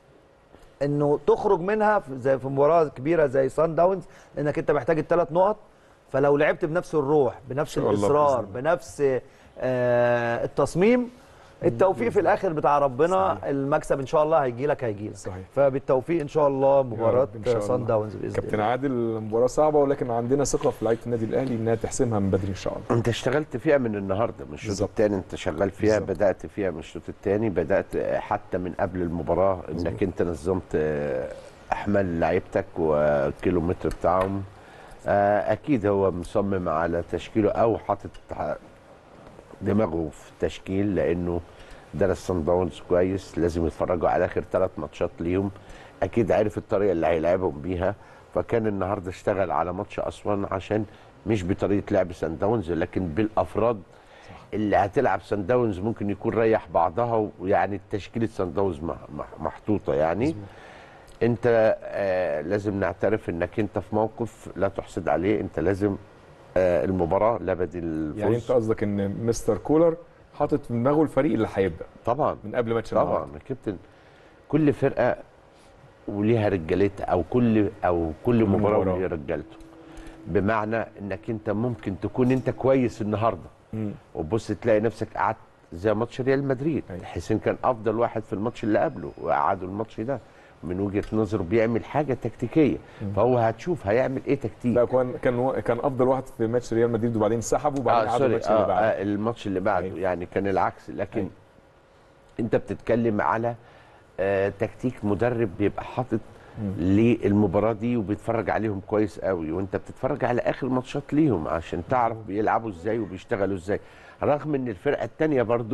[SPEAKER 3] انه تخرج منها في- زي في مباراه كبيره زي سان داونز لانك انت محتاج الثلاث نقط فلو لعبت بنفس الروح بنفس
[SPEAKER 1] إن شاء الله
[SPEAKER 3] الاصرار
[SPEAKER 1] بإذن
[SPEAKER 3] بنفس آه التصميم التوفيق في الاخر بتاع ربنا
[SPEAKER 1] صحيح.
[SPEAKER 3] المكسب ان شاء الله هيجي لك هيجي لك
[SPEAKER 1] صحيح
[SPEAKER 3] فبالتوفيق ان شاء الله مباراه
[SPEAKER 1] رب إن شاء
[SPEAKER 3] سان
[SPEAKER 1] الله.
[SPEAKER 3] داونز باذن
[SPEAKER 1] كابتن
[SPEAKER 3] الله
[SPEAKER 1] عادل مباراه صعبه ولكن عندنا ثقه في لعيبه النادي الاهلي انها تحسمها من بدري ان شاء الله
[SPEAKER 4] انت اشتغلت فيها من النهارده من الشوط
[SPEAKER 1] بالظبط.
[SPEAKER 4] الثاني انت شغال فيها
[SPEAKER 1] بالظبط.
[SPEAKER 4] بدات فيها من الشوط الثاني بدات حتى من قبل المباراه انك
[SPEAKER 1] مظبوط.
[SPEAKER 4] انت نظمت آه، احمال لعيبتك والكيلومتر بتاعهم آه، اكيد هو مصمم على تشكيله او حاطط ح- دماغه في التشكيل لانه درس صن داونز كويس لازم يتفرجوا على اخر ثلاث ماتشات ليهم اكيد عارف الطريقه اللي هيلعبهم بيها فكان النهارده اشتغل على ماتش اسوان عشان مش بطريقه لعب سان داونز لكن بالافراد اللي هتلعب سان داونز ممكن يكون ريح بعضها ويعني تشكيله سان داونز مح- مح- محطوطه يعني انت آه لازم نعترف انك انت في موقف لا تحسد عليه انت لازم آه المباراه لا بديل الفوز
[SPEAKER 1] يعني انت قصدك ان مستر كولر حاطط في دماغه الفريق اللي هيبدا
[SPEAKER 4] طبعا
[SPEAKER 1] من قبل ماتش
[SPEAKER 4] طبعا
[SPEAKER 1] النهارده
[SPEAKER 4] يا كابتن كل فرقه وليها رجالتها او كل او كل مباراه
[SPEAKER 1] مباراة.
[SPEAKER 4] وليها رجالته بمعنى انك انت ممكن تكون انت كويس النهارده
[SPEAKER 1] مم.
[SPEAKER 4] وبص تلاقي نفسك قعدت زي ماتش ريال مدريد
[SPEAKER 1] أيوة.
[SPEAKER 4] حسين كان افضل واحد في الماتش اللي قبله وقعدوا الماتش ده من وجهه نظره بيعمل حاجه تكتيكيه فهو هتشوف هيعمل ايه تكتيك
[SPEAKER 1] لا كان كان كان افضل واحد في ماتش ريال مدريد وبعدين سحب وبعدين
[SPEAKER 4] آه
[SPEAKER 1] عاد
[SPEAKER 4] سوري
[SPEAKER 1] الماتش
[SPEAKER 4] آه
[SPEAKER 1] اللي بعده
[SPEAKER 4] آه الماتش اللي بعده
[SPEAKER 1] أيوة.
[SPEAKER 4] يعني كان العكس لكن
[SPEAKER 1] أيوة.
[SPEAKER 4] انت بتتكلم على آه تكتيك مدرب بيبقى حاطط
[SPEAKER 1] مم.
[SPEAKER 4] للمباراه دي وبيتفرج عليهم كويس قوي وانت بتتفرج على اخر ماتشات ليهم عشان تعرف بيلعبوا ازاي وبيشتغلوا ازاي رغم ان الفرقه الثانيه برضو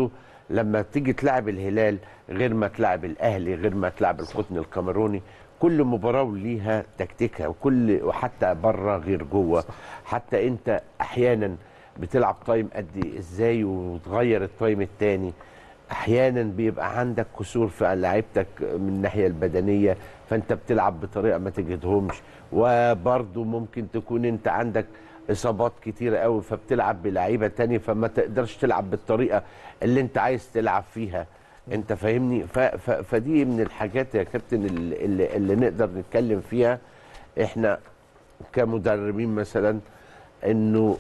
[SPEAKER 4] لما تيجي تلعب الهلال غير ما تلعب الاهلي غير ما تلعب القطن الكاميروني كل مباراه وليها تكتيكها وكل وحتى بره غير جوه حتى انت احيانا بتلعب تايم قد ازاي وتغير التايم التاني احيانا بيبقى عندك كسور في لعيبتك من الناحيه البدنيه فانت بتلعب بطريقه ما تجهدهمش وبرضه ممكن تكون انت عندك اصابات كتيره قوي فبتلعب بلعيبه تانية فما تقدرش تلعب بالطريقه اللي انت عايز تلعب فيها انت فاهمني ف ف فدي من الحاجات يا كابتن اللي, اللي, اللي نقدر نتكلم فيها احنا كمدربين مثلا انه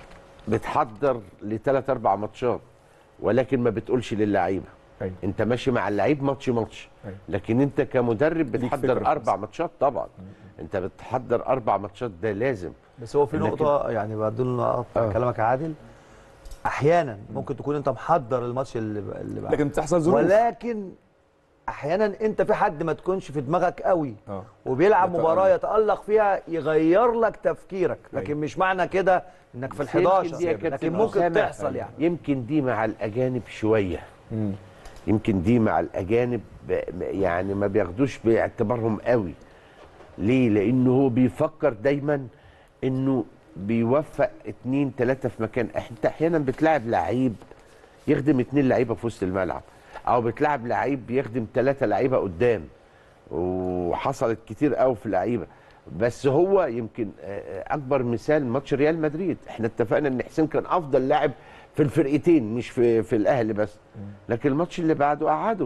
[SPEAKER 4] بتحضر لثلاث اربع ماتشات ولكن ما بتقولش للعيبه
[SPEAKER 1] أيوة.
[SPEAKER 4] انت ماشي مع اللعيب ماتش ماتش
[SPEAKER 1] أيوة.
[SPEAKER 4] لكن انت كمدرب
[SPEAKER 1] فكرة
[SPEAKER 4] بتحضر
[SPEAKER 1] خاصة.
[SPEAKER 4] اربع ماتشات طبعا انت بتحضر اربع ماتشات ده لازم
[SPEAKER 3] بس هو في
[SPEAKER 4] لكن-
[SPEAKER 3] نقطة يعني بدون اقطع
[SPEAKER 4] آه.
[SPEAKER 3] كلامك يا عادل احيانا ممكن تكون انت محضر الماتش اللي اللي بعده
[SPEAKER 1] لكن بتحصل ظروف
[SPEAKER 3] ولكن احيانا انت في حد ما تكونش في دماغك قوي
[SPEAKER 1] اه
[SPEAKER 3] وبيلعب
[SPEAKER 1] يتألق.
[SPEAKER 3] مباراه يتالق فيها يغير لك تفكيرك لكن
[SPEAKER 1] أيوة.
[SPEAKER 3] مش معنى كده انك في ال
[SPEAKER 4] بس يمكن
[SPEAKER 3] 11
[SPEAKER 4] دي يا كابتن
[SPEAKER 3] لكن ممكن
[SPEAKER 4] أسامة
[SPEAKER 3] تحصل يعني
[SPEAKER 4] يمكن دي مع الاجانب شويه
[SPEAKER 1] مم.
[SPEAKER 4] يمكن دي مع الاجانب ب- يعني ما بياخدوش باعتبارهم قوي ليه لانه هو بيفكر دايما انه بيوفق اتنين تلاتة في مكان انت احيانا بتلاعب لعيب يخدم اتنين لعيبه في وسط الملعب او بتلاعب لعيب بيخدم تلاتة لعيبه قدام وحصلت كتير قوي في لعيبه بس هو يمكن آه، اكبر مثال ماتش ريال مدريد احنا اتفقنا ان حسين كان افضل لاعب في الفرقتين مش في في الاهلي بس لكن الماتش اللي بعده قعده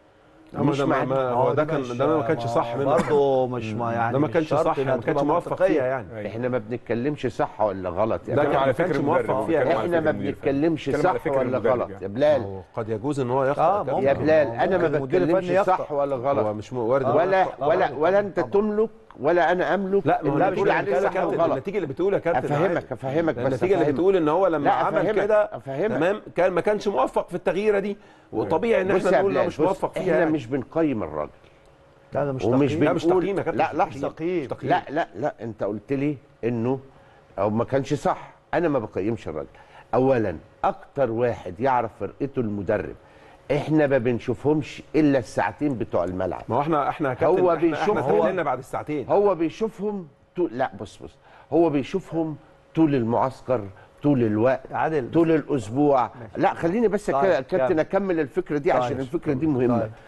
[SPEAKER 7] أما ده ما-
[SPEAKER 4] مع-
[SPEAKER 7] ما- هو ده كان ده ما كانش صح منه
[SPEAKER 3] برضه مش ما يعني
[SPEAKER 7] ده ما
[SPEAKER 3] مش
[SPEAKER 7] كانش
[SPEAKER 3] شرط
[SPEAKER 7] صح
[SPEAKER 3] إنها
[SPEAKER 7] ما كانش
[SPEAKER 3] تبقى
[SPEAKER 7] موفق
[SPEAKER 3] منطقية.
[SPEAKER 7] فيها يعني
[SPEAKER 4] احنا ما بنتكلمش صح ولا غلط
[SPEAKER 7] ده
[SPEAKER 4] يعني
[SPEAKER 7] كان على
[SPEAKER 1] فكر
[SPEAKER 7] فكره
[SPEAKER 1] المدرب،
[SPEAKER 7] موفق
[SPEAKER 1] هو
[SPEAKER 7] فيها
[SPEAKER 1] بيتكلم على
[SPEAKER 4] احنا
[SPEAKER 1] فكر
[SPEAKER 4] ما
[SPEAKER 1] المدير.
[SPEAKER 4] بنتكلمش
[SPEAKER 1] بيتكلم على
[SPEAKER 4] صح
[SPEAKER 1] فكر
[SPEAKER 4] ولا
[SPEAKER 1] المدرب
[SPEAKER 4] غلط
[SPEAKER 1] يعني.
[SPEAKER 4] يا بلال
[SPEAKER 7] هو قد يجوز ان هو يخطئ
[SPEAKER 3] آه،
[SPEAKER 7] يا كابتن.
[SPEAKER 3] ممكن.
[SPEAKER 4] يا بلال انا ما
[SPEAKER 3] ممكن المدير الفني
[SPEAKER 4] بتكلمش
[SPEAKER 3] يخطأ.
[SPEAKER 4] صح ولا
[SPEAKER 7] هو
[SPEAKER 4] غلط
[SPEAKER 7] مش م- وارد
[SPEAKER 4] ولا
[SPEAKER 3] طبعاً.
[SPEAKER 4] ولا ولا انت
[SPEAKER 3] طبعاً.
[SPEAKER 4] تملك ولا انا املك
[SPEAKER 7] لا ما هو
[SPEAKER 4] اللي
[SPEAKER 7] النتيجه
[SPEAKER 4] بتقول
[SPEAKER 7] اللي
[SPEAKER 4] عليه
[SPEAKER 7] بتقول يا
[SPEAKER 4] صح
[SPEAKER 7] كابتن
[SPEAKER 4] وغلط
[SPEAKER 7] النتيجه اللي بتقول يا كابتن
[SPEAKER 4] افهمك
[SPEAKER 7] عادي.
[SPEAKER 4] افهمك بس
[SPEAKER 7] النتيجه اللي
[SPEAKER 4] أفهمك.
[SPEAKER 7] بتقول ان هو لما
[SPEAKER 4] لا،
[SPEAKER 7] عمل
[SPEAKER 4] أفهمك،
[SPEAKER 7] كده
[SPEAKER 4] أفهمك.
[SPEAKER 7] تمام كان ما كانش موفق في التغييره دي وطبيعي ان
[SPEAKER 4] بص
[SPEAKER 7] احنا
[SPEAKER 4] يا
[SPEAKER 7] نقول له
[SPEAKER 4] بلال
[SPEAKER 7] مش
[SPEAKER 4] بص
[SPEAKER 7] موفق فيها
[SPEAKER 4] احنا
[SPEAKER 7] يعني.
[SPEAKER 4] مش بنقيم الراجل
[SPEAKER 3] لا ده مش
[SPEAKER 4] ومش
[SPEAKER 3] تقييم.
[SPEAKER 7] لا، مش
[SPEAKER 4] بنقول
[SPEAKER 7] تقييم يا كابتن،
[SPEAKER 4] لا
[SPEAKER 7] مش
[SPEAKER 4] لحظه
[SPEAKER 3] تقييم.
[SPEAKER 7] مش تقييم.
[SPEAKER 4] لا لا لا انت قلت لي انه او ما كانش صح انا ما بقيمش الراجل اولا اكتر واحد يعرف فرقته المدرب احنا ما بنشوفهمش الا الساعتين بتوع الملعب
[SPEAKER 7] ما هو احنا احنا يا كابتن
[SPEAKER 4] هو
[SPEAKER 7] احنا
[SPEAKER 4] بيشوف-
[SPEAKER 7] احنا
[SPEAKER 4] هو-
[SPEAKER 7] اتكلمنا بعد الساعتين
[SPEAKER 4] هو بيشوفهم طول لا بص بص هو بيشوفهم طول المعسكر طول الوقت
[SPEAKER 3] عادل
[SPEAKER 4] طول الاسبوع لا خليني بس يا
[SPEAKER 3] طيب،
[SPEAKER 4] كا- كابتن
[SPEAKER 3] كمل.
[SPEAKER 4] اكمل الفكره دي
[SPEAKER 3] طيب.
[SPEAKER 4] عشان الفكره دي مهمه
[SPEAKER 3] طيب.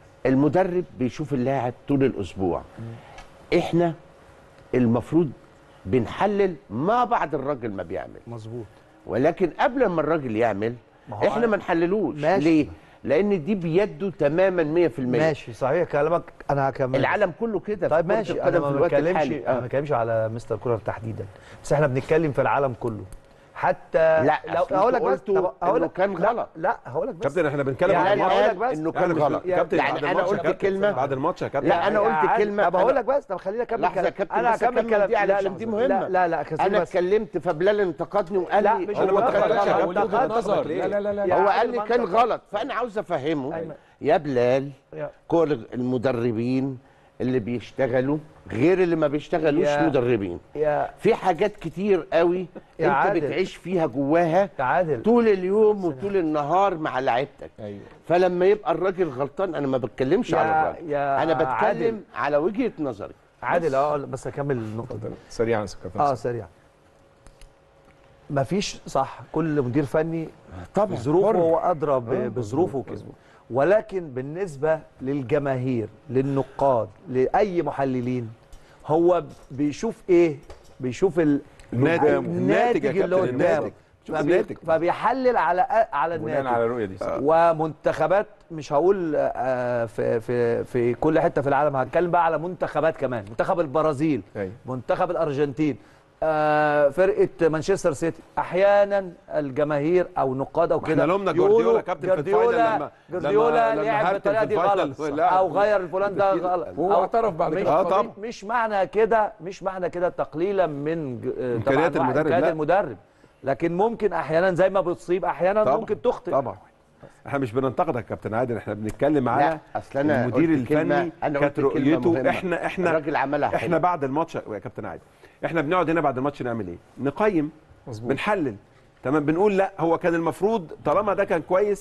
[SPEAKER 4] المدرب بيشوف اللاعب طول الاسبوع احنا المفروض بنحلل ما بعد الراجل ما بيعمل
[SPEAKER 3] مظبوط
[SPEAKER 4] ولكن قبل ما الراجل يعمل
[SPEAKER 3] ما هو
[SPEAKER 4] احنا ما نحللوش
[SPEAKER 3] ماشي.
[SPEAKER 4] ليه لان دي بيده تماما 100%
[SPEAKER 3] ماشي صحيح كلامك انا هكمل
[SPEAKER 4] العالم كله كده في
[SPEAKER 3] طيب
[SPEAKER 4] كرة
[SPEAKER 3] ماشي
[SPEAKER 4] القدم
[SPEAKER 3] انا
[SPEAKER 4] في
[SPEAKER 3] ما
[SPEAKER 4] الوقت
[SPEAKER 3] بتكلمش
[SPEAKER 4] الحالي.
[SPEAKER 3] انا ما
[SPEAKER 4] آه.
[SPEAKER 3] بتكلمش على مستر كولر تحديدا بس احنا بنتكلم في العالم كله حتى
[SPEAKER 4] لا،
[SPEAKER 3] لو
[SPEAKER 4] أصل
[SPEAKER 3] هقول
[SPEAKER 4] أنت
[SPEAKER 3] لك بس
[SPEAKER 4] قلتوا
[SPEAKER 3] طب هقول
[SPEAKER 4] إنه
[SPEAKER 3] لك
[SPEAKER 4] كان
[SPEAKER 3] لا،
[SPEAKER 4] غلط.
[SPEAKER 3] لا هقول لك بس
[SPEAKER 7] كابتن احنا بنتكلم
[SPEAKER 3] يعني
[SPEAKER 7] بعد
[SPEAKER 3] أقول
[SPEAKER 7] الماتش
[SPEAKER 3] لك بس
[SPEAKER 4] انه
[SPEAKER 7] يعني
[SPEAKER 4] كان
[SPEAKER 7] مش-
[SPEAKER 4] غلط
[SPEAKER 7] كابتن
[SPEAKER 4] يعني
[SPEAKER 7] بعد
[SPEAKER 4] انا
[SPEAKER 7] الماتش يا
[SPEAKER 4] قلت
[SPEAKER 7] كابتن،
[SPEAKER 4] كلمه
[SPEAKER 7] بعد الماتش يا كابتن
[SPEAKER 4] لا، أنا قلت
[SPEAKER 3] عادي.
[SPEAKER 4] كلمة،
[SPEAKER 3] طب هقول
[SPEAKER 4] أنا-
[SPEAKER 3] لك بس طب خليني اكمل
[SPEAKER 4] لحظة يا
[SPEAKER 3] كلام
[SPEAKER 4] كابتن،
[SPEAKER 3] انا
[SPEAKER 4] بس
[SPEAKER 3] هكمل
[SPEAKER 4] أكمل
[SPEAKER 3] كلام
[SPEAKER 4] دي
[SPEAKER 3] لا
[SPEAKER 4] علشان دي مهمة.
[SPEAKER 3] لا لا لا كسير
[SPEAKER 4] انا
[SPEAKER 3] بس
[SPEAKER 4] اتكلمت فبلال انتقدني وقال
[SPEAKER 3] لا،
[SPEAKER 4] لي
[SPEAKER 3] مش
[SPEAKER 4] هو
[SPEAKER 3] هو
[SPEAKER 4] كان
[SPEAKER 3] انتقدك،
[SPEAKER 4] غلط.
[SPEAKER 3] هو
[SPEAKER 1] وجهة
[SPEAKER 3] انتقدك.
[SPEAKER 1] نظر
[SPEAKER 7] ليه؟
[SPEAKER 1] لا لا لا لا
[SPEAKER 3] يا
[SPEAKER 4] هو
[SPEAKER 3] عادل
[SPEAKER 4] قال لي
[SPEAKER 3] ما
[SPEAKER 4] كان
[SPEAKER 3] انت-
[SPEAKER 4] غلط فانا عاوز افهمه
[SPEAKER 3] أيمن.
[SPEAKER 4] يا بلال
[SPEAKER 3] يا-
[SPEAKER 4] كل المدربين اللي بيشتغلوا غير اللي ما بيشتغلوش
[SPEAKER 3] يا-
[SPEAKER 4] مدربين
[SPEAKER 3] يا
[SPEAKER 4] في حاجات كتير قوي
[SPEAKER 3] يا
[SPEAKER 4] انت
[SPEAKER 3] عادل.
[SPEAKER 4] بتعيش فيها جواها
[SPEAKER 3] يا عادل
[SPEAKER 4] طول اليوم وطول النهار مع لعيبتك
[SPEAKER 1] ايوه
[SPEAKER 4] فلما يبقى الراجل غلطان انا ما بتكلمش
[SPEAKER 3] يا-
[SPEAKER 4] على الراجل
[SPEAKER 3] يا
[SPEAKER 4] انا بتكلم
[SPEAKER 3] عادل.
[SPEAKER 4] على وجهة نظري
[SPEAKER 3] عادل اه بس اكمل النقطه دي
[SPEAKER 1] اتفضل سريعا يا كابتن
[SPEAKER 3] اه سريع مفيش صح كل مدير فني
[SPEAKER 4] طبعا
[SPEAKER 3] ظروفه هو ادرى ب- بظروفه وكده ولكن بالنسبه للجماهير للنقاد لاي محللين هو بيشوف ايه بيشوف ال-
[SPEAKER 7] الناتج.
[SPEAKER 3] الناتج
[SPEAKER 7] الناتج يا
[SPEAKER 3] اللي
[SPEAKER 7] كابتن،
[SPEAKER 3] قدامه
[SPEAKER 7] الناتج. شوف
[SPEAKER 3] فبي-
[SPEAKER 7] الناتج.
[SPEAKER 3] فبيحلل على على
[SPEAKER 1] بناء
[SPEAKER 3] الناتج
[SPEAKER 1] على الرؤيه دي صح.
[SPEAKER 3] ومنتخبات مش هقول آه، في في في كل حته في العالم هتكلم بقى على منتخبات كمان منتخب البرازيل
[SPEAKER 1] أيوة.
[SPEAKER 3] منتخب الارجنتين آه، فرقه مانشستر سيتي احيانا الجماهير او نقاد او
[SPEAKER 7] احنا
[SPEAKER 3] كده
[SPEAKER 7] لومنا
[SPEAKER 3] يقولوا
[SPEAKER 7] جوارديولا كابتن في الفاينل
[SPEAKER 3] جوارديولا
[SPEAKER 7] لما-
[SPEAKER 3] جوارديولا
[SPEAKER 7] لما- لما
[SPEAKER 3] لعب
[SPEAKER 7] هرتل
[SPEAKER 3] بالطريقه
[SPEAKER 7] في
[SPEAKER 3] دي
[SPEAKER 7] الفاينل
[SPEAKER 3] غلط
[SPEAKER 7] لا.
[SPEAKER 3] او غير الفلان ده غلط
[SPEAKER 1] وهو
[SPEAKER 3] أو
[SPEAKER 1] اعترف بعد
[SPEAKER 3] مش
[SPEAKER 1] كده
[SPEAKER 7] آه طبعا.
[SPEAKER 3] مش معنى كده مش معنى كده تقليلا من ج- آه،
[SPEAKER 7] إمكانيات
[SPEAKER 3] طبعاً
[SPEAKER 7] المدرب،
[SPEAKER 3] إمكانيات
[SPEAKER 7] لا.
[SPEAKER 3] المدرب لكن ممكن احيانا زي ما بتصيب احيانا
[SPEAKER 7] طبعاً.
[SPEAKER 3] ممكن تخطئ
[SPEAKER 7] طبعا احنا مش بننتقدك يا كابتن عادل احنا بنتكلم
[SPEAKER 4] لا
[SPEAKER 7] على
[SPEAKER 4] اصل انا
[SPEAKER 7] المدير
[SPEAKER 4] قلت كلمة-
[SPEAKER 7] الفني
[SPEAKER 4] انا
[SPEAKER 7] كانت
[SPEAKER 4] قلت كلمة
[SPEAKER 7] رؤيته
[SPEAKER 4] مهمة.
[SPEAKER 7] احنا احنا
[SPEAKER 4] الراجل عملها
[SPEAKER 7] احنا
[SPEAKER 4] حلو.
[SPEAKER 7] بعد الماتش يا كابتن عادل احنا بنقعد هنا بعد الماتش نعمل ايه نقيم
[SPEAKER 1] مظبوط
[SPEAKER 7] بنحلل تمام بنقول لا هو كان المفروض طالما ده كان كويس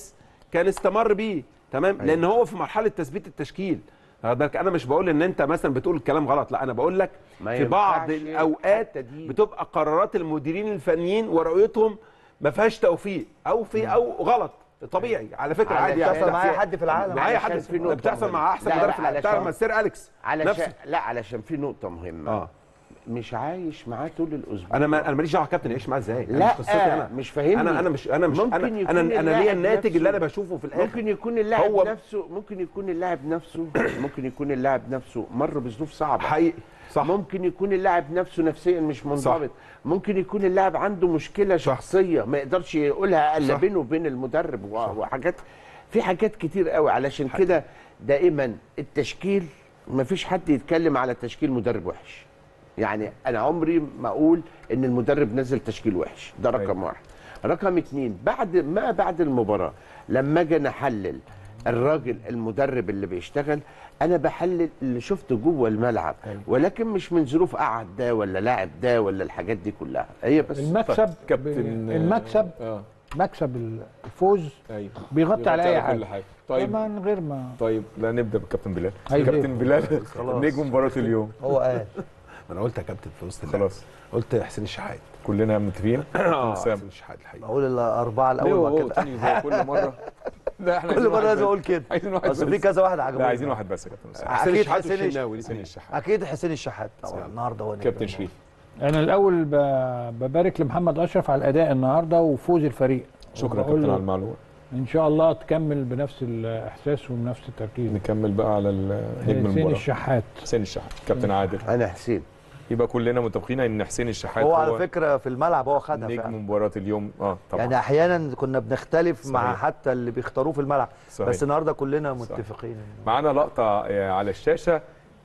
[SPEAKER 7] كان استمر بيه تمام لان هو في مرحله تثبيت التشكيل واخد بالك؟ انا مش بقول ان انت مثلا بتقول الكلام غلط لا انا بقول لك
[SPEAKER 4] ما
[SPEAKER 7] في بعض
[SPEAKER 4] ينفعش
[SPEAKER 7] الاوقات
[SPEAKER 4] حتى دي.
[SPEAKER 7] بتبقى قرارات المديرين الفنيين ورؤيتهم ما فيهاش توفيق او في او غلط طبيعي على فكره
[SPEAKER 4] على
[SPEAKER 7] عادي يعني
[SPEAKER 3] بتحصل معايا حد في العالم
[SPEAKER 7] معايا
[SPEAKER 4] علشان
[SPEAKER 7] حد
[SPEAKER 4] في نقطة
[SPEAKER 7] بتحصل
[SPEAKER 4] مهمة.
[SPEAKER 7] مع احسن
[SPEAKER 4] لا،
[SPEAKER 7] مدرب
[SPEAKER 4] لا،
[SPEAKER 7] في العالم
[SPEAKER 4] علشان-
[SPEAKER 7] بتاع السير اليكس
[SPEAKER 4] علشان
[SPEAKER 7] نفسه
[SPEAKER 4] لا علشان في نقطه مهمه
[SPEAKER 7] اه
[SPEAKER 4] مش عايش معاه طول الاسبوع
[SPEAKER 7] انا ما انا ماليش دعوه يا كابتن اعيش معاه ازاي أنا
[SPEAKER 4] لا
[SPEAKER 7] مش قصتي انا
[SPEAKER 4] مش فاهمني
[SPEAKER 7] انا انا مش انا مش
[SPEAKER 4] ممكن
[SPEAKER 7] انا
[SPEAKER 4] يكون
[SPEAKER 7] انا انا ليا
[SPEAKER 4] اللاعب
[SPEAKER 7] الناتج اللي انا
[SPEAKER 4] نفسه-
[SPEAKER 7] بشوفه في الاخر
[SPEAKER 4] ممكن يكون اللاعب
[SPEAKER 7] هو-
[SPEAKER 4] نفسه ممكن يكون اللاعب نفسه ممكن يكون اللاعب نفسه مر بظروف صعبه
[SPEAKER 7] حقيقي صح
[SPEAKER 4] ممكن يكون اللاعب نفسه نفسيا مش منضبط ممكن يكون اللاعب عنده مشكله شخصيه ما يقدرش يقولها الا
[SPEAKER 7] صح.
[SPEAKER 4] بينه وبين المدرب و- وحاجات في حاجات كتير قوي علشان كده دائما التشكيل ما فيش حد يتكلم على تشكيل مدرب وحش يعني انا عمري ما اقول ان المدرب نزل تشكيل وحش ده رقم
[SPEAKER 7] أيوة.
[SPEAKER 4] واحد رقم اتنين بعد ما بعد المباراه لما اجي احلل الراجل المدرب اللي بيشتغل انا بحلل اللي شفته جوه الملعب ولكن مش من ظروف قعد ده ولا لاعب ده ولا الحاجات دي كلها هي بس
[SPEAKER 2] المكسب
[SPEAKER 1] كابتن
[SPEAKER 2] المكسب
[SPEAKER 1] اه
[SPEAKER 2] مكسب الفوز
[SPEAKER 1] ايوه
[SPEAKER 2] بيغطي على اي
[SPEAKER 1] كل
[SPEAKER 2] حاجه
[SPEAKER 1] حاجه طيب
[SPEAKER 2] طيب من غير ما
[SPEAKER 1] طيب لا نبدا بالكابتن بلال
[SPEAKER 2] عايز إيه؟
[SPEAKER 1] كابتن بلال نجم مباراه اليوم
[SPEAKER 3] هو قال
[SPEAKER 7] انا قلت يا كابتن في وسط اللعب.
[SPEAKER 1] خلاص
[SPEAKER 7] قلت حسين الشحات
[SPEAKER 1] كلنا متفقين
[SPEAKER 7] اه
[SPEAKER 1] سام.
[SPEAKER 7] حسين الشحات الحقيقه
[SPEAKER 3] اقول الاربعه
[SPEAKER 1] ليه
[SPEAKER 3] الاول
[SPEAKER 1] هو
[SPEAKER 3] بعد
[SPEAKER 1] هو
[SPEAKER 3] كده
[SPEAKER 1] تاني زي كل مره لا احنا
[SPEAKER 3] كل
[SPEAKER 1] عايزين
[SPEAKER 3] مره
[SPEAKER 1] واحد
[SPEAKER 3] لازم
[SPEAKER 1] بس.
[SPEAKER 3] اول كده
[SPEAKER 1] عايزين واحد
[SPEAKER 3] اصل في
[SPEAKER 1] بس.
[SPEAKER 3] كذا واحد عجبني
[SPEAKER 1] لا عايزين واحد بس يا كابتن أسامة.
[SPEAKER 7] حسين
[SPEAKER 3] اكيد
[SPEAKER 7] الشحات
[SPEAKER 3] حسين
[SPEAKER 7] والشناوي
[SPEAKER 1] حسين
[SPEAKER 7] لسه
[SPEAKER 1] الشحات
[SPEAKER 3] اكيد حسين الشحات طبعا النهارده هو نجم
[SPEAKER 1] كابتن
[SPEAKER 3] المباراة.
[SPEAKER 1] شريف
[SPEAKER 2] انا الاول ب- ببارك لمحمد اشرف على الاداء النهارده وفوز الفريق
[SPEAKER 1] شكرا يا
[SPEAKER 2] وبقول
[SPEAKER 1] كابتن
[SPEAKER 2] له
[SPEAKER 1] على المعلومه
[SPEAKER 2] ان شاء الله تكمل بنفس الاحساس وبنفس التركيز
[SPEAKER 1] نكمل بقى على ال- نجم
[SPEAKER 2] حسين
[SPEAKER 1] المباراه
[SPEAKER 2] الشحات
[SPEAKER 1] حسين الشحات كابتن عادل
[SPEAKER 4] انا حسين
[SPEAKER 1] يبقى كلنا متفقين ان حسين الشحات
[SPEAKER 3] هو على فكره في الملعب هو خدها
[SPEAKER 1] نجم
[SPEAKER 3] فعلا
[SPEAKER 1] مباراه اليوم اه طبعا
[SPEAKER 3] يعني احيانا كنا بنختلف مع
[SPEAKER 1] صحيح.
[SPEAKER 3] حتى اللي بيختاروه في الملعب
[SPEAKER 1] صحيح.
[SPEAKER 3] بس النهارده كلنا متفقين
[SPEAKER 1] معانا لقطه آه، على الشاشه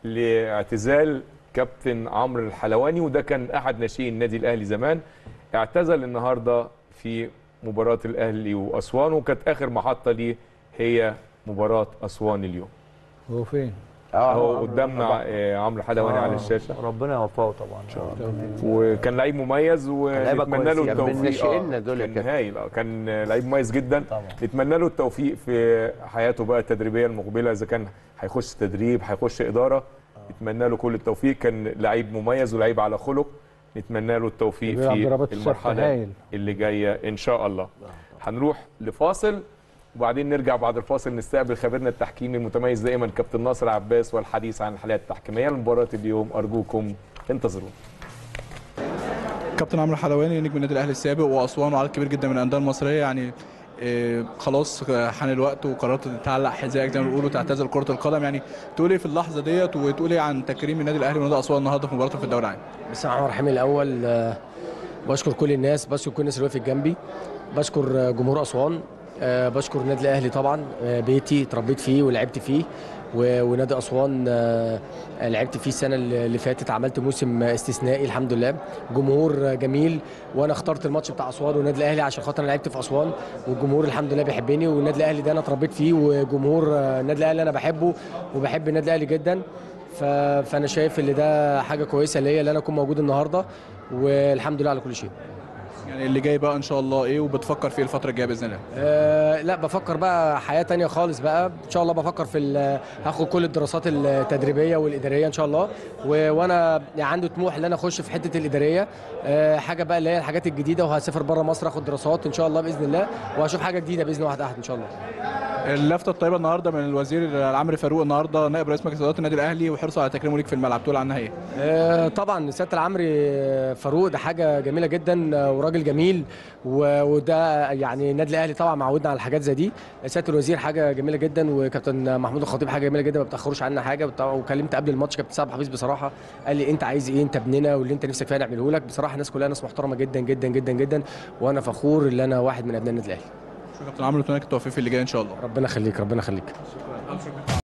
[SPEAKER 1] لاعتزال كابتن عمرو الحلواني وده كان احد ناشئين النادي الاهلي زمان اعتزل النهارده في مباراه الاهلي واسوان وكانت اخر محطه ليه هي مباراه اسوان اليوم
[SPEAKER 2] هو فين؟
[SPEAKER 1] اهو قدامنا آه، عمرو الحلواني على الشاشه
[SPEAKER 3] ربنا يوفقه طبعا ان شاء الله
[SPEAKER 1] وكان لعيب مميز
[SPEAKER 3] لعيبة
[SPEAKER 1] ونتمنى له
[SPEAKER 3] كويسين.
[SPEAKER 4] كان من
[SPEAKER 1] التوفيق
[SPEAKER 4] ناشئينا
[SPEAKER 1] آه،
[SPEAKER 4] دول يا
[SPEAKER 1] كان
[SPEAKER 4] كابتن.
[SPEAKER 1] هايل آه، كان لعيب مميز جدا
[SPEAKER 3] طبعا.
[SPEAKER 1] نتمنى له التوفيق في حياته بقى التدريبيه المقبله اذا كان هيخش تدريب هيخش اداره نتمنى له كل التوفيق كان لعيب مميز ولعيب على خلق نتمنى له التوفيق
[SPEAKER 2] بيلعب
[SPEAKER 1] في
[SPEAKER 2] ضربات الثابتة
[SPEAKER 1] المرحله
[SPEAKER 2] هايل.
[SPEAKER 1] اللي جايه ان شاء الله هنروح لفاصل وبعدين نرجع بعد الفاصل نستقبل خبيرنا التحكيمي المتميز دائما كابتن ناصر عباس والحديث عن الحالات التحكيميه لمباراه اليوم ارجوكم انتظرونا
[SPEAKER 5] كابتن عمرو الحلواني نجم النادي الاهلي السابق واسوان وعدد كبير جدا من الانديه المصريه يعني إيه، خلاص حان الوقت وقررت تعلق حذائك زي ما بيقولوا تعتزل كره القدم يعني تقول ايه في اللحظه ديت وتقول ايه عن تكريم النادي الاهلي ونادي اسوان النهارده في مباراته في الدوري العام
[SPEAKER 9] بسم الله الرحمن الرحيم الاول آه، بشكر كل الناس بشكر كل الناس اللي وقفت جنبي بشكر آه، جمهور اسوان آه، بشكر النادي الاهلي طبعا آه، بيتي اتربيت فيه ولعبت فيه و- ونادي اسوان آه، لعبت فيه السنه اللي فاتت عملت موسم استثنائي الحمد لله جمهور جميل وانا اخترت الماتش بتاع اسوان والنادي الاهلي عشان خاطر انا لعبت في اسوان والجمهور الحمد لله بيحبني والنادي الاهلي ده انا اتربيت فيه وجمهور آه، النادي الاهلي انا بحبه وبحب النادي الاهلي جدا ف- فانا شايف ان ده حاجه كويسه ليا ان انا اكون موجود النهارده والحمد لله على كل شيء
[SPEAKER 5] يعني اللي جاي بقى ان شاء الله ايه وبتفكر فيه الفتره الجايه باذن الله
[SPEAKER 9] أه لا بفكر بقى حياه تانية خالص بقى ان شاء الله بفكر في ال- هاخد كل الدراسات التدريبيه والاداريه ان شاء الله و- وانا يعني عندي طموح ان انا اخش في حته الاداريه أه حاجه بقى اللي هي الحاجات الجديده وهسافر بره مصر اخد دراسات ان شاء الله باذن الله وهشوف حاجه جديده باذن واحد احد ان شاء الله
[SPEAKER 5] اللفته الطيبه النهارده من الوزير العمري فاروق النهارده نائب رئيس مجلس اداره النادي الاهلي وحرصه على تكريمه ليك في الملعب تقول عنها ايه
[SPEAKER 9] آه، طبعا سياده العمري فاروق ده حاجه جميله جدا آه، وراجل جميل و- وده يعني النادي الاهلي طبعا معودنا على الحاجات زي دي سياده الوزير حاجه جميله جدا وكابتن محمود الخطيب حاجه جميله جدا ما بتاخروش عنا حاجه وط- وكلمت قبل الماتش كابتن سعد حفيظ بصراحه قال لي انت عايز ايه انت ابننا واللي انت نفسك فيها نعمله لك بصراحه الناس كلها ناس محترمه جدا جدا جدا جدا وانا فخور ان انا واحد من ابناء النادي الاهلي
[SPEAKER 5] شكرا كابتن عمرو اتمنى لك التوفيق في اللي جاي ان شاء الله
[SPEAKER 9] ربنا يخليك ربنا يخليك